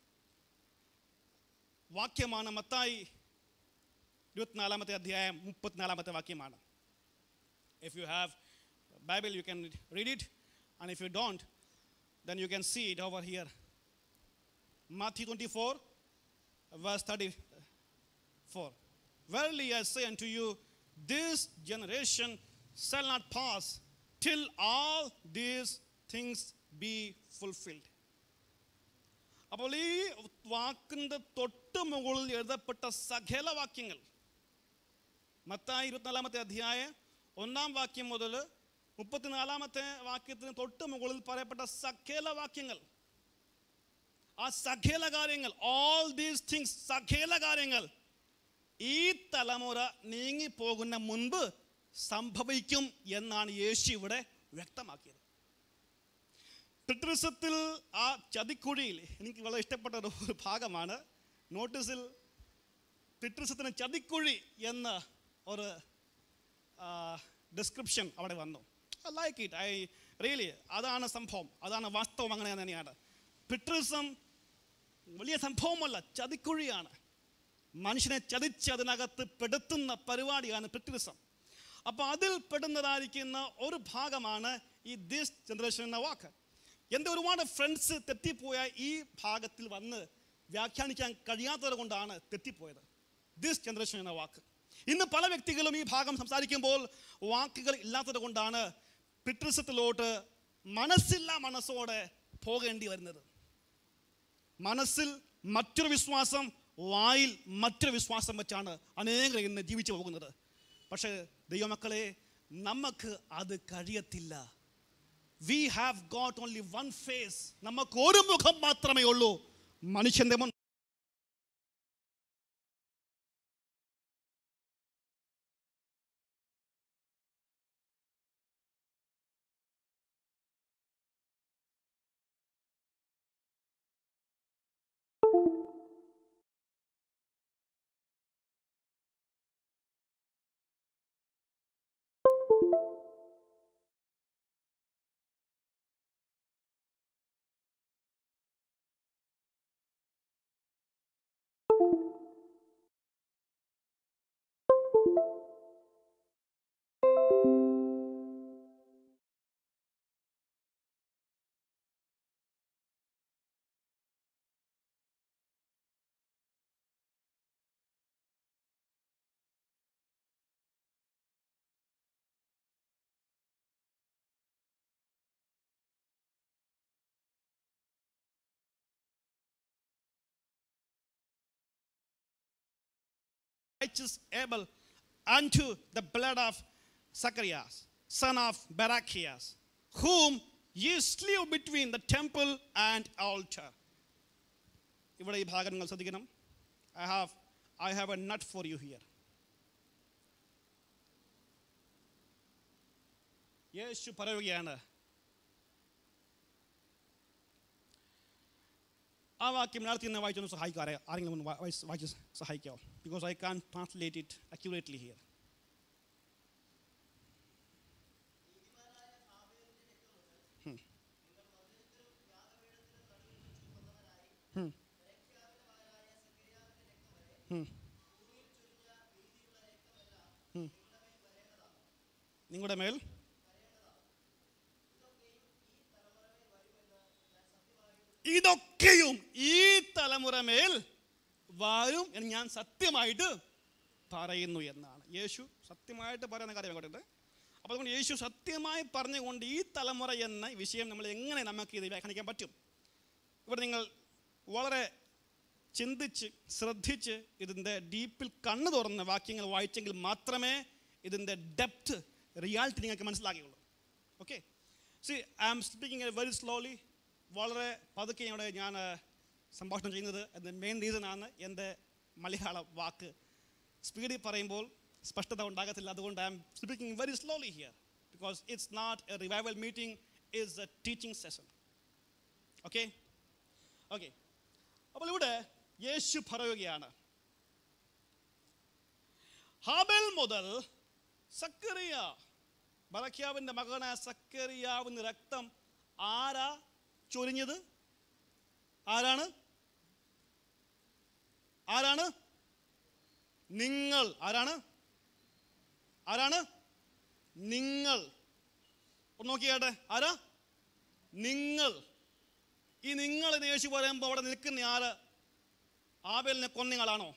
വാക്യമാണ് മത്തായി ഇരുപത്തിനാലാമത്തെ അധ്യായം മുപ്പത്തിനാലാമത്തെ വാക്യമാണ് if you have Bible you can read it and if you don't then you can see it over here Matthew twenty four verse thirty four Verily I say unto you, this generation shall not pass till all these things be fulfilled. അപ്പോൾ ഈ വാക്കിൻ്റെ തൊട്ട് മുകളിൽ എഴുതപ്പെട്ട സകല വാക്യങ്ങൾ മത്തായി ഇരുപത്തിനാലാമത്തെ അധ്യായം ഒന്നാം വാക്യം മുതൽ മുപ്പത്തിനാലാമത്തെ വാക്യത്തിന് തൊട്ട് മുകളിൽ പറയപ്പെട്ട സകല വാക്യങ്ങൾ ആ സകല കാര്യങ്ങൾ ഓൾ ദീസ് തിങ്സ് സകല കാര്യങ്ങൾ ഈ തലമുറ നീങ്ങിപ്പോകുന്ന മുൻപ് സംഭവിക്കും എന്നാണ് യേശു ഇവിടെ വ്യക്തമാക്കിയത് പിതൃസത്തിൽ ആ ചതിക്കുഴിയിൽ എനിക്ക് വളരെ ഇഷ്ടപ്പെട്ട ഒരു ഒരു ഭാഗമാണ് നോട്ടീസിൽ പിതൃസത്തിന് ചതിക്കുഴി എന്ന ഒരു ഡിസ്ക്രിപ്ഷൻ അവിടെ വന്നു ലൈക്ക് ഇറ്റ് ഐ റിയലി അതാണ് സംഭവം അതാണ് വാസ്തവം അങ്ങനെ തന്നെയാണ് പിതൃസം വലിയ സംഭവമല്ല ചതിക്കുഴിയാണ് മനുഷ്യനെ ചതിച്ച് അതിനകത്ത് പെടുത്തുന്ന പരിപാടിയാണ് പിതൃസം അപ്പോൾ അതിൽ പെടുന്നതായിരിക്കുന്ന ഒരു ഭാഗമാണ് ഈ ദിസ് ജനറേഷൻ എന്ന വാക്ക് എൻ്റെ ഒരുപാട് ഫ്രണ്ട്സ് തെറ്റിപ്പോയ ഈ ഭാഗത്തിൽ വന്ന് വ്യാഖ്യാനിക്കാൻ കഴിയാത്തത് കൊണ്ടാണ് തെറ്റിപ്പോയത് ദിസ് ജനറേഷൻ എന്ന വാക്ക് ഇന്ന് പല വ്യക്തികളും ഈ ഭാഗം സംസാരിക്കുമ്പോൾ വാക്കുകൾ ഇല്ലാത്തത് കൊണ്ടാണ് പിതൃസത്തിലോട്ട് മനസ്സില്ല മനസ്സോടെ പോകേണ്ടി വരുന്നത് മനസ്സിൽ മറ്റൊരു വിശ്വാസം വായിൽ മറ്റൊരു വിശ്വാസം വെച്ചാണ് അനേകർ ഇന്ന് ജീവിച്ചു പോകുന്നത് പക്ഷേ ദൈവമക്കളെ നമുക്ക് അത് കഴിയത്തില്ല we have got only one face നമുക്ക് ഒരു മുഖം മാത്രമേ ഉള്ളൂ മനുഷ്യന്റെ മുൻ righteous Abel unto the blood of Zacharias, son of Barachias, whom ye slew between the temple and altar. ഇവിടെ ഈ ഭാഗം നിങ്ങൾ ശ്രദ്ധിക്കണം I have I have a note for you here യേശു പറയുകയാണ് ആ വാക്യം നേരത്തെ തന്നെ വായിച്ചൊന്ന് സഹായിക്കാം ആരെ- ആരെങ്കിലും ഒന്ന് വാ- വായിച്ച് വായിച്ച് സഹായിക്കാമോ because I can translate it accurately here നിങ്ങളുടെ മേൽ ഇതൊക്കെയും ഈ തലമുറ മേൽ വരും എന്ന് ഞാൻ സത്യമായിട്ട് പറയുന്നു എന്നാണ് യേശു സത്യമായിട്ട് പറയുന്ന കാര്യം കേട്ടിട്ട് അപ്പോൾ അതുകൊണ്ട് യേശു സത്യമായി പറഞ്ഞുകൊണ്ട് ഈ തലമുറ എന്ന വിഷയം നമ്മൾ എങ്ങനെ നമുക്ക് ഇത് വ്യാഖ്യാനിക്കാൻ പറ്റും ഇവിടെ നിങ്ങൾ വളരെ ചിന്തിച്ച് ശ്രദ്ധിച്ച് ഇതിൻ്റെ ഡീപ്പിൽ കണ്ണു തുറന്ന് വാക്യങ്ങൾ വായിച്ചെങ്കിൽ മാത്രമേ ഇതിൻ്റെ ഡെപ്ത് റിയാലിറ്റി നിങ്ങൾക്ക് മനസ്സിലാകുകയുള്ളൂ okay see I am speaking very slowly വളരെ പതുക്കെയോടെ ഞാൻ ആ, സംഭാഷണം ചെയ്യുന്നത് അതിൻ്റെ മെയിൻ റീസണാണ് എൻ്റെ മലയാള വാക്ക് സ്പീഡിൽ പറയുമ്പോൾ സ്പഷ്ടത ഉണ്ടാകത്തില്ല അതുകൊണ്ട് I am speaking very slowly here because it's not a revival meeting is a teaching session okay okay അപ്പോൾ ഇവിടെ യേശു പറയുകയാണ് ഹാബൽ മുതൽ സക്കറിയ ബറക്യാവിൻ്റെ മകനായ സക്കറിയാവിന് രക്തം ആരാ ചൊരിഞ്ഞത് ആരാണ് ആരാണ് നിങ്ങൾ ആരാണ് ആരാണ് നിങ്ങൾ ഒന്ന് നോക്കിയാട്ടെ ആരാ നിങ്ങൾ ഈ നിങ്ങൾ എന്ന് യേശു പറയുമ്പോൾ അവിടെ നിൽക്കുന്ന ആള് ആബേലിനെ കൊന്നയാളാണോ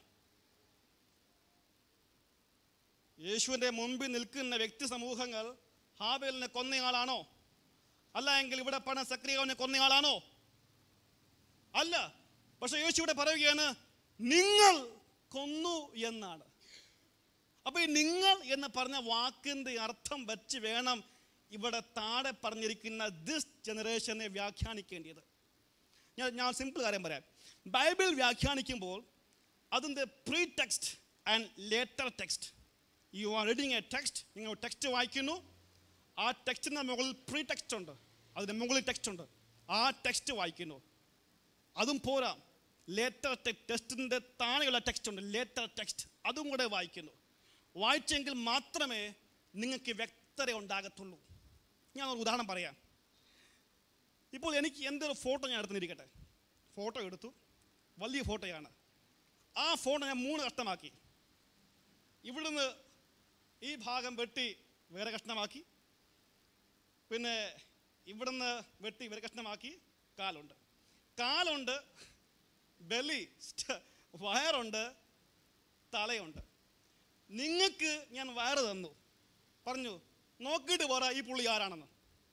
യേശുവിൻ്റെ മുമ്പിൽ നിൽക്കുന്ന വ്യക്തി സമൂഹങ്ങൾ ഹാബേലിനെ കൊന്നയാളാണോ അല്ല എങ്കിൽ ഇവിടെ പണ സക്രിയാവിനെ കൊന്നയാളാണോ അല്ല പക്ഷെ യേശു ഇവിടെ പറയുകയാണ് നിങ്ങൾ കൊന്നു എന്നാണ് അപ്പൊ ഈ നിങ്ങൾ എന്ന് പറഞ്ഞ വാക്കിന്റെ അർത്ഥം വെച്ച് വേണം ഇവിടെ താഴെ പറഞ്ഞിരിക്കുന്ന ദിസ് ജനറേഷനെ വ്യാഖ്യാനിക്കേണ്ടത് ഞാൻ ഞാൻ സിമ്പിൾ കാര്യം പറയാം ബൈബിൾ വ്യാഖ്യാനിക്കുമ്പോൾ അതിൻ്റെ pre text and later text you are reading a text നിങ്ങൾ ടെക്സ്റ്റ് വായിക്കുന്നു ആ ടെക്സ്റ്റിൻ്റെ മുകളിൽ പ്രീ ടെക്സ്റ്റ് ഉണ്ട് അതിൻ്റെ മുകളിൽ ടെക്സ്റ്റ് ഉണ്ട് ആ ടെക്സ്റ്റ് വായിക്കുന്നു അതും പോരാ ലേറ്റർ ടെക്സ്റ്റിൻ്റെ താഴെയുള്ള ടെക്സ്റ്റ് ഉണ്ട് ലേറ്റർ ടെക്സ്റ്റ് അതും കൂടെ വായിക്കുന്നു വായിച്ചെങ്കിൽ മാത്രമേ നിങ്ങൾക്ക് വ്യക്തത ഉണ്ടാകത്തുള്ളൂ ഞാൻ ഒരു ഉദാഹരണം പറയാം ഇപ്പോൾ എനിക്ക് എൻ്റെ ഒരു ഫോട്ടോ ഞാൻ എടുത്തിരിക്കട്ടെ ഫോട്ടോ എടുത്തു വലിയ ഫോട്ടോയാണ് ആ ഫോട്ടോ ഞാൻ മൂന്ന് കഷ്ടമാക്കി ഇവിടുന്ന് ഈ ഭാഗം വെട്ടി വേറെ കഷ്ണമാക്കി പിന്നെ ഇവിടുന്ന് വെട്ടി ഇവരെ കഷ്ണമാക്കി കാലുണ്ട് കാലുണ്ട് ബെലി സ്റ്റ- വയറുണ്ട് തലയുണ്ട് നിങ്ങൾക്ക് ഞാൻ വയറ് തന്നു പറഞ്ഞു നോക്കിയിട്ട് പറ ഈ പുള്ളി ആരാണെന്ന്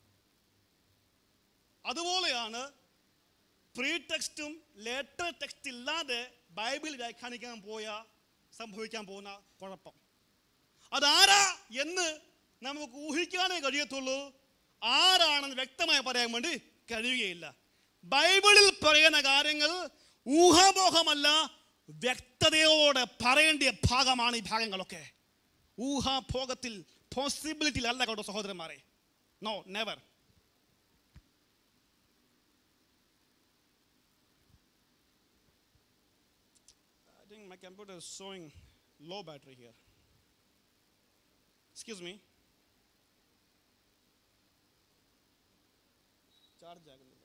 അതുപോലെയാണ് പ്രീ ടെക്സ്റ്റും ലേറ്റർ ടെക്സ്റ്റ് ഇല്ലാതെ ബൈബിൾ വ്യാഖ്യാനിക്കാൻ പോയ സംഭവിക്കാൻ പോകുന്ന കുഴപ്പം അതാരാ എന്ന് നമുക്ക് ഊഹിക്കാനേ കഴിയത്തുള്ളൂ ആരാണെന്ന് വ്യക്തമായി പറയാൻ വേണ്ടി കഴിയുകയില്ല ബൈബിളിൽ പറയുന്ന കാര്യങ്ങൾ ഊഹാമോഹമല്ല വ്യക്തതയോടെ പറയേണ്ട ഭാഗമാണ് ഈ ഭാഗങ്ങളൊക്കെ ഊഹാഭോഗത്തിൽ പോസിബിലിറ്റിയിൽ അല്ല കേട്ടോ സഹോദരന്മാരെ no never I think my computer is showing low battery here. Excuse me. Charge ആകുന്നില്ല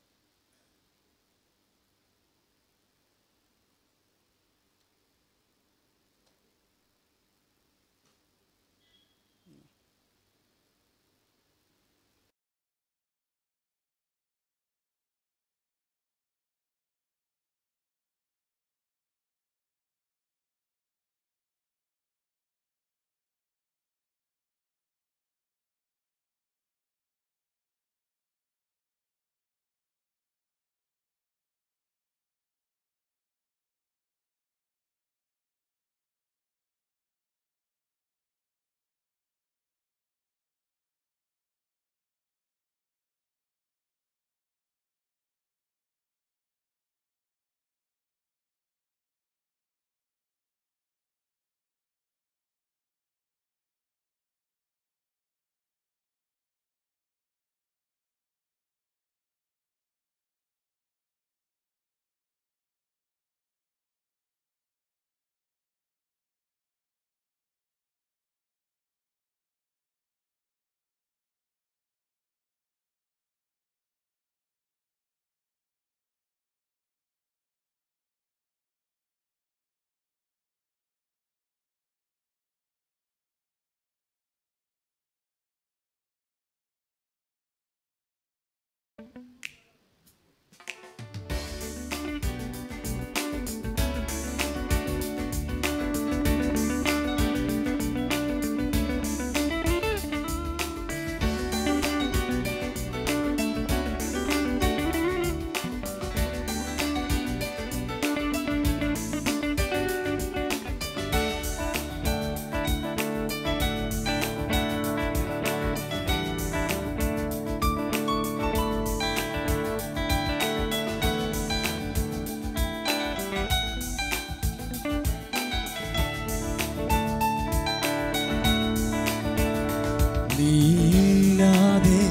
നീയില്ലാതെ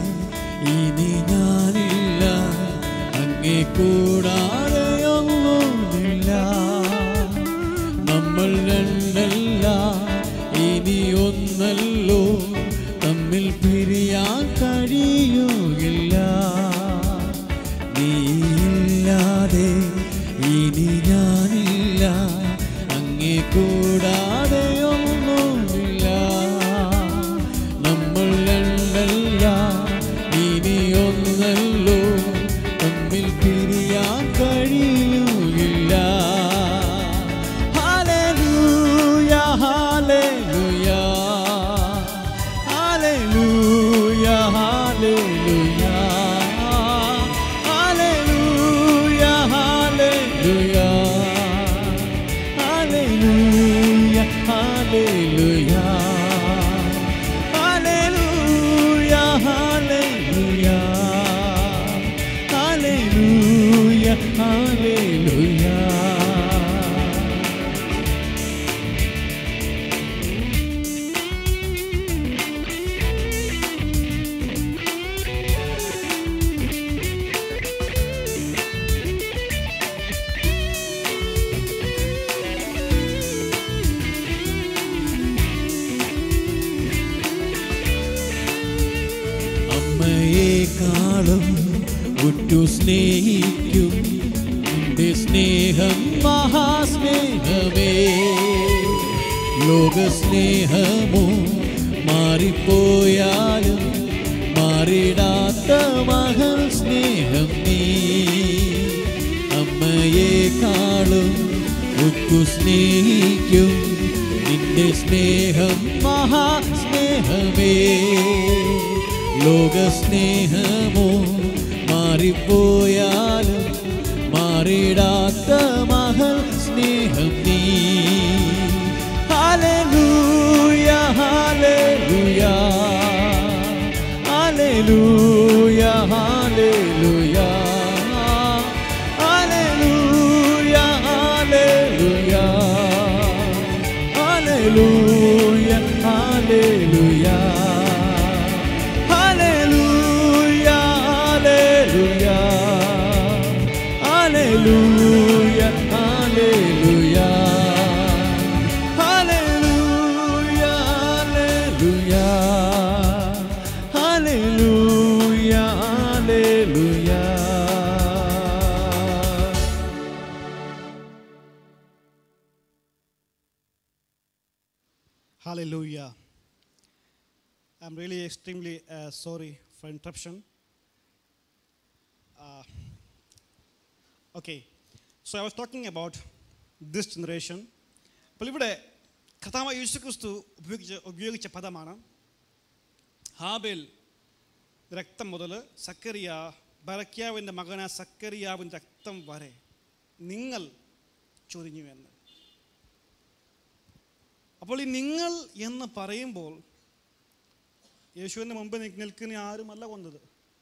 ഇനി ഞാനില്ല അങ്ങേ കൂടാതെ ഒന്നുമില്ല നമ്മൾ രണ്ടല്ല ഇനി ഒന്നല്ലോ തമ്മിൽ പിരിയാൻ കഴിയുകയില്ല നീയില്ലാതെ ഇനി ഞാനില്ല അങ്ങേ കൂടാതെ ഒന്നുമില്ല നമ്മൾ രണ്ടല്ല ഇനി ഒന്നല്ലോ തമ്മിൽ പിരിയാൻ കഴിയുകയില്ല hallelujah hallelujah hallelujah hallelujah hallelujah hallelujah hallelujah hallelujah hallelujah hallelujah hallelujah hallelujah അമ്മയെക്കാളും ഉറ്റു സ്നേഹിക്കും നിന്റെ സ്നേഹം മഹാസ്നേഹമേ ലോകസ്നേഹമോ മാറിപ്പോയാലും മാറി മാറിടാത്ത മകൾ സ്നേഹം നീ അമ്മയെക്കാളും ഉക്കു സ്നേഹിക്കും നിന്റെ സ്നേഹം മഹാസ്നേഹമേ ലോകസ്നേഹമോ മാറിപ്പോയാലും മാറിടാത്ത മകൾ സ്നേഹം നീ hallelujah hallelujah hallelujah hallelujah hallelujah hallelujah hallelujah hallelujah hallelujah hallelujah hallelujah hallelujah hallelujah hallelujah hallelujah Hallelujah. I'm really extremely uh, sorry for interruption. Uh, okay, so I was talking about this generation. അപ്പോൾ ഇവിടെ കഥാമ യേശു ക്രിസ്തു ഉപയോഗിച്ച ഉപയോഗിച്ച പദമാണ് ഹാബേൽ രക്തം മുതൽ സക്കറിയ ബറക്യാവിൻ്റെ മകന സക്കറിയാവിൻ്റെ രക്തം വരെ നിങ്ങൾ ചൊരിഞ്ഞു എന്ന് അപ്പോൾ ഈ നിങ്ങൾ എന്ന് പറയുമ്പോൾ യേശുവിൻ്റെ മുമ്പ് നി- നിൽക്കുന്ന ആരുമല്ല കൊന്നത്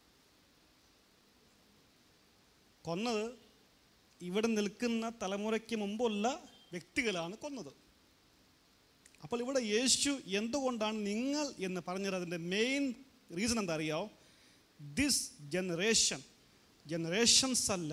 കൊന്നത് ഇവിടെ നിൽക്കുന്ന തലമുറയ്ക്ക് മുമ്പുള്ള വ്യക്തികളാണ് കൊന്നത് അപ്പോൾ ഇവിടെ യേശു എന്തുകൊണ്ടാണ് നിങ്ങൾ എന്ന് പറഞ്ഞത് അതിൻ്റെ മെയിൻ റീസൺ എന്താ അറിയാമോ ദിസ് ജനറേഷൻ ജനറേഷൻസ് അല്ല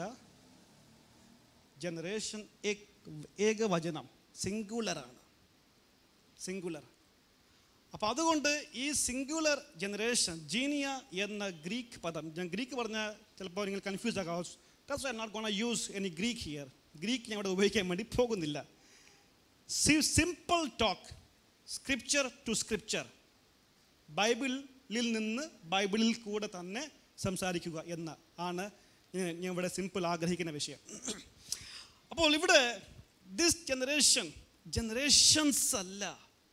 ജനറേഷൻ ഏകവചനം സിംഗുലറാണ് സിംഗുലർ അപ്പോൾ അതുകൊണ്ട് ഈ സിംഗുലർ ജനറേഷൻ ജീനിയ എന്ന ഗ്രീക്ക് പദം ഞാൻ ഗ്രീക്ക് പറഞ്ഞാൽ ചിലപ്പോൾ നിങ്ങൾ കൺഫ്യൂസ് ആകാം that's I not gonna use any Greek here Greek ഞാൻ ഇവിടെ ഉപയോഗിക്കാൻ വേണ്ടി പോകുന്നില്ല simple talk scripture to scripture ബൈബിളിൽ നിന്ന് ബൈബിളിൽ കൂടെ തന്നെ സംസാരിക്കുക എന്ന് ആണ് ഞാൻ ഞാൻ ഇവിടെ സിമ്പിൾ ആഗ്രഹിക്കുന്ന വിഷയം അപ്പോൾ ഇവിടെ ദിസ് ജനറേഷൻ ജനറേഷൻസ് അല്ല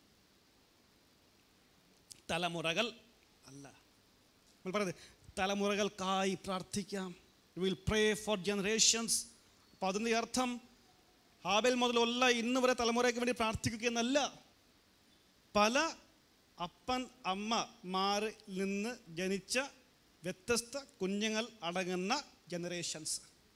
തലമുറകൾ അല്ല നമ്മൾ പറയുന്നത് തലമുറകൾക്കായി പ്രാർത്ഥിക്കാം വിൽ പ്രേ ഫോർ ജനറേഷൻസ് അപ്പോൾ അതിൻ്റെ അർത്ഥം ഹാബേൽ മുതലുള്ള ഇന്ന് വരെ തലമുറയ്ക്ക് വേണ്ടി പ്രാർത്ഥിക്കുക എന്നല്ല പല അപ്പൻ അമ്മ മാറിൽ നിന്ന് ജനിച്ച വ്യത്യസ്ത കുഞ്ഞുങ്ങൾ അടങ്ങുന്ന ജനറേഷൻസ്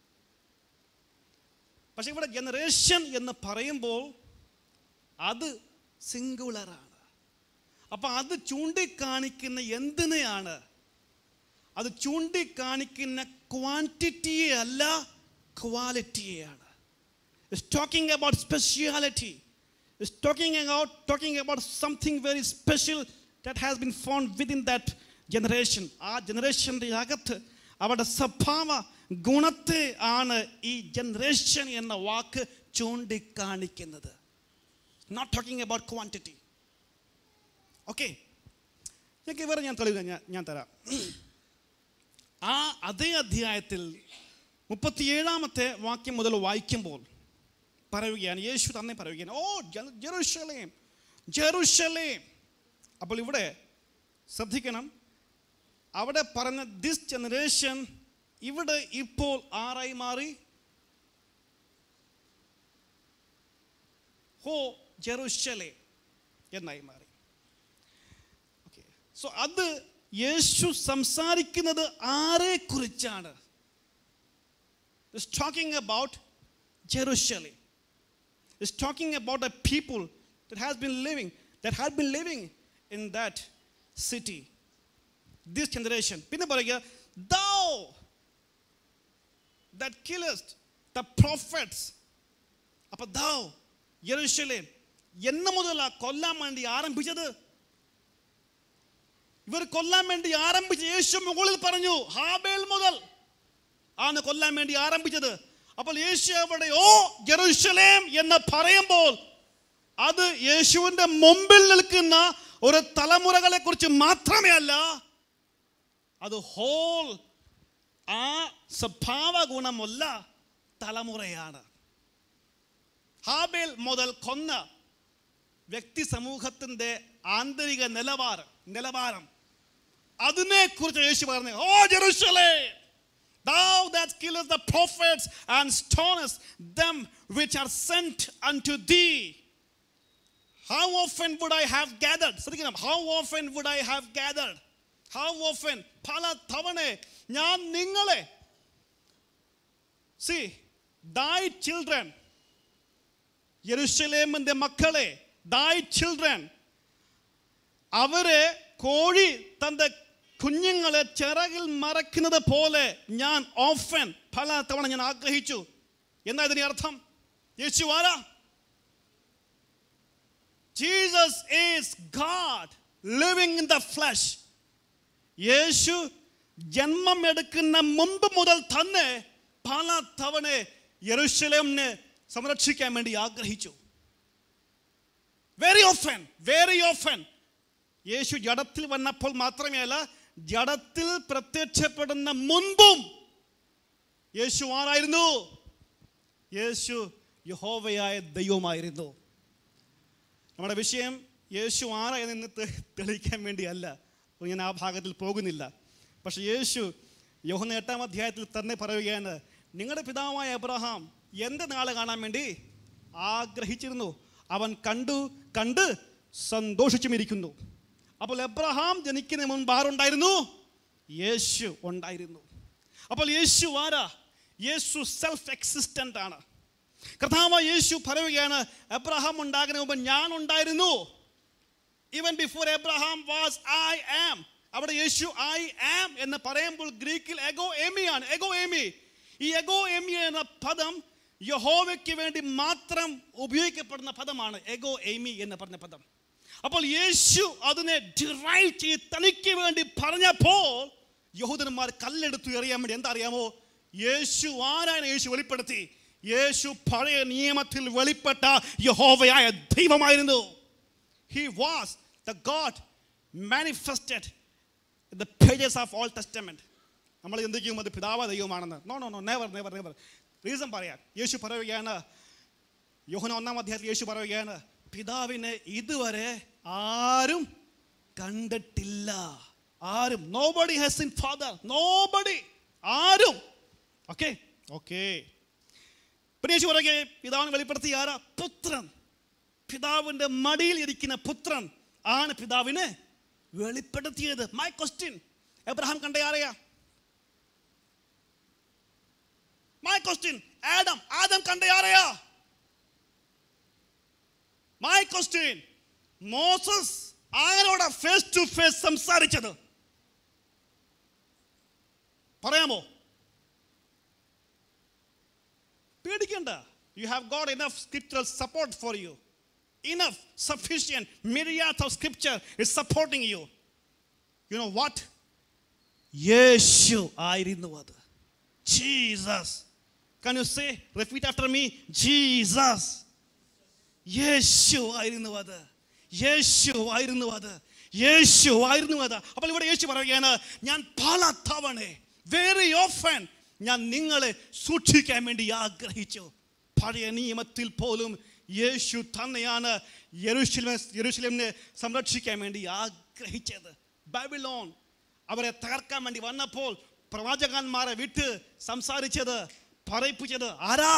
പക്ഷെ ഇവിടെ ജനറേഷൻ എന്ന് പറയുമ്പോൾ അത് സിംഗുലറാണ് അപ്പം അത് ചൂണ്ടിക്കാണിക്കുന്ന എന്തിനെയാണ് അത് ചൂണ്ടിക്കാണിക്കുന്ന ക്വാണ്ടിറ്റിയെ അല്ല ക്വാളിറ്റിയെയാണ് it's talking about speciality it's talking about talking about something very special that has been found within that generation ആ ജനറേഷൻ്റെ അകത്ത് അവരുടെ സ്വഭാവ ഗുണത്തെ ആണ് ഈ ജനറേഷൻ എന്ന വാക്ക് ചൂണ്ടിക്കാണിക്കുന്നത് not talking about quantity okay ഞങ്ങൾക്ക് വേറെ ഞാൻ തെളിവ് ഞാൻ ഞാൻ തരാം ആ അതേ അധ്യായത്തിൽ മുപ്പത്തിയേഴാമത്തെ വാക്യം മുതൽ വായിക്കുമ്പോൾ പറയുകയാണ് യേശു തന്നെ പറയുകയാണ് ഓ ജന- ജെറുഷലേം ജെറുഷലേം അപ്പോൾ ഇവിടെ ശ്രദ്ധിക്കണം അവിടെ പറഞ്ഞ ദിസ് ജനറേഷൻ ഇവിടെ ഇപ്പോൾ ആരായി മാറി ഹോ ജെറുഷലേം എന്നായി മാറി ഓക്കെ സോ അത് യേശു സംസാരിക്കുന്നത് ആരെ കുറിച്ചാണ് talking about Jerusalem is talking about a people that has been living, that had been living in that city. This generation. പിന്നെ പറയുക thou that killest the prophets. അപ്പൊ thou യെരുശലേം എന്ന് മുതലാ കൊല്ലാൻ വേണ്ടി ആരംഭിച്ചത് ഇവർ കൊല്ലാൻ വേണ്ടി ആരംഭിച്ച യേശു മുകളിൽ പറഞ്ഞു ഹാബേൽ മുതൽ ആണ് കൊല്ലാൻ വേണ്ടി ആരംഭിച്ചത് അപ്പോൾ യേശു അവിടെ ഓ ജെറുസലേം എന്ന് പറയുമ്പോൾ അത് യേശുവിൻ്റെ മുമ്പിൽ നിൽക്കുന്ന ഒരു തലമുറകളെ കുറിച്ച് മാത്രമേ അല്ല അത് ഹോൾ ആ സ്വഭാവ ഗുണമുള്ള തലമുറയാണ് ഹാബേൽ മുതൽ കൊന്ന വ്യക്തി സമൂഹത്തിൻ്റെ ആന്തരിക നിലവാരം നിലവാരം അതിനെക്കുറിച്ച് യേശു പറഞ്ഞു ഓ ജെറുസലേ Thou that killest the prophets and stonest them which are sent unto thee. How often would I have gathered? ശ്രദ്ധിക്കണം how often would I have gathered? How often? പല തവണ ഞാൻ നിങ്ങളെ സി thy children യെരുശലേമിന്റെ മക്കളെ thy children അവരെ കോഴി തന്റെ കുഞ്ഞുങ്ങളെ ചിറകിൽ മറക്കുന്നത് പോലെ ഞാൻ ഓഫൻ പല തവണ ഞാൻ ആഗ്രഹിച്ചു എന്താ ഇതിന്റെ അർത്ഥം യേശു ആരാ Jesus is God living in the flesh യേശു ജന്മം എടുക്കുന്ന മുമ്പ് മുതൽ തന്നെ പല തവണ യെരുശലേമിനെ സംരക്ഷിക്കാൻ വേണ്ടി ആഗ്രഹിച്ചു വെരി ഓഫൻ വെരി ഓഫൻ യേശു ജഡത്തിൽ വന്നപ്പോൾ മാത്രമേ അല്ല ജഡത്തിൽ പ്രത്യക്ഷപ്പെടുന്ന മുൻപും യേശു ആരായിരുന്നു യേശു യഹോവയായ ദൈവമായിരുന്നു നമ്മുടെ വിഷയം യേശു ആരാ എന്ന് തെ- തെളിയിക്കാൻ വേണ്ടിയല്ല അപ്പോൾ ഞാൻ ആ ഭാഗത്തിൽ പോകുന്നില്ല പക്ഷെ യേശു യോഹന എട്ടാം അധ്യായത്തിൽ തന്നെ പറയുകയാണ് നിങ്ങളുടെ പിതാവായ അബ്രഹാം എൻ്റെ നാളെ കാണാൻ വേണ്ടി ആഗ്രഹിച്ചിരുന്നു അവൻ കണ്ടു കണ്ട് സന്തോഷിച്ചുമിരിക്കുന്നു അപ്പോൾ എബ്രഹാം ജനിക്കുന്നതിന് മുൻപ് ആരുണ്ടായിരുന്നു യേശു ഉണ്ടായിരുന്നു അപ്പോൾ യേശു ആരാ യേശു സെൽഫ് എക്സിസ്റ്റൻ്റ് ആണ് കർത്താവ് യേശു പറയുകയാണ് എബ്രഹാം ഉണ്ടാകുന്ന മുമ്പ് ഞാൻ ഉണ്ടായിരുന്നു even before Abraham was I am അവിടെ യേശു ഐ ആം എന്ന് പറയുമ്പോൾ ഗ്രീക്കിൽ എഗോ എമിയാണ് എഗോ എമി ഈ എഗോ എമി എന്ന പദം യഹോവയ്ക്ക് വേണ്ടി മാത്രം ഉപയോഗിക്കപ്പെടുന്ന പദമാണ് എഗോ എമി എന്ന് പറഞ്ഞ പദം അപ്പോൾ യേശു അതിനെ ഡിറൈവ് ചെയ്ത് തനിക്ക് വേണ്ടി പറഞ്ഞപ്പോൾ യഹൂദന്മാർ കല്ലെടുത്തു എറിയാൻ വേണ്ടി എന്താ അറിയാമോ യേശു ആരാണ് യേശു വെളിപ്പെടുത്തി യേശു പഴയ നിയമത്തിൽ വെളിപ്പെട്ട യഹോവയായ ദൈവമായിരുന്നു He was the God manifested in the pages of Old Testament. നമ്മൾ ചിന്തിക്കും അത് പിതാവ ദൈവമാണെന്ന് no no no never never never reason പറയാം യേശു പറയുകയാണ് യോഹന ഒന്നാം അധ്യായത്തിൽ യേശു പറയുകയാണ് പിതാവിനെ ഇതുവരെ ആരും കണ്ടിട്ടില്ല ആരും nobody has seen father nobody ആരും ഓക്കെ ഓക്കെ പിന്നെ യേശു പറയുക പിതാവിനെ വെളിപ്പെടുത്തി ആരാ പുത്രൻ പിതാവിന്റെ മടിയിൽ ഇരിക്കുന്ന പുത്രൻ ആണ് പിതാവിനെ വെളിപ്പെടുത്തിയത് മൈ ക്വസ്റ്റ്യൻ എബ്രഹാം കണ്ട ആരെയാ മൈ ക്വസ്റ്റ്യൻ ആഡം ആദം കണ്ട ആരെയാ മൈ ക്വസ്റ്റ്യൻ മോസസ് ആരോടാ ഫേസ് ടു ഫേസ് സംസാരിച്ചത് പറയാമോ പേടിക്കണ്ട you have got enough scriptural support for you enough sufficient myriad of scripture is supporting you you know what യേശു ആയിരുന്നു അത് Jesus can you say repeat after me Jesus യേശു ആയിരുന്നു അത് യേശു ആയിരുന്നു അത് യേശു ആയിരുന്നു അത് അപ്പോൾ ഇവിടെ യേശു പറയുകയാണ് ഞാൻ പല തവണ വെരി ഓഫൻ ഞാൻ നിങ്ങളെ സൂക്ഷിക്കാൻ വേണ്ടി ആഗ്രഹിച്ചു പഴയ നിയമത്തിൽ പോലും യേശു തന്നെയാണ് യെരൂശലേം യെരൂശലേമിനെ സംരക്ഷിക്കാൻ വേണ്ടി ആഗ്രഹിച്ചത് ബൈബിലോൺ അവരെ തകർക്കാൻ വേണ്ടി വന്നപ്പോൾ പ്രവാചകന്മാരെ വിട്ട് സംസാരിച്ചത് പറയിപ്പിച്ചത് ആരാ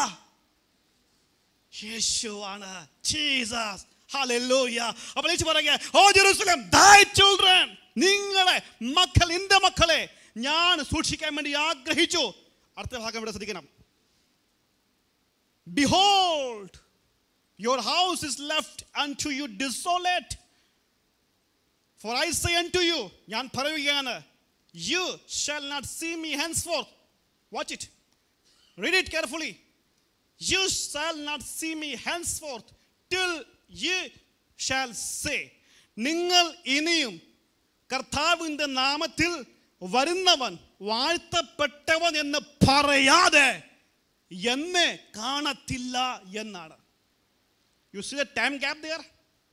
യേശു ആണ് ജീസസ് ഹല്ലേലൂയ അപ്പോൾ യേശു പറയുക ഓ ജെറുസലേം ദൈ ചിൽഡ്രൻ നിങ്ങളെ മക്കൾ എൻ്റെ മക്കളെ ഞാൻ സൂക്ഷിക്കാൻ വേണ്ടി ആഗ്രഹിച്ചു അടുത്ത ഭാഗം ഇവിടെ ശ്രദ്ധിക്കണം behold your house is left unto you desolate For I say unto you, ഞാൻ പറയുകയാണ് you shall not see me henceforth. Watch it. Read it carefully. You shall not see me henceforth till you shall say. നിങ്ങൾ ഇനിയും കർത്താവിൻ്റെ നാമത്തിൽ വരുന്നവൻ വാഴ്ത്തപ്പെട്ടവൻ എന്ന് പറയാതെ എന്നെ കാണത്തില്ല എന്നാണ് you see the time gap there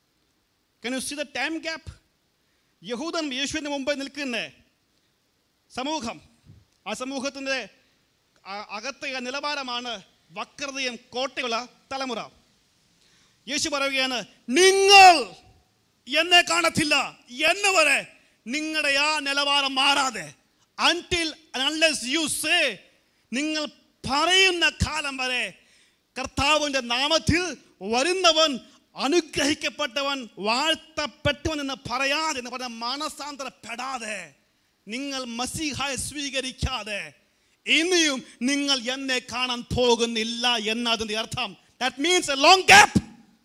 can you see the time gap യഹൂദൻ യേശുവിന് മുമ്പ് നിൽക്കുന്നേ സമൂഹം ആ സമൂഹത്തിൻ്റെ അ- അകത്തെ ആ നിലവാരമാണ് വക്രതയും കോട്ടയുള്ള തലമുറ യേശു പറയുകയാണ് നിങ്ങൾ എന്നെ കാണത്തില്ല എന്ന് വരെ നിങ്ങളുടെ ആ നിലവാരം മാറാതെ അൺടിൽ അൺലെസ് യു സേ നിങ്ങൾ പറയുന്ന കാലം വരെ കർത്താവിൻ്റെ നാമത്തിൽ വരുന്നവൻ അനുഗ്രഹിക്കപ്പെട്ടവൻ വാഴ്ത്തപ്പെട്ടവൻ എന്ന് പറയാതെ എന്ന് പറഞ്ഞ മാനസാന്തരപ്പെടാതെ നിങ്ങൾ മസീഹായെ സ്വീകരിക്കാതെ ഇനിയും നിങ്ങൾ എന്നെ കാണാൻ പോകുന്നില്ല എന്നതിൻ്റെ അർത്ഥം that means a long gap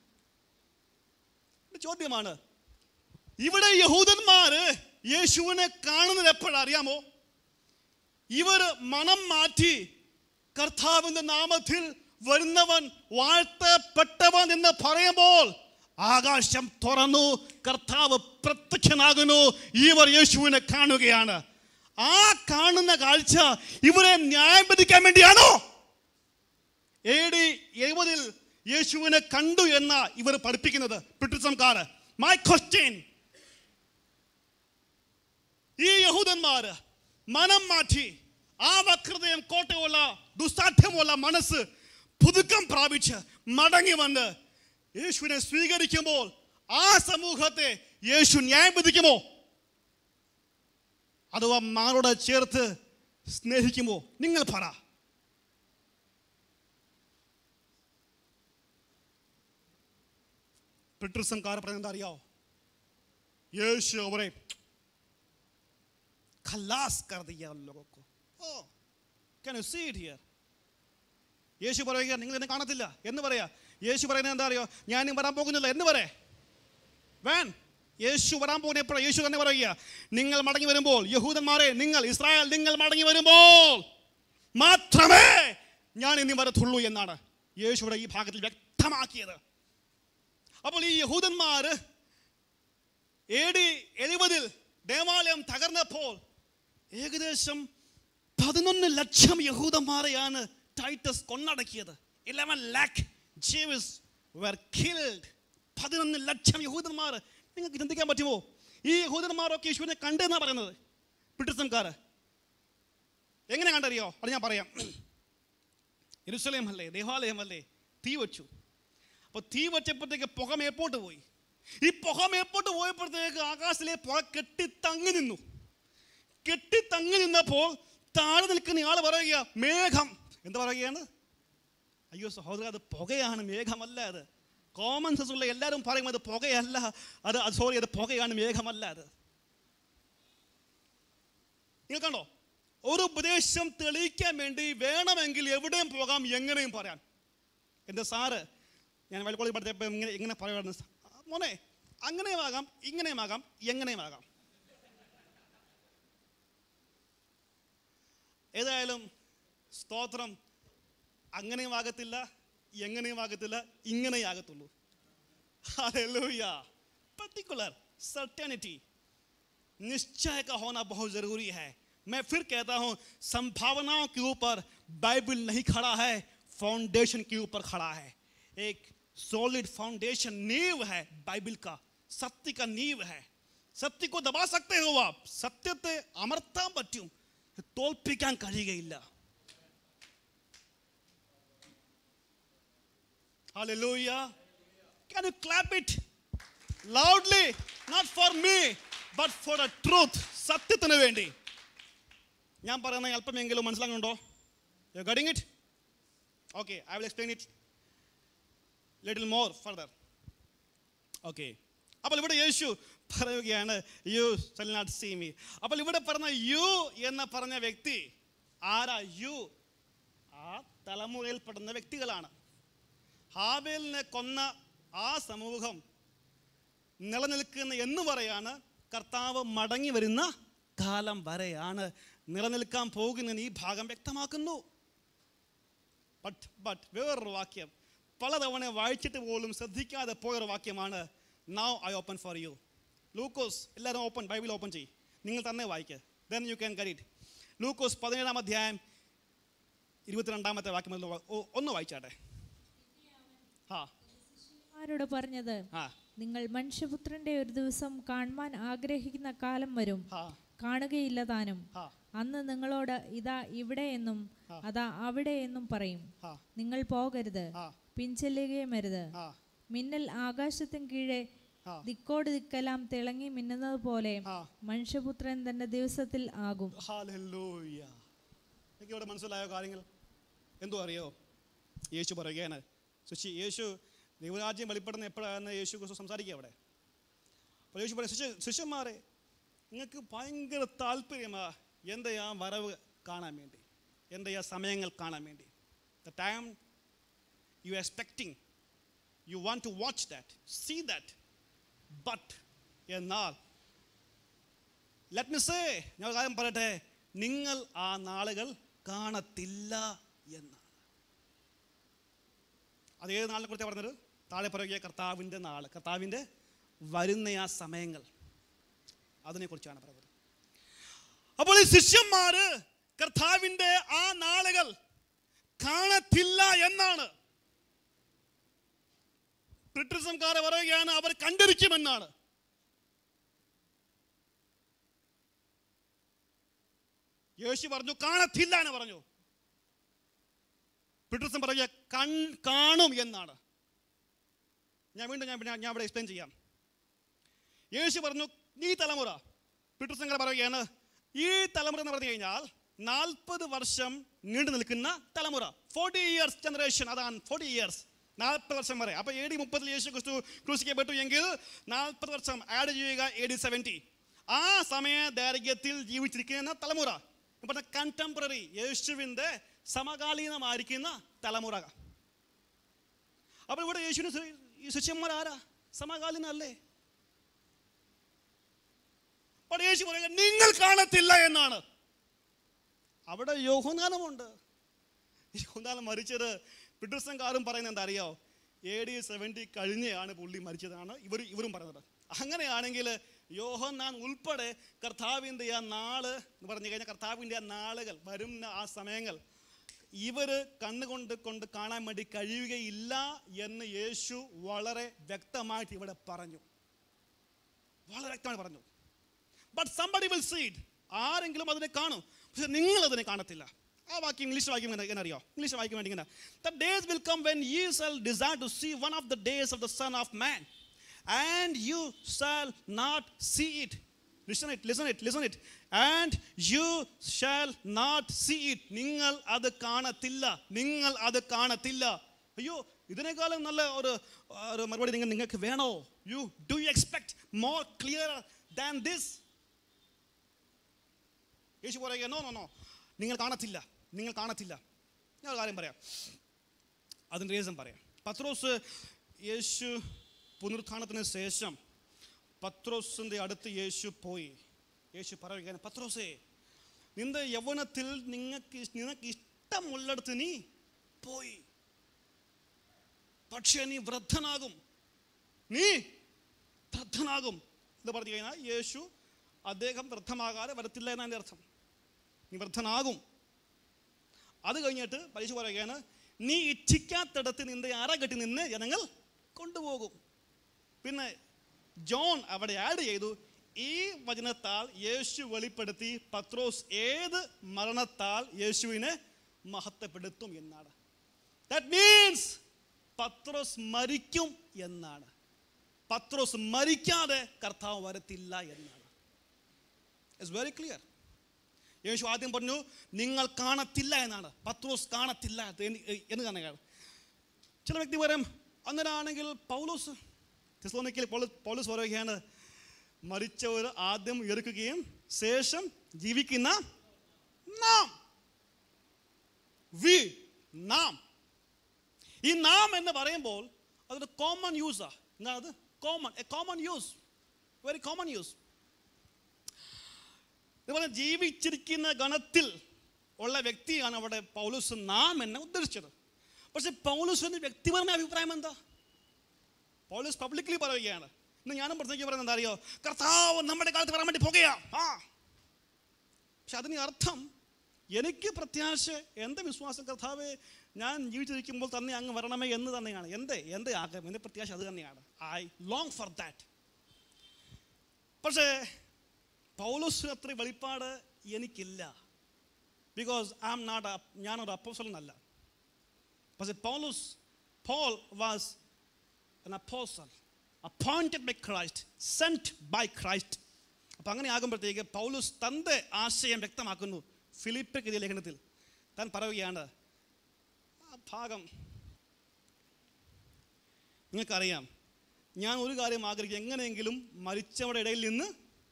ചോദ്യമാണ് ഇവിടെ യഹൂദന്മാര് യേശുവിനെ കാണുന്നത് എപ്പോഴാ അറിയാമോ ഇവർ മനം മാറ്റി കർത്താവിന്റെ നാമത്തിൽ വരുന്നവൻ വാഴ്ത്തപ്പെട്ടവൻ എന്ന് പറയുമ്പോൾ ആകാശം തുറന്നു കർത്താവ് പ്രത്യക്ഷനാകുന്നു ഇവർ യേശുവിനെ കാണുകയാണ് ആ കാണുന്ന കാഴ്ച ഇവരെ ന്യായം വിധിക്കാൻ വേണ്ടിയാണോ എ ഡി എഴുപതിൽ യേശുവിനെ കണ്ടു എന്ന ഇവർ പഠിപ്പിക്കുന്നത് പിട്ടിസംകാർ മൈ ക്വസ്റ്റ്യൻ ഈ യഹൂദന്മാര് മനം മാറ്റി ആ വക്രതയും കോട്ടയുള്ള ദുസ്സാധ്യമുള്ള മനസ്സ് പുതുക്കം പ്രാപിച്ച് മടങ്ങി വന്ന് യേശുവിനെ സ്വീകരിക്കുമ്പോൾ ആ സമൂഹത്തെ യേശു ന്യായം വിധിക്കുമോ അഥവാ മാറോട് ചേർത്ത് സ്നേഹിക്കുമോ നിങ്ങൾ പറ പിതൃസംകാർ പറയുന്നത് അറിയാവോ യേശു അവരെ ഖലാസ് കർ ദിയ ഉൻ ലോഗോ കോ oh can you see it here യേശു പറയുക നിങ്ങൾ എന്നെ കാണത്തില്ല എന്ന് പറയാ യേശു പറയുന്നത് എന്താ അറിയോ ഞാൻ ഇനി വരാൻ പോകുന്നില്ല എന്ന് പറയേ വേൻ യേശു വരാൻ പോകുന്ന എപ്പോഴാണ് യേശു തന്നെ പറയുക നിങ്ങൾ മടങ്ങി വരുമ്പോൾ യഹൂദന്മാരെ നിങ്ങൾ ഇസ്രായേൽ നിങ്ങൾ മടങ്ങി വരുമ്പോൾ മാത്രമേ ഞാൻ ഇനി വരത്തുള്ളൂ എന്നാണ് യേശുവിടെ ഈ ഭാഗത്തിൽ വ്യക്തമാക്കിയത് അപ്പോൾ ഈ യഹൂദന്മാര് എ ഡി എഴുപതിൽ ദേവാലയം തകർന്നപ്പോൾ ഏകദേശം പതിനൊന്ന് ലക്ഷം യഹൂദന്മാരെയാണ് ടൈറ്റസ് കൊന്നടക്കിയത് eleven lakh Jews were killed പതിനൊന്ന് ലക്ഷം യഹൂദന്മാർ നിങ്ങൾക്ക് ചിന്തിക്കാൻ പറ്റുമോ ഈ യഹൂദന്മാരൊക്കെ യേശുവിനെ കണ്ടെന്നാണ് പറയുന്നത് പിട്ടിസംകാർ എങ്ങനെ കണ്ടറിയോ അത് ഞാൻ പറയാം യെരുസലേം അല്ലേ ദേവാലയം അല്ലേ തീ വെച്ചു അപ്പോൾ തീ വെച്ചപ്പോഴത്തേക്ക് പുക മേപ്പോട്ട് പോയി ഈ പുക മേപ്പോട്ട് പോയപ്പോഴത്തേക്ക് ആകാശത്തിലെ പുക കെട്ടി തങ്ങി നിന്നു കെട്ടി തങ്ങി നിന്നപ്പോൾ താഴെ നിൽക്കുന്ന ആൾ പറയുക മേഘം എന്താ പറയുകയാണ് അയ്യോ സഹോദര അത് പുകയാണ് മേഘമല്ല അത് കോമൺ സെൻസ് ഉള്ള എല്ലാവരും പറയും അത് പുകയല്ല അത് സോറി അത് പുകയാണ് മേഘമല്ല അത് നിങ്ങൾ കണ്ടോ ഒരു ഉപദേശം തെളിയിക്കാൻ വേണ്ടി വേണമെങ്കിൽ എവിടെയും പോകാം എങ്ങനെയും പറയാം എൻ്റെ സാറ് ഞാൻ വയൽക്കോളി പഠിച്ചപ്പോൾ ഇങ്ങനെ ഇങ്ങനെ പറയുമായിരുന്നു "ആ, മോനെ അങ്ങനെയുമാകാം ഇങ്ങനെയുമാകാം എങ്ങനെയുമാകാം ഏതായാലും സ്തോത്രം അങ്ങനെയും ആകത്തില്ല എങ്ങനെയും ആകത്തില്ല ഇങ്ങനെയും ആകത്തുള്ളൂ हालेलुया पर्टिकुलर सर्टेनिटी निश्चय का होना बहुत जरूरी है मैं फिर कहता हूं संभावनाओं के ऊपर बाइबल नहीं खड़ा है फाउंडेशन के ऊपर खड़ा है एक सॉलिड फाउंडेशन नींव है बाइबल का सत्य का नींव है സത്യ को दबा सकते हो आप സത്യത്തെ അമർത്താൻ പറ്റും തോൽപ്പിക്കാൻ കഴിയുകയില്ല Hallelujah. Can you clap it loudly? Not for me, but for the truth. സത്യത്തിന് വേണ്ടി ഞാൻ പറയുന്ന അല്പമെങ്കിലും മനസ്സിലാകുന്നുണ്ടോ you getting it okay I will explain it little more further okay അപ്പോൾ ഇവിടെ യേശു പറയുകയാണ് you shall not see me അപ്പോൾ ഇവിടെ പറഞ്ഞ യു എന്ന് പറഞ്ഞ വ്യക്തി ആരാ യു ആ തലമുറയിൽപ്പെടുന്ന വ്യക്തികളാണ് ഹാബേലിനെ കൊന്ന ആ സമൂഹം നിലനിൽക്കുന്ന എന്ന് പറയാണ് കർത്താവ് മടങ്ങി വരുന്ന കാലം വരെയാണ് നിലനിൽക്കാൻ പോകുന്ന ഈ ഭാഗം വ്യക്തമാക്കുന്നു ബട്ട് ബട്ട് വേറൊരു വാക്യം പലതവണ വായിച്ചിട്ട് പോലും ശ്രദ്ധിക്കാതെ പോയൊരു വാക്യമാണ് now I open for you ലൂക്കോസ് എല്ലാവരും ഓപ്പൺ ബൈബിൾ ഓപ്പൺ ചെയ്യും നിങ്ങൾ തന്നെ വായിക്കുക ദെൻ യു ക്യാൻ കരീറ്റ് ലൂക്കോസ് പതിനേഴാം അധ്യായം ഇരുപത്തിരണ്ടാമത്തെ വാക്യം മുതൽ വാ- ഓ, ഒന്ന് വായിച്ചാട്ടെ ആ ആരോട് പറഞ്ഞത് ആ നിങ്ങൾ മനുഷ്യപുത്രന്റെ ഒരു ദിവസം കാണുവാൻ ആഗ്രഹിക്കുന്ന കാലം വരും ആ കാണുകയില്ല താനും ആ അന്ന് നിങ്ങളോട് ഇതാ ഇവിടെ എന്നും അതാ അവിടെ എന്നും പറയും ആ. നിങ്ങൾ പോകരുത് ആ. പിൻചെല്ലുകയും അരുത് ആ മിന്നൽ ആകാശത്തിന് കീഴെ ആ. ദിക്കോട് ദിക്കെല്ലാം തിളങ്ങി മിന്നുന്നത് പോലെ ആ. മനുഷ്യപുത്രൻ തന്റെ ദിവസത്തിൽ ആകും ഹാലൂയ എനിക്ക് ഇവിടെ മനസ്സിലായ കാര്യങ്ങൾ എന്തോ അറിയോ യേശു പറയുകയാണ് ശുചി യേശു ദൈവരാജ്യം വെളിപ്പെടുന്ന എപ്പോഴാണ് യേശു ക്രിസ്തു സംസാരിക്കുക അവിടെ അപ്പോൾ യേശു പറയും ശിഷ്യ ശിഷ്യന്മാരെ നിങ്ങൾക്ക് ഭയങ്കര താല്പര്യമാ എൻ്റെ ആ വരവ് കാണാൻ വേണ്ടി എൻ്റെ ആ സമയങ്ങൾ കാണാൻ വേണ്ടി the time you expecting you want to watch that see that but എന്നാൽ ലെറ്റ് മി സേ ഞാൻ ഒരു കാര്യം പറയട്ടെ നിങ്ങൾ ആ നാളുകൾ കാണത്തില്ല എന്നാണ് അത് ഏത് നാളിനെ കുറിച്ചാണ് പറഞ്ഞത് താഴെ പറയുക കർത്താവിൻ്റെ നാൾ കർത്താവിൻ്റെ വരുന്ന ആ സമയങ്ങൾ അതിനെക്കുറിച്ചാണ് പറഞ്ഞത് അപ്പോൾ ഈ ശിഷ്യന്മാര് കർത്താവിൻ്റെ ആ നാളുകൾ കാണത്തില്ല എന്നാണ് ബ്രിട്ടീഷുകാരെ പറയുകയാണ് അവർ കണ്ടിരിക്കുമെന്നാണ് യേശു പറഞ്ഞു കാണത്തില്ല എന്ന് പറഞ്ഞു ബ്രിട്ടീഷൻ പറയുക കൺ കാണും എന്നാണ് ഞാൻ വീണ്ടും ഞാൻ ഞാൻ- ഞാൻ ഇവിടെ എക്സ്പ്ലെയിൻ ചെയ്യാം യേശു പറഞ്ഞു ഈ തലമുറ ബ്രിട്ടീഷൻ പറയുകയാണ് ഈ തലമുറ എന്ന് പറഞ്ഞു കഴിഞ്ഞാൽ നാൽപ്പത് വർഷം നീണ്ടു നിൽക്കുന്ന തലമുറ ഫോർട്ടി ഇയേഴ്സ് ജനറേഷൻ അതാണ് ഫോർട്ടി ഇയേഴ്സ് നാൽപ്പത് വർഷം വരെ അപ്പൊ എ ഡി മുപ്പതിൽ യേശു ക്രിസ്തു ക്രൂശിക്കപ്പെട്ടു എങ്കിൽ നാൽപ്പത് വർഷം ആഡ് ചെയ്യുക എ ഡി സെവൻറ്റി ആ സമയ ദൈർഘ്യത്തിൽ ജീവിച്ചിരിക്കുന്ന തലമുറ പറഞ്ഞ കണ്ടംപററി യേശുവിൻ്റെ സമകാലീനമായിരിക്കുന്ന തലമുറ അപ്പോൾ ഇവിടെ യേശുവിന് ശി- ഈ ശിഷ്യന്മാർ ആരാ സമകാലീനല്ലേ അപ്പോൾ യേശു പറയുക നിങ്ങൾ കാണത്തില്ല എന്നാണ് അവിടെ യോഹനാനമുണ്ട് യോഹനാനം മരിച്ചത് ബ്രിട്ടീഷുകാരും പറയുന്നത് എന്താ അറിയോ എ ഡി സെവൻറ്റി കഴിഞ്ഞാണ് പുള്ളി മരിച്ചതാണ് ഇവർ ഇവരും പറയുന്നത് അങ്ങനെയാണെങ്കിൽ യോഹന്നാൻ ഉൾപ്പെടെ കർത്താവിൻ്റെ ആ നാള് എന്ന് പറഞ്ഞു കഴിഞ്ഞാൽ കർത്താവിൻ്റെ ആ നാളുകൾ വരുന്ന ആ സമയങ്ങൾ ഇവർ കണ്ണുകൊണ്ട് കൊണ്ട് കാണാൻ വേണ്ടി കഴിയുകയില്ല എന്ന് യേശു വളരെ വ്യക്തമായിട്ട് ഇവിടെ പറഞ്ഞു വളരെ വ്യക്തമായി പറഞ്ഞു ബട്ട് സംബഡി വിൽ സീഡ് ആരെങ്കിലും അതിനെ കാണും പക്ഷെ നിങ്ങൾ അതിനെ കാണത്തില്ല ആ വാക്യം ഇംഗ്ലീഷ് വാക്യം എങ്ങനെ എങ്ങനെ അറിയോ ഇംഗ്ലീഷ് വാക്യം വേണ്ടി ഇങ്ങനെ the days will come when you shall desire to see one of the days of the son of man and you shall not see it listen it listen it listen it and you shall not see it നിങ്ങൾ അത് കാണത്തില്ല നിങ്ങൾ അത് കാണത്തില്ല അയ്യോ ഇതിനേക്കാളും നല്ല ഒരു ഒരു മറുപടി നിങ്ങൾ നിങ്ങൾക്ക് വേണോ you do you expect more clear than this യേശു പറയുക നോ നോ നോ നിങ്ങൾ കാണത്തില്ല നിങ്ങൾ കാണത്തില്ല ഞാൻ ഒരു കാര്യം പറയാം അതിൻ്റെ റീസൺ പറയാം പത്രോസ് യേശു പുനരുത്ഥാനത്തിന് ശേഷം പത്രോസിൻ്റെ അടുത്ത് യേശു പോയി യേശു പറയുകയാണ് പത്രോസേ നിന്റെ യൗവനത്തിൽ നിങ്ങൾക്ക് നിനക്ക് ഇഷ്ടമുള്ളിടത്ത് നീ പോയി പക്ഷേ നീ വൃദ്ധനാകും നീ വൃദ്ധനാകും എന്ന് പറഞ്ഞു കഴിഞ്ഞാൽ യേശു അദ്ദേഹം വൃദ്ധമാകാതെ വരത്തില്ല എന്നാണ് എൻ്റെ അർത്ഥം നീ വൃദ്ധനാകും അത് കഴിഞ്ഞിട്ട് പരീക്ഷ പറയുകയാണ് നീ ഇച്ഛിക്കാത്തിടത്ത് നിന്റെ അറകെട്ടി നിന്ന് ജനങ്ങൾ കൊണ്ടുപോകും പിന്നെ ജോൺ അവിടെ ആഡ് ചെയ്തു ഈ വചനത്താൽ യേശു വെളിപ്പെടുത്തി പത്രോസ് ഏത് മരണത്താൽ യേശുവിനെ മഹത്വപ്പെടുത്തും എന്നാണ് ദാറ്റ് മീൻസ് പത്രോസ് മരിക്കും എന്നാണ് പത്രോസ് മരിക്കാതെ കർത്താവ് വരത്തില്ല എന്നാണ് ഇറ്റ്സ് വെരി ക്ലിയർ യേശു ആദ്യം പറഞ്ഞു നിങ്ങൾ കാണത്തില്ല എന്നാണ് പത്രോസ് കാണത്തില്ല എന്ന് എന്ന് തന്നെയാണ് ചില വ്യക്തി പറയും അങ്ങനെയാണെങ്കിൽ പൗലോസ് തെസ്ലോനിക്കൽ പൗലോസ് പൗലോസ് പറയുകയാണ് മരിച്ചവർ ആദ്യം ഉയർക്കുകയും ശേഷം ജീവിക്കുന്ന നാം വി നാം ഈ നാം എന്ന് പറയുമ്പോൾ അതൊരു കോമൺ യൂസാ എന്താണ് common a common use very common use ഇതുപോലെ ജീവിച്ചിരിക്കുന്ന ഗണത്തിൽ ഉള്ള വ്യക്തിയാണ് അവിടെ പൗലൂസ് നാം എന്നെ ഉദ്ദേശിച്ചത് പക്ഷെ പൗലൂസിന്റെ വ്യക്തിപരമായ അഭിപ്രായം എന്താ പൗലൂസ് പബ്ലിക്കലി പറയുകയാണ് ഇന്ന് ഞാനും പ്രത്യേകിച്ച് പറയുന്നത് എന്താ അറിയോ കർത്താവ് നമ്മുടെ കാലത്ത് വരാൻ വേണ്ടി പോകുകയാ ആ പക്ഷെ അതിന് അർത്ഥം എനിക്ക് പ്രത്യാശ എൻ്റെ വിശ്വാസം കർത്താവ് ഞാൻ ജീവിച്ചിരിക്കുമ്പോൾ തന്നെ അങ്ങ് വരണമേ എന്ന് തന്നെയാണ് എൻ്റെ എൻ്റെ ആഗ്രഹം എൻ്റെ പ്രത്യാശ അത് തന്നെയാണ് ഐ ലോങ് ഫോർ ദാറ്റ് പക്ഷേ പൗലോസ് അത്ര വെളിപ്പാട് എനിക്കില്ല ബിക്കോസ് ഐ ആം നോട്ട് ഞാനൊരു അപ്പോസലനല്ല പക്ഷെ പൗലോസ് Paul was an apostle appointed by Christ, sent by Christ. അപ്പം അങ്ങനെ ആകുമ്പോഴത്തേക്ക് പൗലൂസ് തൻ്റെ ആശയം വ്യക്തമാക്കുന്നു ഫിലിപ്പിക്കെതിരെ ലേഖനത്തിൽ താൻ പറയുകയാണ് ആ ഭാഗം നിങ്ങൾക്കറിയാം ഞാൻ ഒരു കാര്യം ആഗ്രഹിക്കും എങ്ങനെയെങ്കിലും മരിച്ചവരുടെ ഇടയിൽ നിന്ന്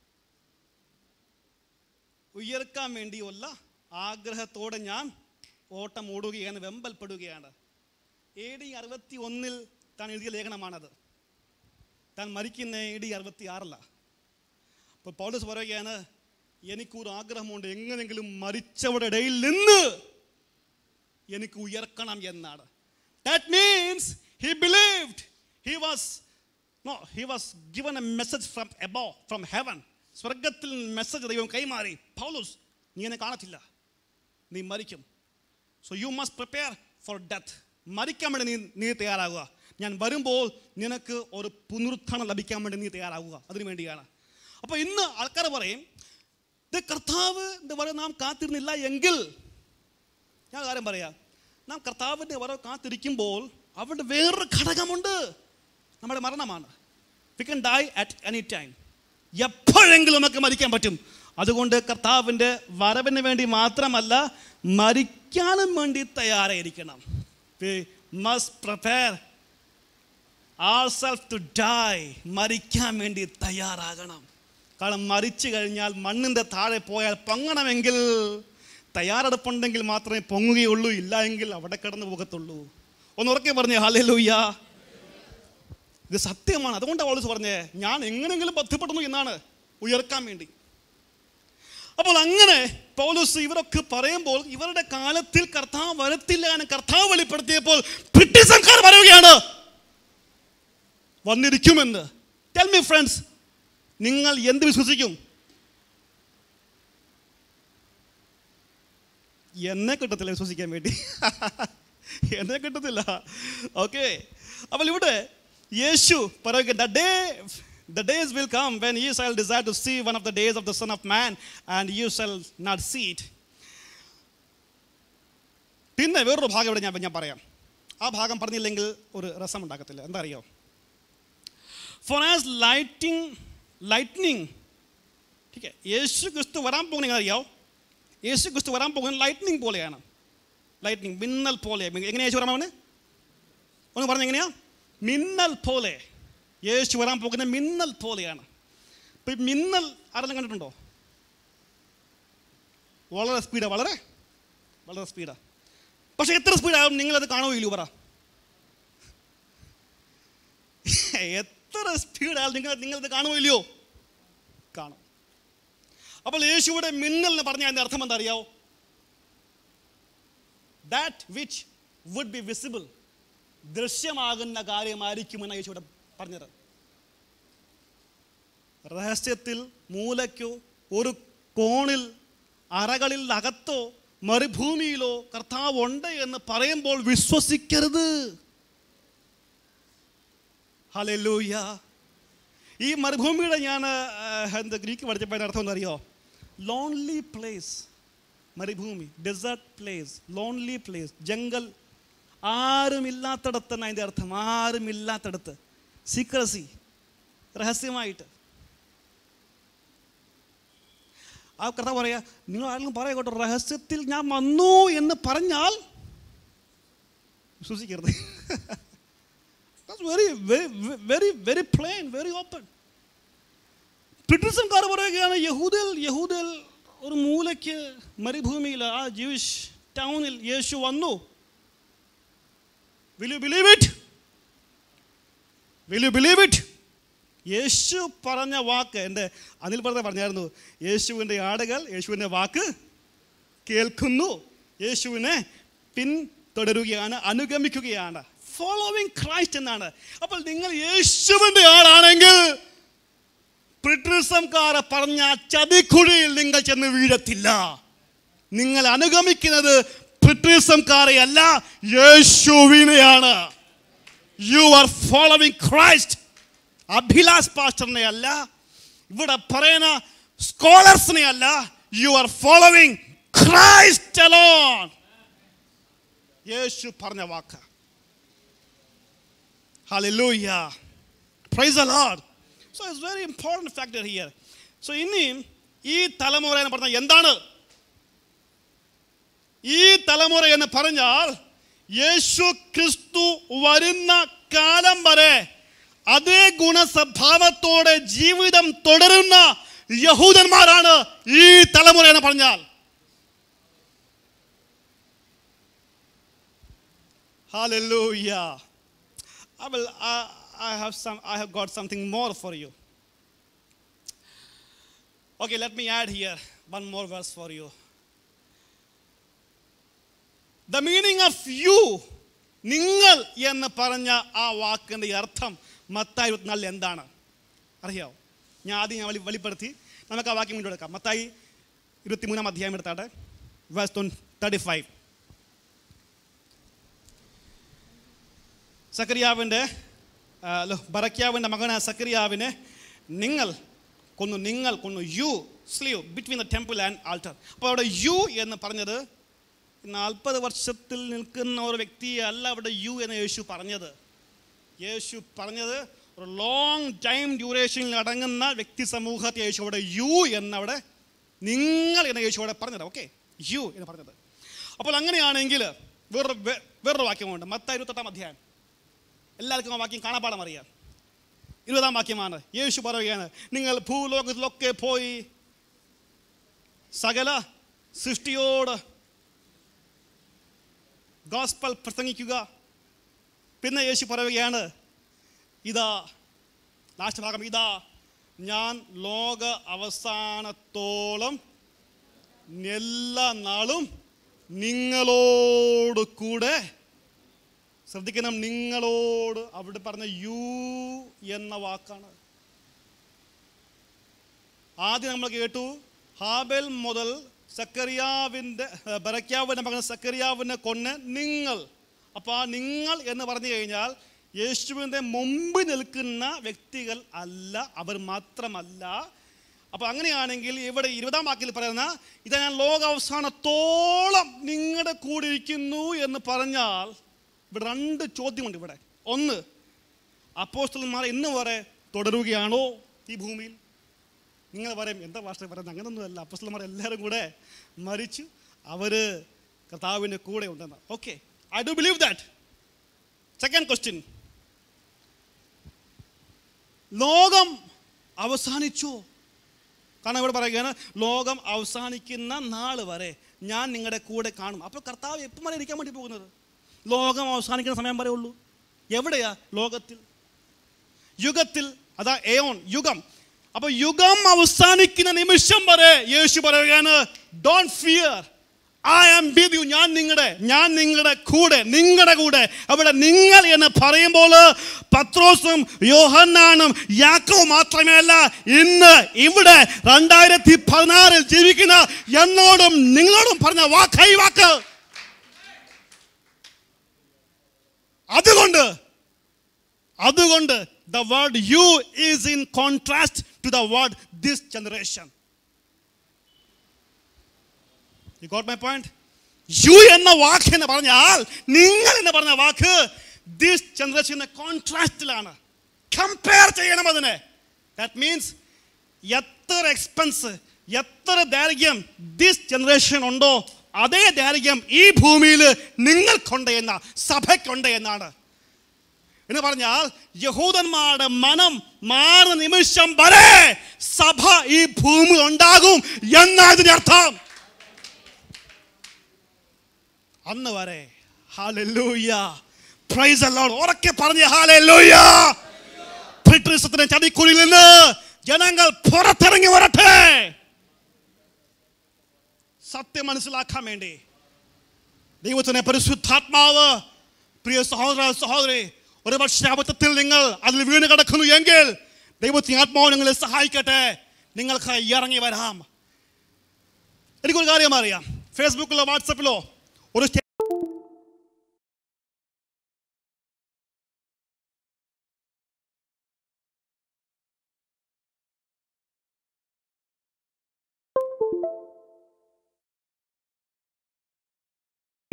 ഉയർക്കാൻ വേണ്ടിയുള്ള ആഗ്രഹത്തോടെ ഞാൻ ഓട്ടം ഓടുകയാണ് വെമ്പൽപ്പെടുകയാണ് എ ഡി അറുപത്തി ഒന്നിൽ താൻ എഴുതിയ ലേഖനമാണത് താൻ മരിക്കുന്ന എ ഡി അറുപത്തി ആറില അപ്പോൾ പൗലസ് പറയുകയാണ് എനിക്കൊരു ആഗ്രഹമുണ്ട് എങ്ങനെയെങ്കിലും മരിച്ചവരുടെ ഇടയിൽ നിന്ന് എനിക്ക് ഉയർക്കണം എന്നാണ് that means he believed he was no he was given a message from above from heaven സ്വർഗത്തിൽ മെസ്സേജ് ദൈവം കൈമാറി പൗലോസ് നീ എന്നെ കാണത്തില്ല നീ മരിക്കും so you must prepare for death മരിക്കാൻ വേണ്ടി നീ നീ തയ്യാറാകുക ഞാൻ വരുമ്പോൾ നിനക്ക് ഒരു പുനരുത്ഥാനം ലഭിക്കാൻ വേണ്ടി നീ തയ്യാറാകുക അതിനു വേണ്ടിയാണ് അപ്പോൾ ഇന്ന് ആൾക്കാർ പറയും ഇത് കർത്താവ് എന്ന് പറയാൻ നാം കാത്തിരുന്നില്ല എങ്കിൽ ഞാൻ കാര്യം പറയാം നാം കർത്താവിൻ്റെ വരവ് കാത്തിരിക്കുമ്പോൾ അവിടെ വേറൊരു ഘടകമുണ്ട് നമ്മുടെ മരണമാണ് we can die at any time എപ്പോഴെങ്കിലും നമുക്ക് മരിക്കാൻ പറ്റും അതുകൊണ്ട് കർത്താവിൻ്റെ വരവിന് വേണ്ടി മാത്രമല്ല മരിക്കാനും വേണ്ടി തയ്യാറായിരിക്കണം we must prepare our self to die മരിക്കാൻ വേണ്ടി തയ്യാറാകണം കാരണം മരിച്ചു കഴിഞ്ഞാൽ മണ്ണിൻ്റെ താഴെ പോയാൽ പൊങ്ങണമെങ്കിൽ തയ്യാറെടുപ്പുണ്ടെങ്കിൽ മാത്രമേ പൊങ്ങുകയുള്ളൂ ഇല്ല എങ്കിൽ അവിടെ കിടന്നു പോകത്തുള്ളൂ ഒന്ന് ഉറക്കെ പറഞ്ഞേ ഹലൂയ്യ ഇത് സത്യമാണ് അതുകൊണ്ടാണ് അവള് പറഞ്ഞേ ഞാൻ എങ്ങനെയെങ്കിലും ബന്ധപ്പെടുന്നു എന്നാണ് ഉയർക്കാൻ വേണ്ടി അപ്പോൾ അങ്ങനെ പൗലോസ് ഇവരൊക്കെ പറയുമ്പോൾ ഇവരുടെ കാലത്തിൽ കർത്താവ് വരത്തില്ല എന്ന് കർത്താവ് വെളിപ്പെടുത്തിയപ്പോൾ ബ്രിട്ടീഷുകാർ പറയുകയാണ് വന്നിരിക്കുമെന്ന് ടെൽ മി ഫ്രണ്ട്സ് നിങ്ങൾ എന്ത് വിശ്വസിക്കും എന്നെ കിട്ടത്തില്ല വിശ്വസിക്കാൻ വേണ്ടി എന്നെ കിട്ടത്തില്ല ഓക്കെ അപ്പോൾ ഇവിടെ യേശു പറയുക the day the days will come when you shall desire to see one of the days of the son of man and you shall not see it പിന്നെ വേറൊരു ഭാഗം ഇവിടെ ഞാൻ ഞാൻ പറയാം ആ ഭാഗം പറഞ്ഞില്ലെങ്കിൽ ഒരു രസം ഉണ്ടാക്കത്തില്ല എന്താ അറിയോ ഫോർ ആസ് ലൈറ്റിംഗ് ലൈറ്റ്നിങ് ठीक है യേശു ക്രിസ്തു വരാൻ പോകുന്ന അറിയാവോ യേശു ക്രിസ്തു വരാൻ പോകുന്നത് ലൈറ്റ്നിങ് പോലെയാണ് ലൈറ്റ്നിങ് മിന്നൽ പോലെ എങ്ങനെയാ യേശു വരാൻ പോകുന്നത് ഒന്ന് പറഞ്ഞ എങ്ങനെയാ മിന്നൽ പോലെ യേശു വരാൻ പോകുന്ന മിന്നൽ പോലെയാണ് ഇപ്പം ഈ മിന്നൽ ആരെല്ലാം കണ്ടിട്ടുണ്ടോ വളരെ സ്പീഡാണ് വളരെ വളരെ സ്പീഡാണ് പക്ഷെ എത്ര സ്പീഡാകും നിങ്ങളത് കാണുകയില്ലയോ പറ എത്ര സ്പീഡായാലും നിങ്ങൾ നിങ്ങളത് കാണുകയില്ലയോ കാണും അപ്പോൾ യേശുവിടെ മിന്നൽ എന്ന് പറഞ്ഞാൽ അതിൻ്റെ അർത്ഥം എന്താ അറിയാവോ that which would be visible ദൃശ്യമാകുന്ന കാര്യമായിരിക്കുമെന്ന് യേശുവിടെ പറഞ്ഞത് രഹസ്യത്തിൽ മൂലയ്ക്കോ ഒരു കോണിൽ അറകളിൽ അകത്തോ മരുഭൂമിയിലോ കർത്താവ് ഉണ്ട് എന്ന് പറയുമ്പോൾ വിശ്വസിക്കരുത് ഹലൂയ ഈ മരുഭൂമിയുടെ ഞാൻ എന്താ ഗ്രീക്ക് പഠിച്ചപ്പോൾ അതിൻ്റെ അർത്ഥം എന്താ അറിയോ ലോൺലി പ്ലേസ് മരുഭൂമി desert place lonely place jungle ആരുമില്ലാത്തടത്താണ് അതിൻ്റെ അർത്ഥം ആരുമില്ലാത്തടത്ത് സീക്രസി രഹസ്യമായിട്ട് ആ കഥ പറയാ നിങ്ങൾ ആരെങ്കിലും പറയാ കേട്ടോ രഹസ്യത്തിൽ ഞാൻ വന്നു എന്ന് പറഞ്ഞാൽ വിശ്വസിക്കരുത് very very very plain very open ബ്രിട്ടീഷുകാർ പറയുകയാണ് യഹൂദിൽ യഹൂദിൽ ഒരു മൂലയ്ക്ക് മരുഭൂമിയിൽ ആ ജൂയിഷ് ടൗണിൽ യേശു വന്നു will you believe it will you believe it യേശു പറഞ്ഞ വാക്ക് എൻ്റെ അനിൽ പറഞ്ഞ പറഞ്ഞായിരുന്നു യേശുവിൻ്റെ ആടുകൾ യേശുവിൻ്റെ വാക്ക് കേൾക്കുന്നു യേശുവിനെ പിന്തുടരുകയാണ് അനുഗമിക്കുകയാണ് ഫോളോവിങ് ക്രൈസ്റ്റ് എന്നാണ് അപ്പോൾ നിങ്ങൾ യേശുവിൻ്റെ ആളാണെങ്കിൽ ബ്രിട്ടീഷംകാരെ പറഞ്ഞ ചതിക്കുഴിയിൽ നിങ്ങൾ ചെന്ന് വീഴത്തില്ല നിങ്ങൾ അനുഗമിക്കുന്നത് ബ്രിട്ടീഷംകാരെ അല്ല യേശുവിനെയാണ് you are following Christ Abhilash പാസ്റ്ററിനെ അല്ല ഇവിടെ പറയുന്ന സ്കോളേഴ്സിനെ അല്ല you are following Christ alone യേശു പറഞ്ഞ വാക്ക് Hallelujah. Praise the Lord. So it's very important factor here. So ഇനിയും ഈ തലമുറ എന്ന് പറഞ്ഞാൽ എന്താണ് ഈ തലമുറ എന്ന് പറഞ്ഞാൽ യേശു ക്രിസ്തു വരുന്ന കാലം വരെ അതേ ഗുണസ്വഭാവത്തോടെ ജീവിതം തുടരുന്ന യഹൂദന്മാരാണ് ഈ തലമുറ എന്ന് പറഞ്ഞാൽ Hallelujah. I will. I, I have some. I have got something more for you. Okay, let me add here one more verse for you. The meaning of you, നിങ്ങൾ എന്ന് പറഞ്ഞ ആ വാക്കിൻ്റെ അർത്ഥം മത്തായി ഇരുപത്തിനാലിൽ എന്താണ് അറിയാവോ ഞാൻ ആദ്യം ഞാൻ വെളി വെളിപ്പെടുത്തി നമുക്ക് ആ വാക്യം മുന്നോട്ട് എടുക്കാം മത്തായി ഇരുപത്തിമൂന്നാം അധ്യായം എടുത്താട്ടെ വേഴ്സ് തേർട്ടി ഫൈവ് സക്രിയാവിൻ്റെ ബറക്യാവിൻ്റെ മകനായ സക്രിയാവിനെ നിങ്ങൾ കൊന്നു നിങ്ങൾ കൊന്നു you slew between the temple and altar അപ്പോൾ അവിടെ യു എന്ന് പറഞ്ഞത് നാൽപ്പത് വർഷത്തിൽ നിൽക്കുന്ന ഒരു വ്യക്തിയെ അല്ല അവിടെ യു എന്ന് യേശു പറഞ്ഞത് യേശു പറഞ്ഞത് ഒരു ലോങ് ടൈം ഡ്യൂറേഷനിൽ അടങ്ങുന്ന വ്യക്തി സമൂഹത്തെ യേശു അവിടെ യു എന്നവിടെ നിങ്ങൾ എന്ന യേശു അവിടെ പറഞ്ഞത് ഓക്കെ യു എന്ന് പറഞ്ഞത് അപ്പോൾ അങ്ങനെയാണെങ്കിൽ വേറൊരു വേ- വേറൊരു വാക്യമുണ്ട് മത്ത ഇരുപത്തെട്ടാം അധ്യായം എല്ലാവർക്കും ആ വാക്യം കാണാപ്പാടം അറിയാം ഇരുപതാം വാക്യമാണ് യേശു പറയുകയാണ് നിങ്ങൾ ഭൂലോകത്തിലൊക്കെ പോയി സകല സൃഷ്ടിയോട് ഗോസ്പൽ പ്രസംഗിക്കുക പിന്നെ യേശു പറയുകയാണ് ഇതാ ലാസ്റ്റ് ഭാഗം ഇതാ ഞാൻ ലോക അവസാനത്തോളം എല്ലാ നാളും നിങ്ങളോട് കൂടെ ശ്രദ്ധിക്കണം നിങ്ങളോട് അവിടെ പറഞ്ഞ യു എന്ന വാക്കാണ് ആദ്യം നമ്മൾ കേട്ടു ഹാബൽ മുതൽ സക്കറിയാവിൻ്റെ ബറക്യാവിൻ്റെ മകൻ സക്കറിയാവിനെ കൊന്ന് നിങ്ങൾ അപ്പോൾ ആ നിങ്ങൾ എന്ന് പറഞ്ഞു കഴിഞ്ഞാൽ യേശുവിൻ്റെ മുമ്പ് നിൽക്കുന്ന വ്യക്തികൾ അല്ല അവർ മാത്രമല്ല അപ്പോൾ അങ്ങനെയാണെങ്കിൽ ഇവിടെ ഇരുപതാം വാക്കിൽ പറയുന്ന ഇതാ ഞാൻ ലോകാവസാനത്തോളം നിങ്ങളുടെ കൂടെ ഇരിക്കുന്നു എന്ന് പറഞ്ഞാൽ ഇവിടെ രണ്ട് ചോദ്യമുണ്ട് ഇവിടെ ഒന്ന് അപ്പോസ്റ്റലന്മാർ ഇന്ന് വരെ തുടരുകയാണോ ഈ ഭൂമിയിൽ നിങ്ങൾ പറയും എന്താ ഭാഷ പറയുന്നത് അങ്ങനൊന്നുമല്ല അപ്പോസ്റ്റലന്മാർ എല്ലാവരും കൂടെ മരിച്ചു അവർ കർത്താവിൻ്റെ കൂടെ ഉണ്ടെന്ന് okay I do believe that second question ലോകം അവസാനിച്ചോ കാരണം ഇവിടെ പറയുകയാണ് ലോകം അവസാനിക്കുന്ന നാൾ വരെ ഞാൻ നിങ്ങളുടെ കൂടെ കാണും അപ്പോൾ കർത്താവ് എപ്പം വരെ ഇരിക്കാൻ വേണ്ടി പോകുന്നത് ലോകം അവസാനിക്കുന്ന സമയം വരെ ഉള്ളൂ എവിടെയാ ലോകത്തിൽ യുഗത്തിൽ അതാ എയോൺ യുഗം അപ്പൊ യുഗം അവസാനിക്കുന്ന നിമിഷം വരെ യേശു പറയുകയാണ് don't fear I am with you ഞാൻ നിങ്ങളുടെ ഞാൻ നിങ്ങളുടെ കൂടെ നിങ്ങളുടെ കൂടെ അവിടെ നിങ്ങൾ എന്ന് പറയുമ്പോൾ പത്രോസും യോഹന്നാനും യാക്കവും മാത്രമേ അല്ല ഇന്ന് ഇവിടെ രണ്ടായിരത്തി പതിനാറിൽ ജീവിക്കുന്ന എന്നോടും നിങ്ങളോടും പറഞ്ഞ വാക്കായി വാക്ക് അതുകൊണ്ട് അതുകൊണ്ട് the word you is in contrast to the word this generation you got my point you എന്ന വാക്ക് എന്ന് പറഞ്ഞാൽ നിങ്ങൾ എന്ന് പറഞ്ഞ വാക്ക് ദിസ് ജനറേഷന്റെ കോൺട്രാസ്റ്റിലാണ് കമ്പയർ ചെയ്യണം അതിനെ ദാറ്റ് മീൻസ് എത്ര എക്സ്പെൻസ് എത്ര ദൈർഘ്യം ദിസ് ജനറേഷൻ ഉണ്ടോ അതേ ദൈർഘ്യം ഈ ഭൂമിയിൽ നിങ്ങൾക്കുണ്ട് എന്ന സഭയ്ക്കുണ്ട് എന്നാണ് എന്ന് പറഞ്ഞാൽ യഹൂദന്മാരുടെ മനം മാറുന്ന നിമിഷം വരെ സഭ ഈ ഭൂമി ഉണ്ടാകും എന്നതിന്റെ അർത്ഥം അന്ന് വരെ ഹാലൂയ പ്രൈസ് അല്ലോട് ഉറക്കെ പറഞ്ഞ് ഹാലൂയ ബ്രിട്ടീഷത്തിന്റെ ചതിക്കുഴിയിൽ നിന്ന് ജനങ്ങൾ പുറത്തിറങ്ങി വരട്ടെ സത്യം മനസ്സിലാക്കാൻ വേണ്ടി ദൈവത്തിന്റെ പരിശുദ്ധാത്മാവ് പ്രിയ സഹോദര സഹോദരി ഒരു പക്ഷേ അബദ്ധത്തിൽ നിങ്ങൾ അതിൽ വീണ് കിടക്കുന്നു എങ്കിൽ ദൈവത്തിന്റെ ആത്മാവ് നിങ്ങളെ സഹായിക്കട്ടെ നിങ്ങൾക്ക് ഇറങ്ങി വരാം എനിക്കൊരു കാര്യം അറിയാം ഫേസ്ബുക്കിലോ വാട്സപ്പിലോ ഒരു സ്റ്റേ-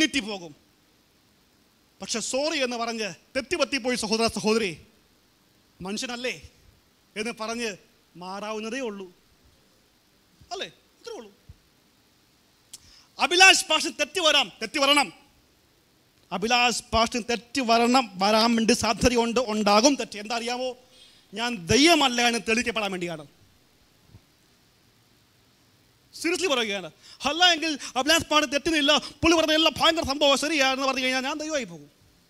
പോകും പക്ഷെ സോറി എന്ന് പറഞ്ഞ് തെറ്റിപ്പറ്റിപ്പോയി സഹോദര സഹോദരി മനുഷ്യനല്ലേ എന്ന് പറഞ്ഞ് മാറാവുന്നതേ ഉള്ളൂ അല്ലേ ഇത്രേ ഉള്ളൂ അഭിലാഷ് പാഷൻ തെറ്റി വരാം തെറ്റി വരണം അഭിലാഷ് പാഷൻ തെറ്റി വരണം വരാൻ വേണ്ടി സാധ്യതയുണ്ട് ഉണ്ടാകും തെറ്റ് എന്താ അറിയാമോ ഞാൻ ദൈവമല്ല എന്ന് തെളിയിക്കപ്പെടാൻ വേണ്ടിയാണ് സീരിയസ്ലി പറയുകയാണ് അല്ല എങ്കിൽ അഭിലാഷ് പാട് തെറ്റുന്നില്ല പുള്ളി പറഞ്ഞ എല്ലാം ഭയങ്കര സംഭവം ശരിയാണെന്ന് പറഞ്ഞു കഴിഞ്ഞാൽ ഞാൻ ദൈവമായി പോകും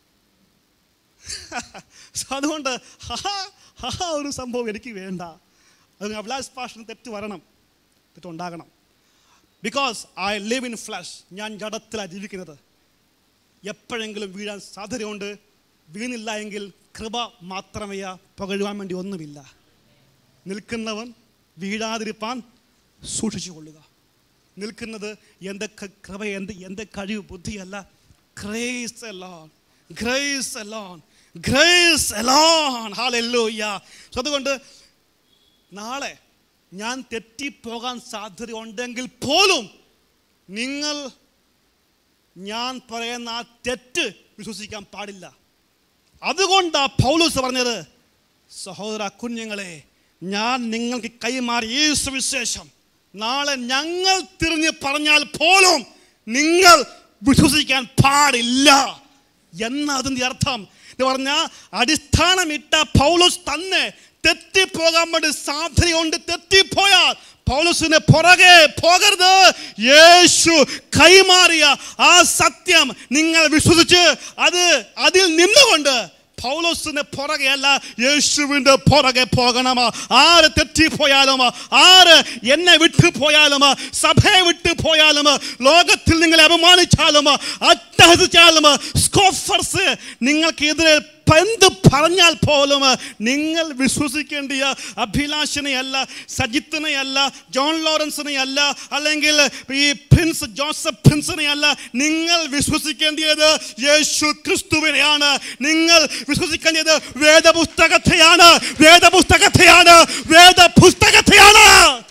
So അതുകൊണ്ട് ഹഹാ ഹഹാ ഒരു സംഭവം എനിക്ക് വേണ്ട അത് അഭിലാഷ് പാഷന് തെറ്റ് വരണം തെറ്റുണ്ടാകണം because I live in flesh ഞാൻ ജഡത്തിലാണ് ജീവിക്കുന്നത് എപ്പോഴെങ്കിലും വീഴാൻ സാധ്യതയുണ്ട് വീണില്ല എങ്കിൽ കൃപ മാത്രമേ പകഴുവാൻ വേണ്ടി ഒന്നുമില്ല നിൽക്കുന്നവൻ വീഴാതിരിപ്പാൻ സൂക്ഷിച്ചു കൊള്ളുക നിൽക്കുന്നത് എൻ്റെ ക- കൃപ എന്ത് എൻ്റെ കഴിവ് ബുദ്ധിയല്ല grace alone grace alone grace alone hallelujah so അതുകൊണ്ട് നാളെ ഞാൻ തെറ്റിപ്പോകാൻ സാധ്യതയുണ്ടെങ്കിൽ പോലും നിങ്ങൾ ഞാൻ പറയുന്ന ആ തെറ്റ് വിശ്വസിക്കാൻ പാടില്ല അതുകൊണ്ടാ പൗലൂസ് പറഞ്ഞത് സഹോദര കുഞ്ഞുങ്ങളെ ഞാൻ നിങ്ങൾക്ക് കൈമാറി ഈ സുവിശേഷം നാളെ ഞങ്ങൾ തിരിഞ്ഞ് പറഞ്ഞാൽ പോലും നിങ്ങൾ വിശ്വസിക്കാൻ പാടില്ല എന്നതിൻ്റെ അർത്ഥം എന്ന് പറഞ്ഞാൽ അടിസ്ഥാനമിട്ട പൗലോസ് തന്നെ തെറ്റിപ്പോകാൻ വേണ്ടി സാധ്യതയുണ്ട് തെറ്റിപ്പോയാൽ പൗലോസിന് പുറകെ പോകരുത് യേശു കൈമാറിയ ആ സത്യം നിങ്ങൾ വിശ്വസിച്ച് അത് അതിൽ നിന്നുകൊണ്ട് പൗലോസിന് പുറകെയല്ല യേശുവിൻ്റെ പുറകെ പോകണമോ ആര് തെറ്റിപ്പോയാലും ആര് എന്നെ വിട്ടു പോയാലും സഭയെ വിട്ടു പോയാലും ലോകത്തിൽ നിങ്ങളെ അപമാനിച്ചാലും അട്ടഹസിച്ചാലും സ്കോഫർസ് നിങ്ങൾക്കെതിരെ എന്ത് പറഞ്ഞാൽ പോലും നിങ്ങൾ വിശ്വസിക്കേണ്ടിയ അഭിലാഷനെയല്ല സജിത്തിനെയല്ല ജോൺ ലോറൻസിനെയല്ല അല്ലെങ്കിൽ ഈ പ്രിൻസ് ജോസഫ് പ്രിൻസിനെയല്ല നിങ്ങൾ വിശ്വസിക്കേണ്ടത് യേശു ക്രിസ്തുവിനെയാണ് നിങ്ങൾ വിശ്വസിക്കേണ്ടത് വേദപുസ്തകത്തെയാണ് വേദപുസ്തകത്തെയാണ് വേദപുസ്തകത്തെയാണ്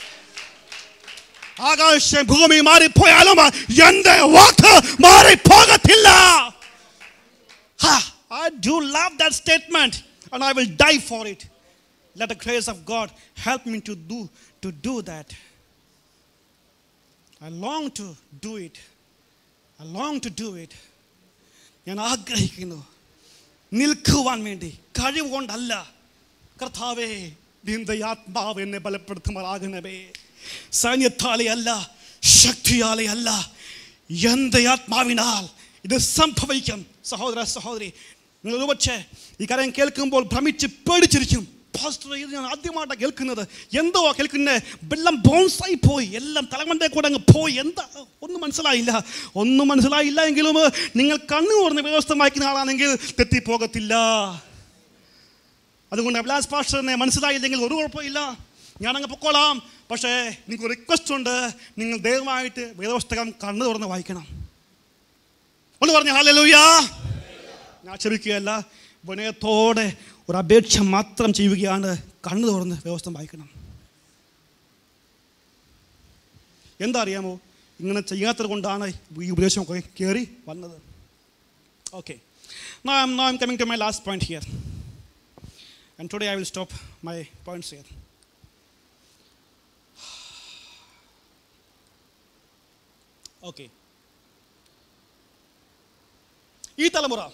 ആകാശം ഭൂമി മാറിപ്പോയാലും എന്റെ വാക്ക് മാറിപ്പോകത്തില്ല Ha! I do love that statement and I will die for it. Let the grace of God help me to do to do that. I long to do it. I long to do it. ഞാൻ ആഗ്രഹിക്കുന്നു നിൽക്കുവാൻ വേണ്ടി കഴിവ് കൊണ്ടല്ല കർത്താവേ നിന്റെ ആത്മാവ് എന്നെ ബലപ്പെടുത്തുമാറാകണമേ സൈന്യത്താലെ അല്ല ശക്തിയാലെ അല്ല എന്റെ ആത്മാവിനാൽ ഇത് സംഭവിക്കും സഹോദര സഹോദരി നിങ്ങൾ ഒരുപക്ഷെ ഈ കാര്യം കേൾക്കുമ്പോൾ ഭ്രമിച്ച് പേടിച്ചിരിക്കും പാസ്റ്റർ ഇത് ഞാൻ ആദ്യമായിട്ടാണ് കേൾക്കുന്നത് എന്തോ കേൾക്കുന്നത് വെള്ളം ബോൺസായി പോയി എല്ലാം തലമൻ്റെ കൂടെ അങ്ങ് പോയി എന്താ ഒന്നും മനസ്സിലായില്ല ഒന്നും മനസ്സിലായില്ല എങ്കിലും നിങ്ങൾ കണ്ണു തുറന്ന് വ്യവസ്ഥ വായിക്കുന്ന ആളാണെങ്കിൽ തെറ്റിപ്പോകത്തില്ല അതുകൊണ്ട് അഭിലാഷ് പാസ്റ്ററിനെ മനസ്സിലായില്ലെങ്കിൽ ഒരു കുഴപ്പമില്ല ഞാനങ്ങ് പൊക്കോളാം പക്ഷേ നിങ്ങൾക്ക് റിക്വസ്റ്റ് ഉണ്ട് നിങ്ങൾ ദയവായിട്ട് വേദപുസ്തകം കണ്ണു തുറന്ന് വായിക്കണം ഒന്ന് പറഞ്ഞു ഹാലലൂയ ഞാൻ ക്ഷമിക്കുകയല്ല വിനയത്തോടെ ഒരു അപേക്ഷ മാത്രം ചെയ്യുകയാണ് കണ്ണു തുറന്ന് വ്യവസ്ഥ വായിക്കണം എന്താ അറിയാമോ ഇങ്ങനെ ചെയ്യാത്തത് കൊണ്ടാണ് ഈ ഉപദേശം കയറി വന്നത് okay Now I'm, now I'm coming to my last point here. And today I will stop my points here. Okay. ഈ തലമുറ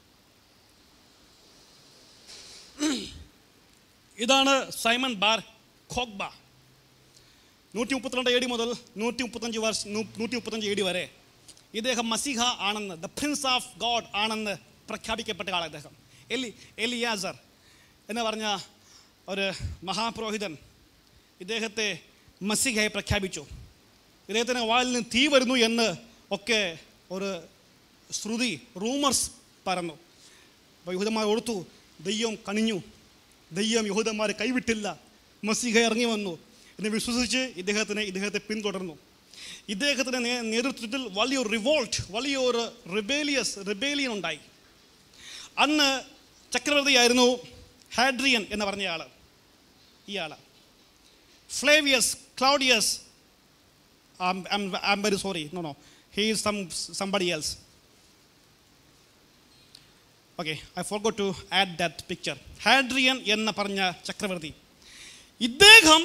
ഇതാണ് സൈമൺ ബാർ ഖോഗ്ബ നൂറ്റി മുപ്പത്തിരണ്ട് എ ഡി മുതൽ നൂറ്റി മുപ്പത്തഞ്ച് വർഷ നൂറ്റി മുപ്പത്തഞ്ച് എ ഡി വരെ ഇദ്ദേഹം മസിഹ ആണെന്ന് ദ പ്രിൻസ് ഓഫ് ഗോഡ് ആണെന്ന് പ്രഖ്യാപിക്കപ്പെട്ട ആളാണ് അദ്ദേഹം എലി എലിയാസർ എന്ന് പറഞ്ഞ ഒരു മഹാപുരോഹിതൻ ഇദ്ദേഹത്തെ മസിഹയെ പ്രഖ്യാപിച്ചു ഇദ്ദേഹത്തിന് വായിൽ നിന്ന് തീ വരുന്നു എന്ന് ഒക്കെ ഒരു ശ്രുതി റൂമർസ് പരന്നു അപ്പോൾ യഹൂദന്മാർ ഓർത്തു ദൈവം കണിഞ്ഞു ദൈവം യഹൂദന്മാരെ കൈവിട്ടില്ല മസിഹ ഇറങ്ങി വന്നു എന്ന് വിശ്വസിച്ച് ഇദ്ദേഹത്തിനെ ഇദ്ദേഹത്തെ പിന്തുടർന്നു ഇദ്ദേഹത്തിൻ്റെ നേ- നേതൃത്വത്തിൽ വലിയൊരു റിവോൾട്ട് വലിയൊരു റിബേലിയസ് റിബേലിയൻ ഉണ്ടായി അന്ന് ചക്രവർത്തിയായിരുന്നു ഹാഡ്രിയൻ എന്ന് പറഞ്ഞയാൾ ഇയാൾ Flavius Claudius I'm, I'm, I'm very sorry. No, no. He is some somebody else. Okay I forgot to add that picture Hadrian എന്ന് പറഞ്ഞ ചക്രവർത്തി ഇദ്ദേഹം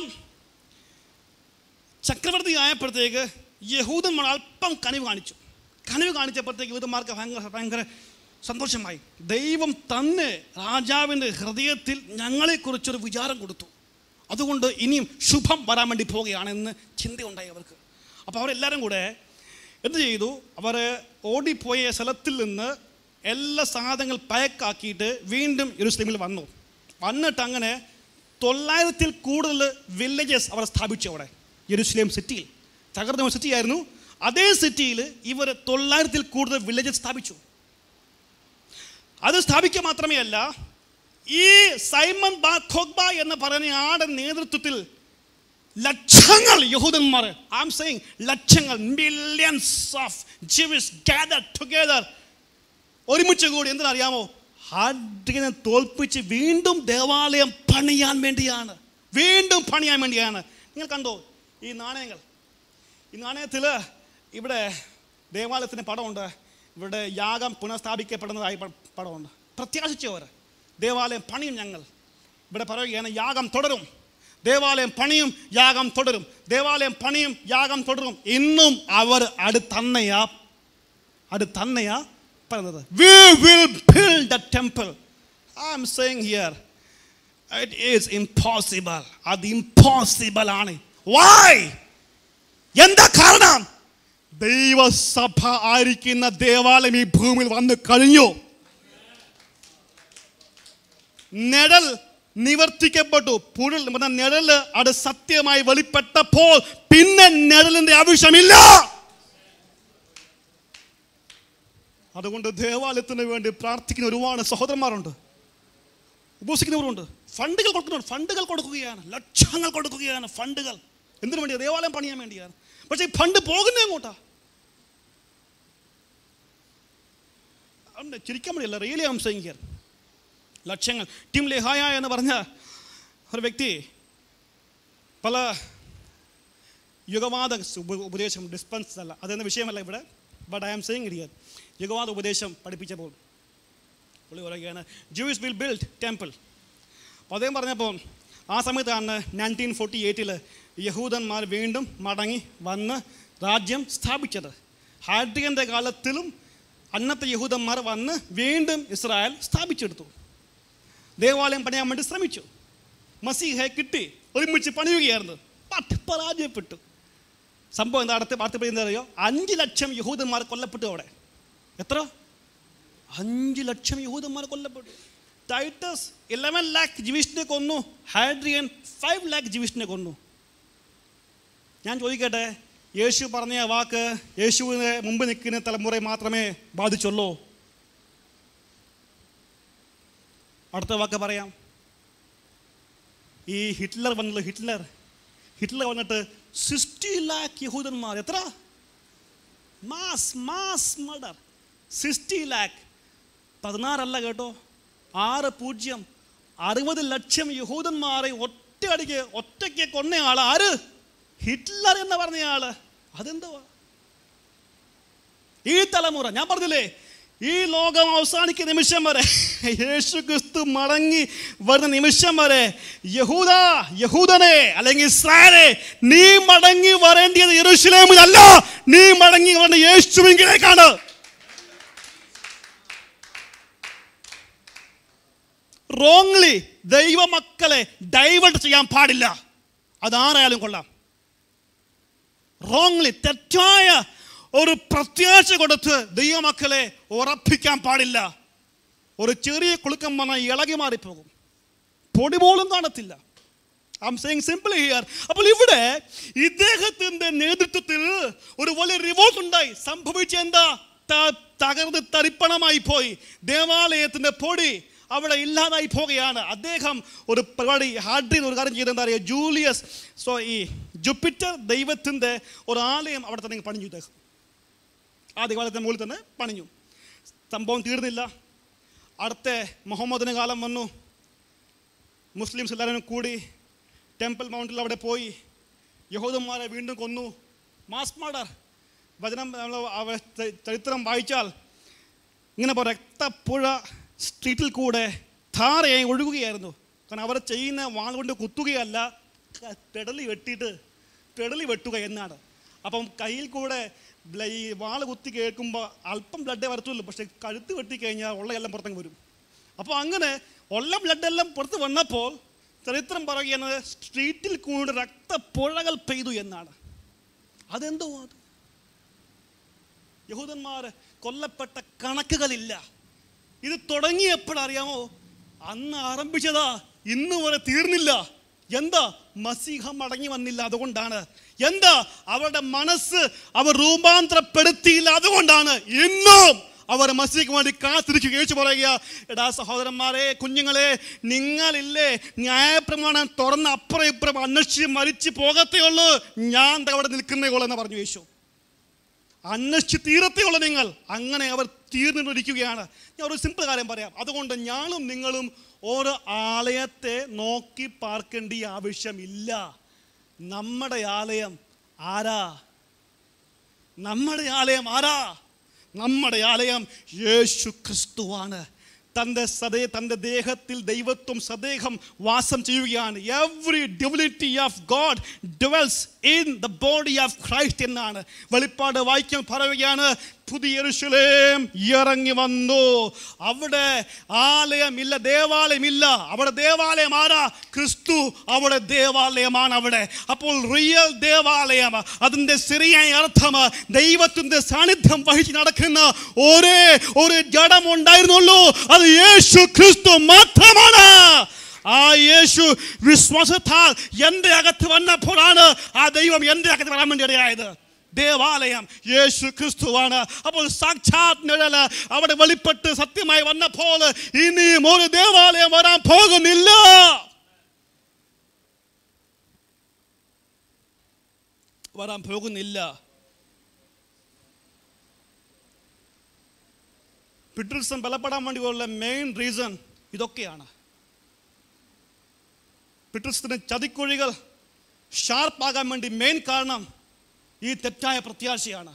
ചക്രവർത്തി ആയപ്പോഴത്തേക്ക് യഹൂദന്മാർ അല്പം കനിവ് കാണിച്ചു കനിവ് കാണിച്ചപ്പോഴത്തേക്ക് യൂതന്മാർക്ക് ഭയങ്കര ഭയങ്കര സന്തോഷമായി ദൈവം തന്നെ രാജാവിൻ്റെ ഹൃദയത്തിൽ ഞങ്ങളെക്കുറിച്ചൊരു വിചാരം കൊടുത്തു അതുകൊണ്ട് ഇനിയും ശുഭം വരാൻ വേണ്ടി പോവുകയാണെന്ന് ചിന്തയുണ്ടായി അവർക്ക് അപ്പോൾ അവരെല്ലാവരും കൂടെ എന്ത് ചെയ്തു അവർ ഓടിപ്പോയ സ്ഥലത്തിൽ നിന്ന് എല്ലാ സാധനങ്ങൾ പയക്കാക്കിയിട്ട് വീണ്ടും യെരുസലേമിൽ വന്നു വന്നിട്ട് അങ്ങനെ തൊള്ളായിരത്തിൽ കൂടുതൽ വില്ലേജസ് അവർ സ്ഥാപിച്ചു അവിടെ യെരുസലേം സിറ്റിയിൽ തകർന്ന സിറ്റി ആയിരുന്നു അതേ സിറ്റിയിൽ ഇവർ തൊള്ളായിരത്തിൽ കൂടുതൽ വില്ലേജസ് സ്ഥാപിച്ചു അത് സ്ഥാപിക്കുക മാത്രമേ അല്ല ഈ സൈമൺ ബാ ഖോഗ്ബ എന്ന് പറയുന്ന ആടെ നേതൃത്വത്തിൽ ലക്ഷങ്ങൾ യഹൂദന്മാർ ഐ എം സെയിങ് ലക്ഷങ്ങൾ millions of Jews gather together ഒരുമിച്ച് കൂടി എന്തിനറിയാമോ ഹാഡിനെ തോൽപ്പിച്ച് വീണ്ടും ദേവാലയം പണിയാൻ വേണ്ടിയാണ് വീണ്ടും പണിയാൻ വേണ്ടിയാണ് നിങ്ങൾ കണ്ടോ ഈ നാണയങ്ങൾ ഈ നാണയത്തിൽ ഇവിടെ ദേവാലയത്തിൻ്റെ പടമുണ്ട് ഇവിടെ യാഗം പുനഃസ്ഥാപിക്കപ്പെടുന്നതായി പ- പടമുണ്ട് പ്രത്യാശിച്ചവർ ദേവാലയം പണിയും ഞങ്ങൾ ഇവിടെ പറയുകയാണ് യാഗം തുടരും ദേവാലയം പണിയും യാഗം തുടരും ദേവാലയം പണിയും യാഗം തുടരും ഇന്നും അവർ അടുത്തന്നയാ അത് തന്നെയാ പറയുന്നത് we will build the temple I am saying here it is impossible അത് ഇംപോസിബിൾ ആണ് വൈ എന്താ കാരണം ദൈവസഭ ആയിരിക്കുന്ന ദേവാലയം ഈ ഭൂമിയിൽ വന്നു കഴിഞ്ഞു നിഴൽ നിവർത്തിക്കപ്പെട്ടു പുഴൽ പറഞ്ഞ നിഴല് അത് സത്യമായി വെളിപ്പെട്ടപ്പോൾ പിന്നെ നിഴലിന്റെ ആവശ്യമില്ല അതുകൊണ്ട് ദേവാലയത്തിന് വേണ്ടി പ്രാർത്ഥിക്കുന്ന ഒരുപാട് സഹോദരന്മാരുണ്ട് ഉപസിക്കുന്നവരുണ്ട് ഫണ്ടുകൾ കൊടുക്കുന്നുണ്ട് ഫണ്ടുകൾ കൊടുക്കുകയാണ് ലക്ഷങ്ങൾ കൊടുക്കുകയാണ് ഫണ്ടുകൾ എന്തിനു വേണ്ടി ദേവാലയം പണിയാൻ വേണ്ടിയാണ് പക്ഷേ ഈ ഫണ്ട് പോകുന്നത് എങ്ങോട്ടാ അതുകൊണ്ട് ചിരിക്കാൻ വേണ്ടിയല്ല റിയലി ആം സെയിങ് ഹിയർ ലക്ഷങ്ങൾ ടിം ലെഹായ എന്ന് പറഞ്ഞ ഒരു വ്യക്തി പല യുഗവാദ ഉപ- ഉപദേശം ഡിസ്പെൻസ് അല്ല അതെന്ന വിഷയമല്ല ഇവിടെ but I am saying here യുഗവാദ ഉപദേശം പഠിപ്പിച്ചപ്പോൾ പുള്ളി പറയുകയാണ് ജൂയിസ് വിൽ ബിൽഡ് ടെമ്പിൾ അപ്പോൾ അദ്ദേഹം പറഞ്ഞപ്പോൾ ആ സമയത്താണ് നയൻറ്റീൻ ഫോർട്ടി എയ്റ്റിൽ യഹൂദന്മാർ വീണ്ടും മടങ്ങി വന്ന് രാജ്യം സ്ഥാപിച്ചത് ഹാഡ്രിയൻ്റെ കാലത്തിലും അന്നത്തെ യഹൂദന്മാർ വന്ന് വീണ്ടും ഇസ്രായേൽ സ്ഥാപിച്ചെടുത്തു ദേവാലയം പണിയാൻ വേണ്ടി ശ്രമിച്ചു മസീഹെ കിട്ടി ഒരുമിച്ച് പണിയുകയായിരുന്നു പട്ട് പരാജയപ്പെട്ടു സംഭവം എന്താ അടുത്ത അടുത്ത എന്താ അറിയോ അഞ്ച് ലക്ഷം യഹൂദന്മാർ കൊല്ലപ്പെട്ടു അവിടെ എത്ര അഞ്ച് ലക്ഷം യഹൂദന്മാർ കൊല്ലപ്പെട്ടു ടൈറ്റസ് ഇലവൻ ലാക്ക് ജിവിഷിനെ കൊന്നു ഹാഡ്രിയൻ ഫൈവ് ലാക്ക് ജിവിഷിനെ കൊന്നു ഞാൻ ചോദിക്കട്ടെ യേശു പറഞ്ഞ ആ വാക്ക് യേശുവിന് മുമ്പ് നിൽക്കുന്ന തലമുറയെ മാത്രമേ ബാധിച്ചുള്ളൂ അടുത്ത വാക്ക് പറയാം ഈ ഹിറ്റ്ലർ വന്നല്ലോ ഹിറ്റ്ലർ ഹിറ്റ്ലർ വന്നിട്ട് സിക്സ്റ്റി ലാക്ക് യഹൂദന്മാർ എത്ര mass mass murder sixty lakh പതിനാറല്ല കേട്ടോ ആറ് പൂജ്യം അറുപത് ലക്ഷം യഹൂദന്മാരെ ഒറ്റയടിക്ക് ഒറ്റയ്ക്ക് കൊന്നയാൾ ആര് ഹിറ്റ്ലർ എന്ന് പറഞ്ഞയാള് അതെന്തുവാ ഈ തലമുറ ഞാൻ പറഞ്ഞില്ലേ ഈ ലോകം അവസാനിക്കുന്ന നിമിഷം വരെ യേശു ക്രിസ്തു മടങ്ങി വരുന്ന നിമിഷം വരെ യഹൂദ യഹൂദനെ അല്ലെങ്കിൽ ഇസ്രായേലെ നീ മടങ്ങി വരേണ്ടത് യെരൂശലേമിലല്ല നീ മടങ്ങി വരേണ്ട യേശുവിങ്കിലേക്കാണ് റോങ്ലി ദൈവമക്കളെ ഡൈവേർട്ട് ചെയ്യാൻ പാടില്ല അതാരായാലും കൊള്ളാം റോങ്ലി തെറ്റായ ഒരു പ്രത്യാശ കൊടുത്ത് ദൈവമക്കളെ ഉറപ്പിക്കാൻ പാടില്ല ഒരു ചെറിയ കുളുക്കം വന്നാൽ ഇളകി മാറിപ്പോകും പൊടി പോലും കാണത്തില്ല ഐ സെയിങ് സിമ്പിൾ ഹിയർ അപ്പോൾ ഇവിടെ ഇദ്ദേഹത്തിന്റെ നേതൃത്വത്തിൽ ഒരു വലിയ റിവോൾട്ട് ഉണ്ടായി സംഭവിച്ച എന്താ ത- തകർന്ന് തരിപ്പണമായി പോയി ദേവാലയത്തിന്റെ പൊടി അവിടെ ഇല്ലാതായി പോവുകയാണ് അദ്ദേഹം ഒരു പരിപാടി ഹാഡ്രിൻ ഒരു കാര്യം ചെയ്തെന്താ പറയുക ജൂലിയസ് സോ ഈ ജുപ്പിറ്റർ ദൈവത്തിൻ്റെ ഒരു ആലയം അവിടെ തന്നെ പണിഞ്ഞു ഇദ്ദേഹം ആ ദേവാലയത്തിൻ്റെ മുകളിൽ തന്നെ പണിഞ്ഞു സംഭവം തീർന്നില്ല അടുത്ത മുഹമ്മദിന് കാലം വന്നു മുസ്ലിംസ് എല്ലാവരും കൂടി ടെമ്പിൾ മൗണ്ടിൽ അവിടെ പോയി യഹൂദന്മാരെ വീണ്ടും കൊന്നു മാസ് മർഡർ വചനം നമ്മൾ അവ- ച- ചരിത്രം വായിച്ചാൽ ഇങ്ങനെ പറ രക്തപ്പുഴ സ്ട്രീറ്റിൽ കൂടെ ധാരയായി ഒഴുകുകയായിരുന്നു കാരണം അവർ ചെയ്യുന്ന വാൾ കൊണ്ട് കുത്തുകയല്ല ക- പെടലി വെട്ടിയിട്ട് പെടലി വെട്ടുക എന്നാണ് അപ്പം കയ്യിൽ കൂടെ ബ്ല- ഈ വാൾ കുത്തി കേൾക്കുമ്പോൾ അല്പം ബ്ലഡേ വരത്തുള്ളൂ പക്ഷേ കഴുത്ത് വെട്ടി കഴിഞ്ഞാൽ ഉള്ളയെല്ലാം പുറത്തേക്ക് വരും അപ്പോൾ അങ്ങനെ ഉള്ള ബ്ലഡെല്ലാം പുറത്ത് വന്നപ്പോൾ ചരിത്രം പറയുകയാണ് സ്ട്രീറ്റിൽ കൂടെ രക്തപ്പുഴകൾ പെയ്തു എന്നാണ് അതെന്തോ അത് യഹൂദന്മാർ കൊല്ലപ്പെട്ട കണക്കുകളില്ല ഇത് തുടങ്ങിയപ്പോഴറിയാമോ അന്ന് ആരംഭിച്ചതാ ഇന്ന് വരെ തീർന്നില്ല എന്താ മസീഹ മടങ്ങി വന്നില്ല അതുകൊണ്ടാണ് എന്താ അവരുടെ മനസ്സ് അവർ രൂപാന്തരപ്പെടുത്തിയില്ല അതുകൊണ്ടാണ് ഇന്നും അവർ മസീഹ് വേണ്ടി കാത്തിരിക്കുക യേശു പറയുക എടാ സഹോദരന്മാരെ കുഞ്ഞുങ്ങളെ നിങ്ങളില്ലേ ന്യായപ്രമാണം തുറന്ന് അപ്പുറം ഇപ്പുറം അന്വേഷിച്ച് മരിച്ചു പോകത്തേ ഉള്ളൂ ഞാൻ ദാ അവിടെ നിൽക്കുന്നേ ഉള്ളൂ എന്ന് പറഞ്ഞു യേശു അന്വേഷിച്ച് തീരത്തേയുള്ള നിങ്ങൾ അങ്ങനെ അവർ തീർന്നിരിക്കുകയാണ് ഞാൻ ഒരു സിമ്പിൾ കാര്യം പറയാം അതുകൊണ്ട് ഞാനും നിങ്ങളും ഓരോ ആലയത്തെ നോക്കി പാർക്കേണ്ട ആവശ്യമില്ല നമ്മുടെ ആലയം ആരാ നമ്മുടെ ആലയം ആരാ നമ്മുടെ ആലയം യേശു ക്രിസ്തുവാണ് തൻ്റെ സദേ തൻ്റെ ദേഹത്തിൽ ദൈവത്വം സദേഹം വാസം ചെയ്യുകയാണ് every divinity of God dwells in the body of Christ എന്നാണ് വെളിപ്പാട് വായിക്കാൻ പറയുകയാണ് പുതിയ യെരൂശലേം ഇറങ്ങി വന്നു അവിടെ ആലയമില്ല ദേവാലയമില്ല അവിടെ ദേവാലയം ആരാ ക്രിസ്തു അവിടെ ദേവാലയമാണ് അവിടെ അപ്പോൾ റിയൽ ദേവാലയം അതിൻ്റെ ശരിയായ അർത്ഥം ദൈവത്തിൻ്റെ സാന്നിധ്യം വഹിച്ച് നടക്കുന്ന ഒരേ ഒരു ജഡം ഉണ്ടായിരുന്നുള്ളൂ അത് യേശു ക്രിസ്തു മാത്രമാണ് ആ യേശു വിശ്വാസത്താൽ എൻ്റെ അകത്ത് വന്നപ്പോഴാണ് ആ ദൈവം എൻ്റെ അകത്ത് വരാൻ വേണ്ടി ഇടയായത് ദേവാലയം യേശു ക്രിസ്തുവാണ് അപ്പോൾ സാക്ഷാത് നിഴല് അവിടെ വെളിപ്പെട്ട് സത്യമായി വന്നപ്പോൾ ഇനിയും ഒരു ദേവാലയം വരാൻ പോകുന്നില്ല വരാൻ പോകുന്നില്ല പിട്രിസം ബലപ്പെടാൻ വേണ്ടിയുള്ള മെയിൻ റീസൺ ഇതൊക്കെയാണ് പിട്രിസത്തിന് ചതിക്കുഴികൾ ഷാർപ്പാകാൻ വേണ്ടി മെയിൻ കാരണം ഈ തെറ്റായ പ്രത്യാശയാണ്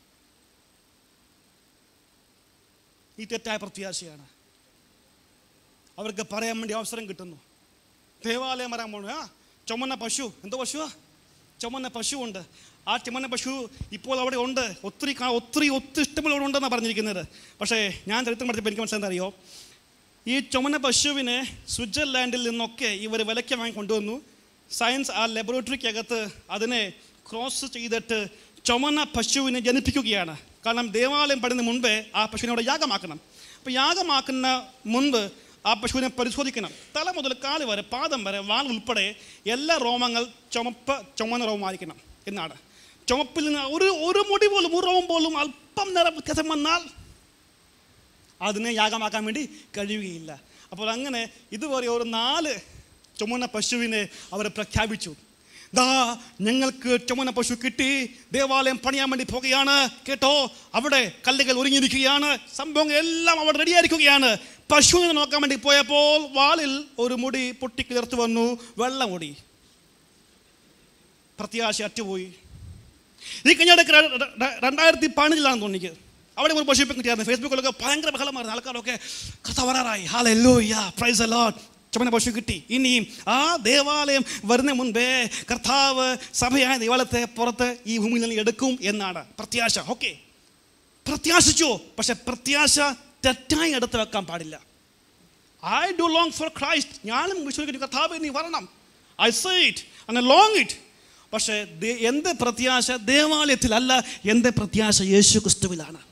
ഈ തെറ്റായ പ്രത്യാശയാണ് അവർക്ക് പറയാൻ വേണ്ടി അവസരം കിട്ടുന്നു ദേവാലയം വരാൻ പോണു ആ ചുമന്ന പശു എന്തോ പശുവാ ചുമന്ന പശുവുണ്ട് ആ ചുമന്ന പശു ഇപ്പോൾ അവിടെ ഉണ്ട് ഒത്തിരി കാ- ഒത്തിരി ഒത്തിരി ഇഷ്ടമുള്ള അവിടെ ഉണ്ടെന്നാണ് പറഞ്ഞിരിക്കുന്നത് പക്ഷേ ഞാൻ ചരിത്രം പഠിച്ചപ്പോൾ എനിക്ക് മനസ്സിലായത് അറിയോ ഈ ചുമന്ന പശുവിനെ സ്വിറ്റ്സർലാൻഡിൽ നിന്നൊക്കെ ഇവർ വിലയ്ക്ക് വാങ്ങി കൊണ്ടുവന്നു സയൻസ് ആ ലബോറട്ടറിക്കകത്ത് അതിനെ ക്രോസ് ചെയ്തിട്ട് ചുമന്ന പശുവിനെ ജനിപ്പിക്കുകയാണ് കാരണം ദേവാലയം പടുന്ന മുൻപേ ആ പശുവിനെ അവിടെ യാഗമാക്കണം അപ്പോൾ യാഗമാക്കുന്ന മുൻപ് ആ പശുവിനെ പരിശോധിക്കണം തല മുതൽ കാല് വരെ പാദം വരെ വാൽ ഉൾപ്പെടെ എല്ലാ രോമങ്ങൾ ചുമപ്പ് ചുമന്ന രോമമായിരിക്കണം എന്നാണ് ചുമപ്പിൽ നിന്ന് ഒരു ഒരു മുടി പോലും ഒരു രോമം പോലും അല്പം നേരം വ്യത്യാസം വന്നാൽ അതിനെ യാഗമാക്കാൻ വേണ്ടി കഴിയുകയില്ല അപ്പോൾ അങ്ങനെ ഇതുവരെ ഒരു നാല് ചുമന്ന പശുവിനെ അവർ പ്രഖ്യാപിച്ചു ദാ ഞങ്ങൾക്ക് ചുമന്ന പശു കിട്ടി ദേവാലയം പണിയാൻ വേണ്ടി പോകുകയാണ് കേട്ടോ അവിടെ കല്ലുകൾ ഒരുങ്ങിയിരിക്കുകയാണ് സംഭവങ്ങൾ എല്ലാം അവിടെ റെഡിയായിരിക്കുകയാണ് പശുവിനെ നോക്കാൻ വേണ്ടി പോയപ്പോൾ വാളിൽ ഒരു മുടി പൊട്ടിക്കിളർത്ത് വന്നു വെള്ള മുടി പ്രത്യാശ അറ്റുപോയി ഈ കഴിഞ്ഞിടയ്ക്ക് ര- ര- ര- രണ്ടായിരത്തി പതിനഞ്ചിലാണെന്ന് തോന്നിക്ക് അവിടെ ഒരു പശുവിനെ കിട്ടിയായിരുന്നു ഫേസ്ബുക്കിലൊക്കെ ഭയങ്കര ബഹളമായിരുന്നു ആൾക്കാരൊക്കെ കഥ വരാറായി ഹാലൂയ്യ പ്രൈസ് അലോട്ട് ചുമന പശു കിട്ടി ഇനിയും ആ ദേവാലയം വരുന്ന മുൻപേ കർത്താവ് സഭയായ ദേവാലയത്തെ പുറത്ത് ഈ ഭൂമിയിൽ നിന്ന് എടുക്കും എന്നാണ് പ്രത്യാശ ഓക്കെ പ്രത്യാശിച്ചു പക്ഷെ പ്രത്യാശ തെറ്റായി എടുത്ത് വെക്കാൻ പാടില്ല I do long for Christ ഞാനും വിശ്വസിക്കുന്നു കർത്താവ് നീ വരണം ഐ സേ ഇറ്റ് അങ്ങനെ ലോങ് ഇറ്റ് പക്ഷേ ദേ- എൻ്റെ പ്രത്യാശ ദേവാലയത്തിലല്ല എൻ്റെ പ്രത്യാശ യേശു ക്രിസ്തുവിലാണ്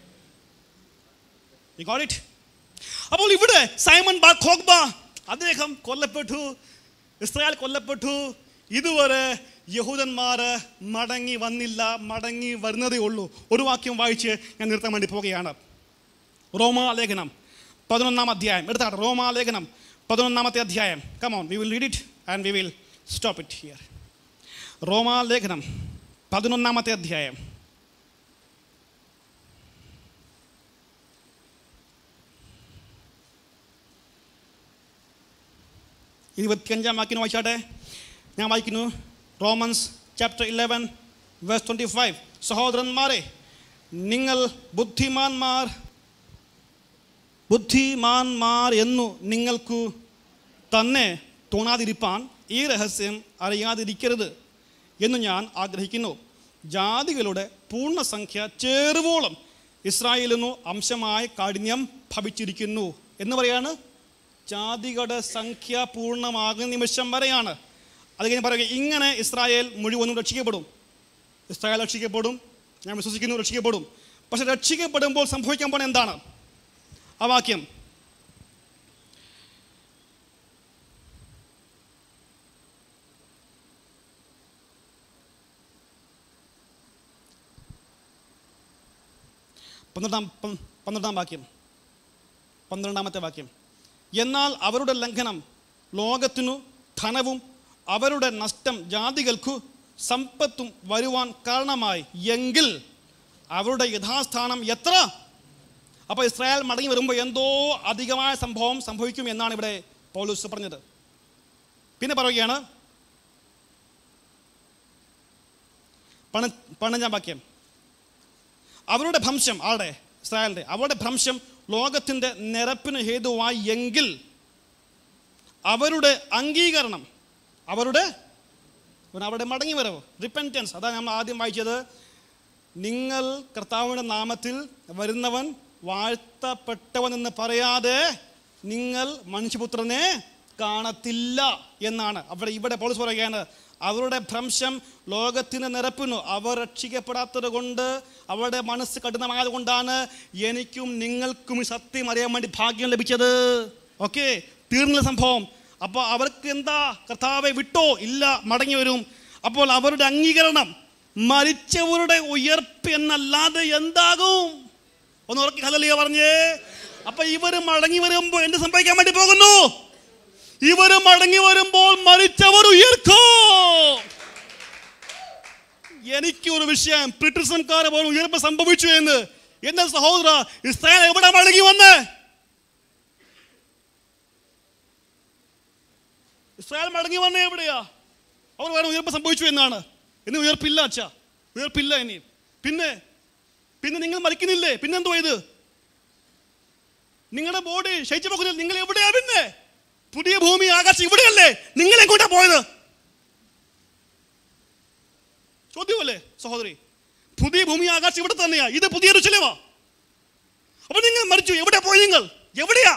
You got it? അപ്പോൾ ഇവിടെ സൈമൺ ബാ ഖോഗ്ബ അദ്ദേഹം കൊല്ലപ്പെട്ടു ഇസ്രായേൽ കൊല്ലപ്പെട്ടു ഇതുവരെ യഹൂദന്മാർ മടങ്ങി വന്നില്ല മടങ്ങി വരുന്നതേ ഉള്ളൂ ഒരു വാക്യം വായിച്ച് ഞാൻ നിർത്താൻ വേണ്ടി പോവുകയാണ് റോമാലേഖനം പതിനൊന്നാം അധ്യായം എടുത്താട്ടെ റോമാലേഖനം പതിനൊന്നാമത്തെ അധ്യായം come on we will read it and we will stop it here റോമാലേഖനം പതിനൊന്നാമത്തെ അധ്യായം ഇരുപത്തിയഞ്ചാം വാക്യം വായിച്ചാട്ടെ ഞാൻ വായിക്കുന്നു Romans chapter eleven verse twenty five സഹോദരന്മാരെ നിങ്ങൾ ബുദ്ധിമാന്മാർ ബുദ്ധിമാന്മാർ എന്നു നിങ്ങൾക്കു തന്നെ തോന്നാതിരിപ്പാൻ ഈ രഹസ്യം അറിയാതിരിക്കരുത് എന്ന് ഞാൻ ആഗ്രഹിക്കുന്നു ജാതികളുടെ പൂർണ്ണസംഖ്യ ചേറുവോളം ഇസ്രായേലിനു അംശമായ കാഠിന്യം ഭവിച്ചിരിക്കുന്നു എന്ന് പറയാണ് ജാതികളുടെ സംഖ്യ പൂർണ്ണമാകുന്ന നിമിഷം വരെയാണ് അത് കഴിഞ്ഞ് പറയുക ഇങ്ങനെ ഇസ്രായേൽ മുഴുവനും രക്ഷിക്കപ്പെടും ഇസ്രായേൽ രക്ഷിക്കപ്പെടും ഞാൻ വിശ്വസിക്കുന്നു രക്ഷിക്കപ്പെടും പക്ഷെ രക്ഷിക്കപ്പെടുമ്പോൾ സംഭവിക്കാൻ പോണ എന്താണ് ആ വാക്യം പന്ത്രണ്ടാം പ- പന്ത്രണ്ടാം വാക്യം പന്ത്രണ്ടാമത്തെ വാക്യം എന്നാൽ അവരുടെ ലംഘനം ലോകത്തിനു ധനവും അവരുടെ നഷ്ടം ജാതികൾക്കു സമ്പത്തും വരുവാൻ കാരണമായി എങ്കിൽ അവരുടെ യഥാസ്ഥാനം എത്ര അപ്പോൾ ഇസ്രായേൽ മടങ്ങി വരുമ്പോൾ എന്തോ അധികമായ സംഭവം സംഭവിക്കും എന്നാണ് ഇവിടെ പൗലൂസ് പറഞ്ഞത് പിന്നെ പറയുകയാണ് പണ പതിനഞ്ചാം വാക്യം അവരുടെ ഭംശം ആരുടെ ഇസ്രായേലിൻ്റെ അവരുടെ ഭ്രംശം ലോകത്തിൻ്റെ നിരപ്പിന് ഹേതുവായി എങ്കിൽ അവരുടെ അംഗീകരണം അവരുടെ പിന്നെ അവരുടെ മടങ്ങി വരവ് റിപ്പൻറ്റൻസ് അതാണ് നമ്മൾ ആദ്യം വായിച്ചത് നിങ്ങൾ കർത്താവിൻ്റെ നാമത്തിൽ വരുന്നവൻ വാഴ്ത്തപ്പെട്ടവൻ എന്ന് പറയാതെ നിങ്ങൾ മനുഷ്യപുത്രനെ കാണത്തില്ല എന്നാണ് അവിടെ ഇവിടെ പോലീസ് പറയുകയാണ് അവരുടെ ഭ്രംശം ലോകത്തിന് നിരപ്പിനു അവർ രക്ഷിക്കപ്പെടാത്തത് കൊണ്ട് അവരുടെ മനസ്സ് കഠിനമായത് കൊണ്ടാണ് എനിക്കും നിങ്ങൾക്കും ഈ സത്യം അറിയാൻ വേണ്ടി ഭാഗ്യം ലഭിച്ചത് ഓക്കെ തീർന്ന സംഭവം അപ്പോൾ അവർക്ക് എന്താ കർത്താവെ വിട്ടോ ഇല്ല മടങ്ങി വരും അപ്പോൾ അവരുടെ അംഗീകരണം മരിച്ചവരുടെ ഉയർപ്പ് എന്നല്ലാതെ എന്താകും ഒന്ന് ഉറക്കി ഹലലിയ പറഞ്ഞേ അപ്പൊ ഇവര് മടങ്ങി വരുമ്പോൾ എന്ത് സംഭവിക്കാൻ വേണ്ടി പോകുന്നു ഇവര് മടങ്ങി വരുമ്പോൾ മരിച്ചവർ ഉയർക്കോ എനിക്ക് ഒരു വിഷയം ബ്രിട്ടീഷുകാരെ പോലും ഉയർപ്പ് സംഭവിച്ചു എന്ന് എന്റെ സഹോദര ഇസ്രായേൽ എവിടെ മടങ്ങി വന്ന് ഇസ്രായേൽ മടങ്ങി വന്ന എവിടെയാ അവർ വേറെ ഉയർപ്പ് സംഭവിച്ചു എന്നാണ് ഇനി ഉയർപ്പില്ല അച്ഛാ ഉയർപ്പില്ല ഇനി പിന്നെ പിന്നെ നിങ്ങൾ മരിക്കുന്നില്ലേ പിന്നെന്തോ ഇത് നിങ്ങളുടെ ബോഡി ശയിച്ചു പോകുന്നില്ല നിങ്ങൾ എവിടെയാ പിന്നെ പുതിയ ഭൂമി ആകാശം ഇവിടെയല്ലേ നിങ്ങൾ എങ്ങോട്ടാ പോയത് ചോദ്യമല്ലേ സഹോദരി പുതിയ ഭൂമി ആകാശം ഇവിടെ തന്നെയാ ഇത് പുതിയൊരു ചിലവാ അപ്പൊ നിങ്ങൾ മരിച്ചു എവിടെ പോയി നിങ്ങൾ എവിടെയാ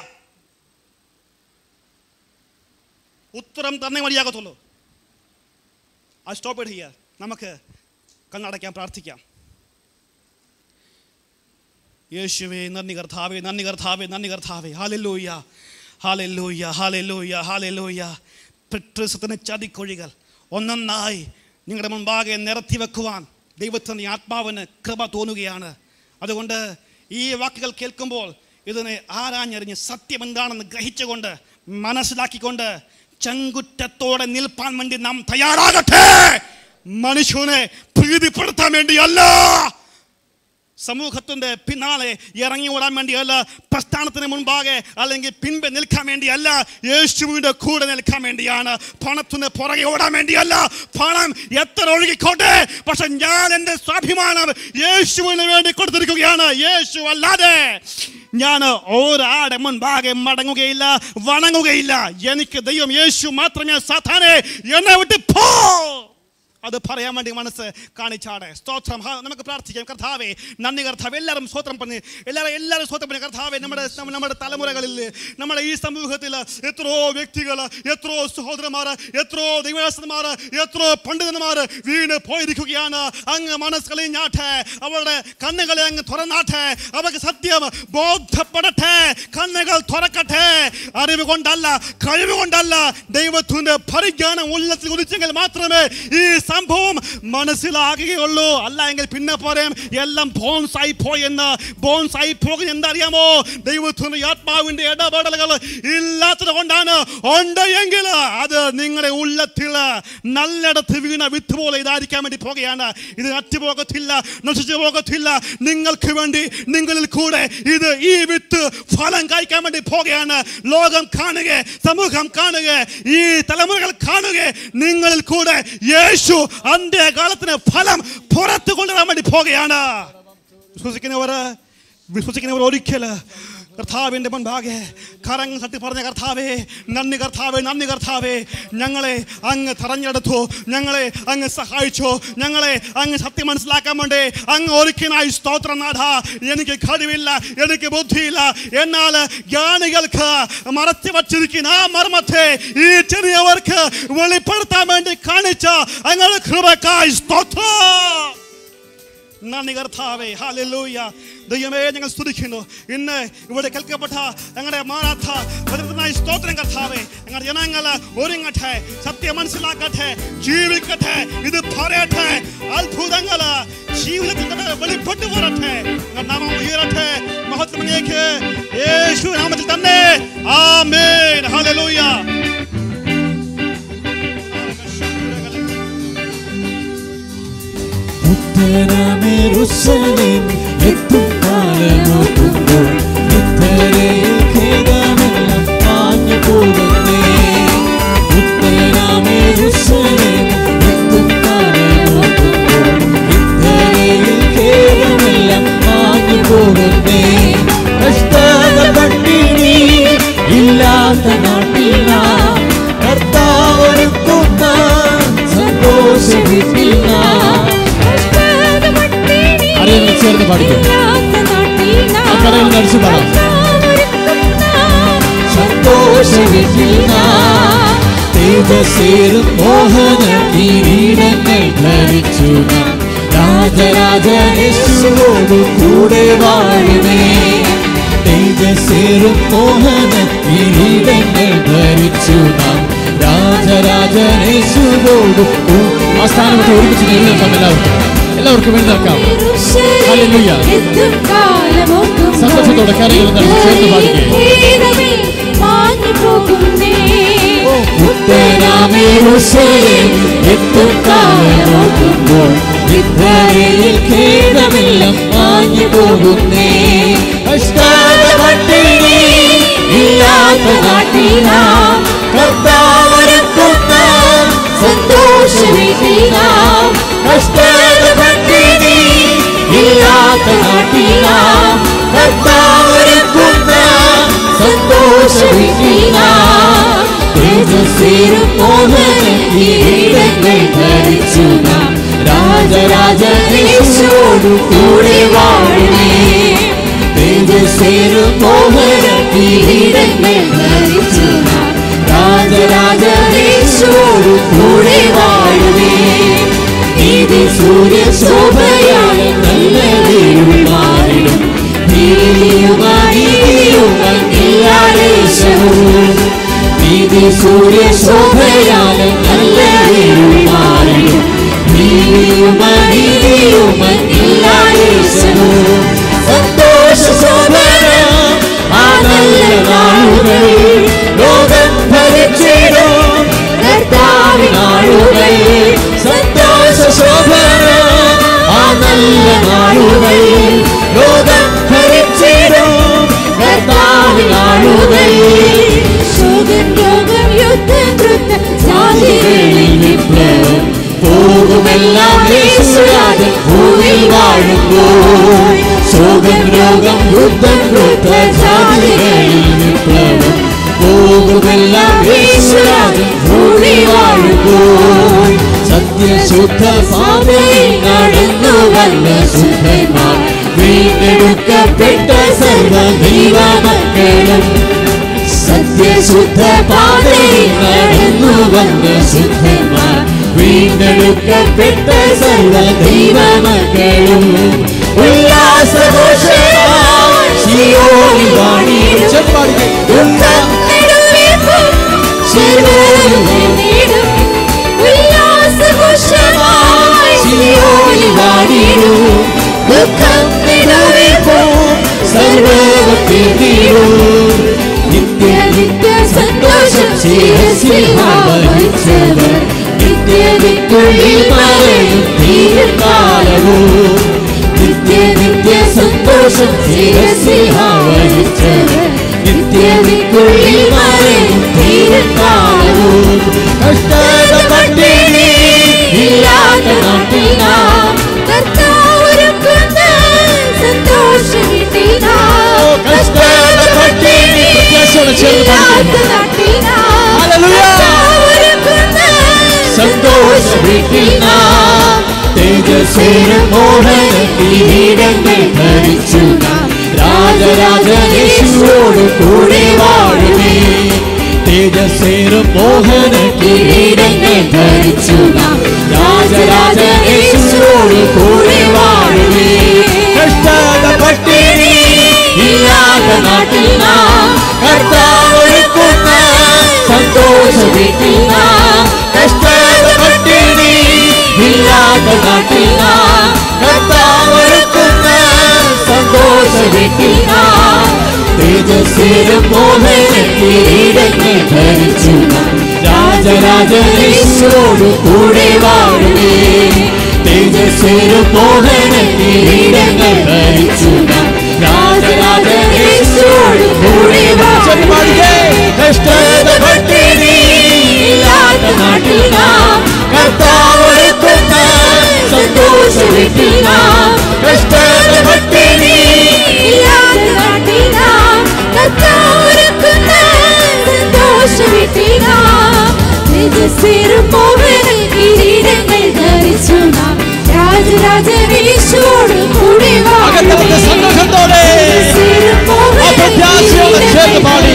ഉത്തരം തന്നെ മതിയാകത്തുള്ളൂ ആ സ്റ്റോപ്പ് ഇടുക നമുക്ക് കണ്ണടയ്ക്കാൻ പ്രാർത്ഥിക്കാം യേശുവേ നന്ദി കർത്താവേ നന്ദി കർത്താവേ നന്ദി കർത്താവേ ഹാലല്ലൂയ്യ ഹാലല്ലൂയ്യ ഹാലല്ലൂയ്യ ഹാലല്ലൂയ്യ പെട്രിസത്തിന് ചതിക്കൊഴികൾ ഒന്നൊന്നായി നിങ്ങളുടെ മുമ്പാകെ നിരത്തി വെക്കുവാൻ ദൈവത്തിൻ്റെ ആത്മാവിന് കൃപ തോന്നുകയാണ് അതുകൊണ്ട് ഈ വാക്കുകൾ കേൾക്കുമ്പോൾ ഇതിനെ ആരാഞ്ഞറിഞ്ഞ് സത്യം എന്താണെന്ന് ഗ്രഹിച്ചുകൊണ്ട് മനസ്സിലാക്കിക്കൊണ്ട് ചങ്കുറ്റത്തോടെ നിൽപ്പാൻ വേണ്ടി നാം തയ്യാറാകട്ടെ മനുഷ്യനെ പ്രീതിപ്പെടുത്താൻ വേണ്ടിയല്ല സമൂഹത്തിൻ്റെ പിന്നാലെ ഇറങ്ങി ഓടാൻ വേണ്ടിയല്ല പ്രസ്ഥാനത്തിന് മുൻപാകെ അല്ലെങ്കിൽ പിൻപെ നിൽക്കാൻ വേണ്ടിയല്ല യേശുവിൻ്റെ കൂടെ നിൽക്കാൻ വേണ്ടിയാണ് പണത്തിന് പുറകെ ഓടാൻ വേണ്ടിയല്ല പണം എത്ര ഒഴുകിക്കോട്ടെ പക്ഷെ ഞാൻ എൻ്റെ സ്വാഭിമാനം യേശുവിന് വേണ്ടി കൊടുത്തിരിക്കുകയാണ് യേശു അല്ലാതെ ഞാൻ ഒരാടെ മുൻപാകെ മടങ്ങുകയില്ല വണങ്ങുകയില്ല എനിക്ക് ദൈവം യേശു മാത്രമേ സാധാരണ എന്നെ വിട്ട് പോ അത് പറയാൻ വേണ്ടി മനസ്സ് കാണിച്ചാണ് സ്തോത്രം ഹാ, നമുക്ക് പ്രാർത്ഥിക്കാം കർത്താവേ നന്ദി കർത്താവ് എല്ലാവരും സ്തോത്രം പറഞ്ഞ് എല്ലാവരും എല്ലാവരും സ്തോത്രം പറഞ്ഞ് കർത്താവെ നമ്മുടെ നമ്മ- നമ്മുടെ തലമുറകളിൽ നമ്മുടെ ഈ സമൂഹത്തിൽ എത്രയോ വ്യക്തികൾ എത്രയോ സഹോദരന്മാർ എത്രയോ ദൈവദാസന്മാർ എത്രയോ പണ്ഡിതന്മാർ വീണ് പോയിരിക്കുകയാണ് അങ്ങ് മനസ്സുകളെ ഞാട്ടെ അവരുടെ കണ്ണുകളെ അങ്ങ് തുറന്നാട്ടെ അവർക്ക് സത്യം ബോധപ്പെടട്ടെ കണ്ണുകൾ തുറക്കട്ടെ അറിവ് കൊണ്ടല്ല കഴിവ് കൊണ്ടല്ല ദൈവത്തിന്റെ പരിജ്ഞാനം ഉള്ളത്തിൽ ഉദിച്ചെങ്കിൽ മാത്രമേ ഈ സംഭവം മനസ്സിലാകുകയുള്ളൂ അല്ല എങ്കിൽ പിന്നെ പറയാം എല്ലാം ബോൺസ് ആയി പോയെന്ന് ബോൺസ് ആയി പോകുന്നത് എന്തറിയാമോ ദൈവത്തിന്റെ ആത്മാവിന്റെ ഇടപെടലുകൾ ഇല്ലാത്തത് കൊണ്ടാണ് ഉണ്ട് എങ്കിൽ അത് നിങ്ങളുടെ ഉള്ളത്തിൽ നല്ലിടത്ത് വീണ വിത്ത് പോലെ ഇതായിരിക്കാൻ വേണ്ടി പോകുകയാണ് ഇത് അറ്റുപോകത്തില്ല നശിച്ചു പോകത്തില്ല നിങ്ങൾക്ക് വേണ്ടി നിങ്ങളിൽ കൂടെ ഇത് ഈ വിത്ത് ഫലം കായ്ക്കാൻ വേണ്ടി പോകുകയാണ് ലോകം കാണുക സമൂഹം കാണുക ഈ തലമുറകൾ കാണുക നിങ്ങളിൽ കൂടെ യേശു അന്ത്യകാലത്തിന് ഫലം പുറത്തു കൊണ്ടുവരാൻ വേണ്ടി പോകുകയാണ് വിശ്വസിക്കുന്നവർ വിശ്വസിക്കുന്നവർ ഒരിക്കൽ കർത്താവിൻ്റെ മുൻപാകെ കരങ്ങൾ തട്ടി പറഞ്ഞ കർത്താവേ നന്ദി കർത്താവേ നന്ദി കർത്താവേ ഞങ്ങളെ അങ്ങ് തെരഞ്ഞെടുത്തു ഞങ്ങളെ അങ്ങ് സഹായിച്ചു ഞങ്ങളെ അങ്ങ് സത്യം മനസ്സിലാക്കാൻ വേണ്ടി അങ്ങ് ഒരുക്കിനായി സ്തോത്രനാഥ എനിക്ക് കഴിവില്ല എനിക്ക് ബുദ്ധിയില്ല എന്നാൽ ജ്ഞാനികൾക്ക് മറച്ചു വച്ചിരിക്കുന്ന ആ മർമ്മത്തെ ഈ ചെറിയവർക്ക് വെളിപ്പെടുത്താൻ വേണ്ടി കാണിച്ച അങ്ങനെ കൃപക്കായി സ്തോത്രം നന്ദി കർത്താവേ ഹാലൂയ ദൈവമേ ഞങ്ങൾ സ്തുതിക്കുന്നു ഇന്ന് ഇവിടെ കേൾക്കപ്പെട്ട ഞങ്ങളുടെ മാറാത്ത പതിനായി സ്തോത്രം കർത്താവേ ഞങ്ങളുടെ ജനങ്ങൾ ഒരുങ്ങട്ടെ സത്യം മനസ്സിലാക്കട്ടെ ജീവിക്കട്ടെ ഇത് പറയട്ടെ അത്ഭുതങ്ങൾ ജീവിതത്തിൽ തന്നെ വെളിപ്പെട്ടു വരട്ടെ ഞങ്ങളുടെ നാമം ഉയരട്ടെ മഹത്വത്തിലേക്ക് യേശു നാമത്തിൽ തന്നെ ആമേൻ ഹാലൂയ ഉത്തരമേറുസലേം എത്തും കാലമോക്കുമ്പോൾ ഇത്തരയിൽ ഖേദമെല്ലാം മാഞ്ഞു പോകുന്നേ ഉത്തരമേറുസലേം എത്തും കാലമോക്കുമ്പോൾ ഇത്തരയിൽ ഖേദമെല്ലാം മാഞ്ഞു പോകുന്നേ കഷ്ടത പട്ടിണി ഇല്ലാത്ത നാട്ടില കർത്താവൊരുക്കുന്ന സന്തോഷ വീട്ടില്ല അറിയാൻ ചേർന്ന് പാടിക്കും ആ കടയിൽ നടിച്ചു പാടാം സന്തോഷവില്ല തേജസ്സേറും മോഹന കിരീടങ്ങൾ ധരിച്ചു നാം രാജരാജേശുവോട് കൂടെ വാഴുമേ തേജസ്സേറും മോഹന കിരീടങ്ങൾ ധരിച്ചു നാം രാജരാജേശുവോട് കൂ- ആ സ്ഥാനത്ത് ഒരുമിച്ച് എഴുന്നേൽക്കാം എല്ലാവർക്കും എല്ലാവർക്കും എഴുന്നേൽക്കാം ഹല്ലേലൂയ. സന്തോഷത്തോടെ കരങ്ങൾ നടത്തി ചേർന്ന് പാടിക്കേ ഉത്തരാമേറുസലേം എത്തും കാലമോക്കുമ്പോൾ ഇത്രയിൽ ഖേദമെല്ലാം മാഞ്ഞു പോകുന്നേ കഷ്ടാത പട്ടിണി ഇല്ലാത്ത നാട്ടിലാ കർത്താവരക്കുന്ന സന്തോഷ വീട്ടിലാ കഷ്ടാത പട്ടിണി ഇല്ലാത്ത നാട്ടിലാ കർത്താവരക്കുന്ന സന്തോഷ വീട്ടിലാ തേജസ്സേറും മോഹന കിരീടങ്ങൾ ധരിച്ചു നാം രാജരാജേശോടു കൂടെ വാഴണേ തേജസ്സേറും മോഹന കിരീടങ്ങൾ ധരിച്ചു നാം രാജരാജേശോടു കൂടെ വാഴണേ നീതി സൂര്യ ശോഭയായ നല്ല വീടും മാറിടും നീതിയുമായി നീതിയുമല്ലാദേശവും നീതി സൂര്യ ശോഭയാൽ നല്ല മാറിയും നീതിയുമനീതിയുമല്ലാദേശവും സന്തോഷ ശോഭന ആ നല്ല നാളുകൾ ലോകം ഭരിച്ചിടും കർത്താവിനാളുകൾ സന്തോഷ ശോഭന ആ നല്ല നാളുകൾ ലോകം ഭരിച്ചിടും കർത്താവിനാളുകൾ ജാതികളിൽ വിപ്ലവം പോകുമെല്ലാം യേശുരാജൻ ഭൂമിയിൽ വാഴുമ്പോൾ ശോകം രോഗം യുദ്ധം കൃത ജാതികളിൽ വിപ്ലവം പോകുമെല്ലാം യേശുരാജൻ ഭൂമിയിൽ വാഴുമ്പോൾ സത്യശുദ്ധ പാതയിൽ നടന്നു വന്ന ശുദ്ധന്മാർ വീണ്ടെടുക്കപ്പെട്ട സർവ ദൈവമക്കളും സത്യശുദ്ധ പാതയിൽ നടന്നു വന്ന ശുദ്ധന്മാർ വീണ്ടെടുക്കപ്പെട്ട സർവ ദൈവമക്കളും ഉല്ലാസഘോഷമായി ശിയോനിൽ വാണിടും. ദുഃഖം നെടുവീർപ്പും ശിലോനിൽ ശിയോനിൽ വാണിടും. ദുഃഖം നെടുവീർപ്പും സർവ്വത്തിൽ തീരും നിത്യ നിത്യ സന്തോഷം ശിരസിൽ വഹിച്ചവർ നിത്യവിക്കുള്ളിൽ പറയും തീരുകാലവും നിത്യ നിത്യ സന്തോഷം ശിരസിൽ വഹിച്ചവർ നിത്യവിക്കുള്ളിൽ പറയും തീരുകാലവും കഷ്ടത പട്ടിണി ഇല്ലാത്ത നാട്ടിലാ കഷ്ടത സന്തോഷ വീട്ടിൽ നാം തേജസ്സേറും മോഹന കിരീടങ്ങൾ ധരിച്ചു നാം രാജരാജനേശുവോട് കൂടെ വാഴുമേ തേജസ്സേറും മോഹന കിരീടങ്ങൾ ധരിച്ചു നാം രാജരാജനേശുവോട് കൂടെ വാഴുമേ കഷ്ടത പട്ടിണി ഇല്ലാത്ത നാട്ടിൽ നാം കർത്താവൊരുക്കുന്ന സന്തോഷ വീട്ടിൽ നാം കഷ്ടത പട്ടിണി ഇല്ലാത്ത നാട്ടിൽ നാം കർത്താവൊരുക്കുന്ന സന്തോഷ വീട്ടിൽ നാം തേജസ്സേരും മോഹന കിരീടങ്ങൾ ധരിച്ചു നാം രാജരാജനേശോട് കൂടെ വാഴുവേ തേജസ്സേരും മോഹന കിരീടങ്ങൾ ധരിച്ചു നാം രാജരാജനേശോട് കൂടെ വാഴുവേ കഷ്ടത പട്ടിണി ഇല്ലാത്ത നാട്ടിൽ നാം കർത്താവൊരുക്കുന്ന സന്തോഷ വീട്ടിൽ നാം കഷ്ടത പട്ടിണി ഇല്ലാത്ത നാട്ടിൽ നാം കർത്താവൊരുക്കുന്ന സന്തോഷ വീട്ടിൽ നാം തേജസ്സേറും മോഹന കിരീടങ്ങൾ ധരിച്ചു നാം രാജരാജനീശോട് കൂടെ അകത്തവന്റെ സന്തോഷത്തോടെ ആ പ്രത്യാശയോടെ ചേർന്ന് പാടി.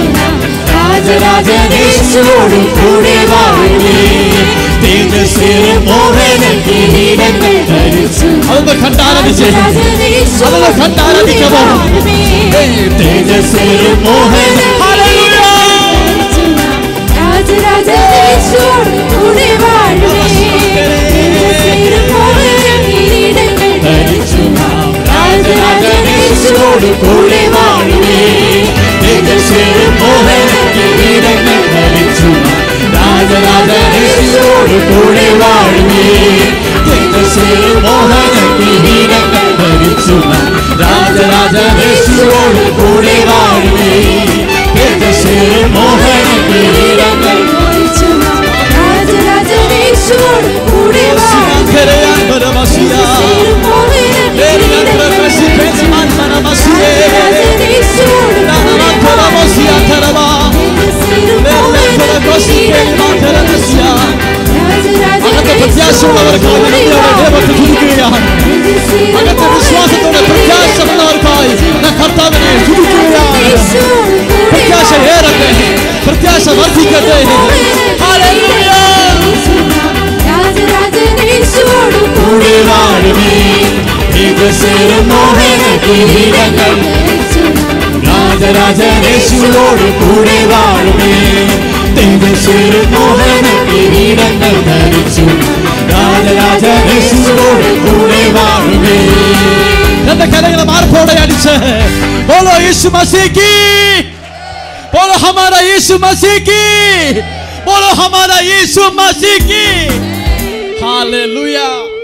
രാജരാജനീശോട് കൂടെ വാഴുവേ തേജസ്സേറും മോഹന കിരീടങ്ങൾ ധരിച്ചു അതൊന്ന് കണ്ടാരടിച്ച് അതൊന്ന് കണ്ടാരടിക്കമോ തേജസ്സേറും മോഹന രാജരാജനീശോട് കൂടെ വാഴുവേ തേജസ്സേറും മോഹന കിരീടങ്ങൾ ധരിച്ചു നാം രാജരാജനേശോട് കൂടെ വാഴുവേ തേജസ്സേറും മോഹന കിരീടങ്ങൾ ധരിച്ചു രാജരാജനേശോട് കൂടെ വാഴുവേ തേജസ്സേറും മോഹന കിരീടങ്ങൾ ധരിച്ചു രാജരാജനേശോട് കൂടെ വാഴുവേ തേജസ്സേറും മോഹന കിരീടങ്ങൾ ധരിച്ചു നാം രാജരാജനീശോട് കൂടെ വാഴുവേ തേജസ്സേറും മോഹന അകത്തെ പ്രത്യാശയുള്ളവർക്കായി നന്ദിയോടെ ദൈവത്തെ തുതിക്കുകയാണ് അകത്തെ വിശ്വാസത്തോടെ പ്രത്യാശമുള്ളവർക്കായി ഞാൻ കർത്താവിനെ തുതിക്കുകയാണ് പ്രത്യാശ ഏറട്ടെ പ്രത്യാശ വർദ്ധിക്കട്ടെ ഹല്ലേലൂയ രാജരാജനീശോട് കൂടെ വാഴുമേ തേജസ്സേറും മോഹന കിരീടങ്ങൾ രാജരാജനേശുവോട് കൂടെ വാഴുമേ തേജസ്സേറും മോഹന കിരീടങ്ങൾ ധരിച്ചു രാജരാജനേശുവോട് കൂടെ വാഴുമേ എന്റെ കരങ്ങളെ മാർപ്പോടെ അടിച്ച് ബോലോ യേശു മസീക്കി ബോലോ ഹമാര യേശു മസീക്കി ബോലോ ഹമാര യേശു മസീക്കി ഹല്ലേലൂയ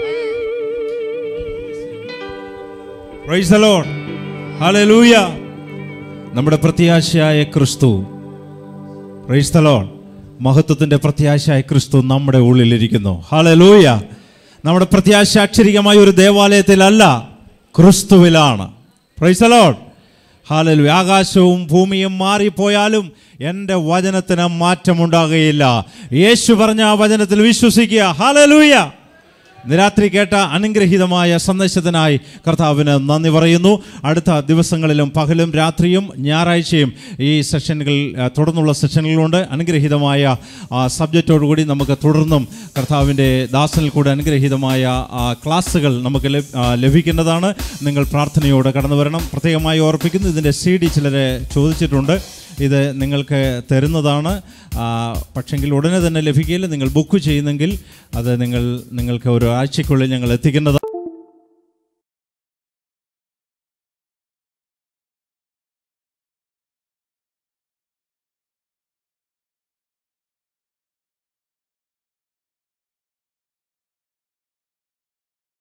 പ്രൈസ് ദ ലോർഡ് ഹല്ലേലൂയ നമ്മുടെ പ്രത്യാശയായ ക്രിസ്തു പ്രൈസ് ദ ലോർഡ് മഹത്വത്തിന്റെ പ്രത്യാശയായ ക്രിസ്തു നമ്മുടെ ഉള്ളിലിരിക്കുന്നു ഹല്ലേലൂയ നമ്മുടെ പ്രത്യാശ അക്ഷരികമായ ഒരു ദേവാലയത്തിലല്ല ക്രിസ്തുവിലാണ് പ്രൈസ് ദ ലോർഡ് ഹാലലു ആകാശവും ഭൂമിയും മാറിപ്പോയാലും എൻ്റെ വചനത്തിന് മാറ്റമുണ്ടാകുകയില്ല യേശു പറഞ്ഞ ആ വചനത്തിൽ വിശ്വസിക്കുക ഹാലലൂയ ഇന്ന് രാത്രി കേട്ട അനുഗ്രഹീതമായ സന്ദേശത്തിനായി കർത്താവിന് നന്ദി പറയുന്നു അടുത്ത ദിവസങ്ങളിലും പകലും രാത്രിയും ഞായറാഴ്ചയും ഈ സെഷനുകൾ ആ, തുടർന്നുള്ള സെഷനുകളുണ്ട് അനുഗ്രഹീതമായ ആ, സബ്ജക്റ്റോടുകൂടി നമുക്ക് തുടർന്നും കർത്താവിൻ്റെ ദാസനിൽ കൂടെ അനുഗ്രഹീതമായ ആ, ക്ലാസ്സുകൾ നമുക്ക് ലഭ- ആ, ലഭിക്കുന്നതാണ് നിങ്ങൾ പ്രാർത്ഥനയോടെ കടന്നു വരണം പ്രത്യേകമായി ഓർപ്പിക്കുന്നു ഇതിൻ്റെ സി ഡി ചിലരെ ചോദിച്ചിട്ടുണ്ട് ഇത് നിങ്ങൾക്ക് തരുന്നതാണ് ആ, പക്ഷെങ്കിൽ ഉടനെ തന്നെ ലഭിക്കുകയില്ല നിങ്ങൾ ബുക്ക് ചെയ്യുന്നെങ്കിൽ അത് നിങ്ങൾ നിങ്ങൾക്ക് ഒരു ആഴ്ചയ്ക്കുള്ളിൽ ഞങ്ങൾ എത്തിക്കുന്നതാണ്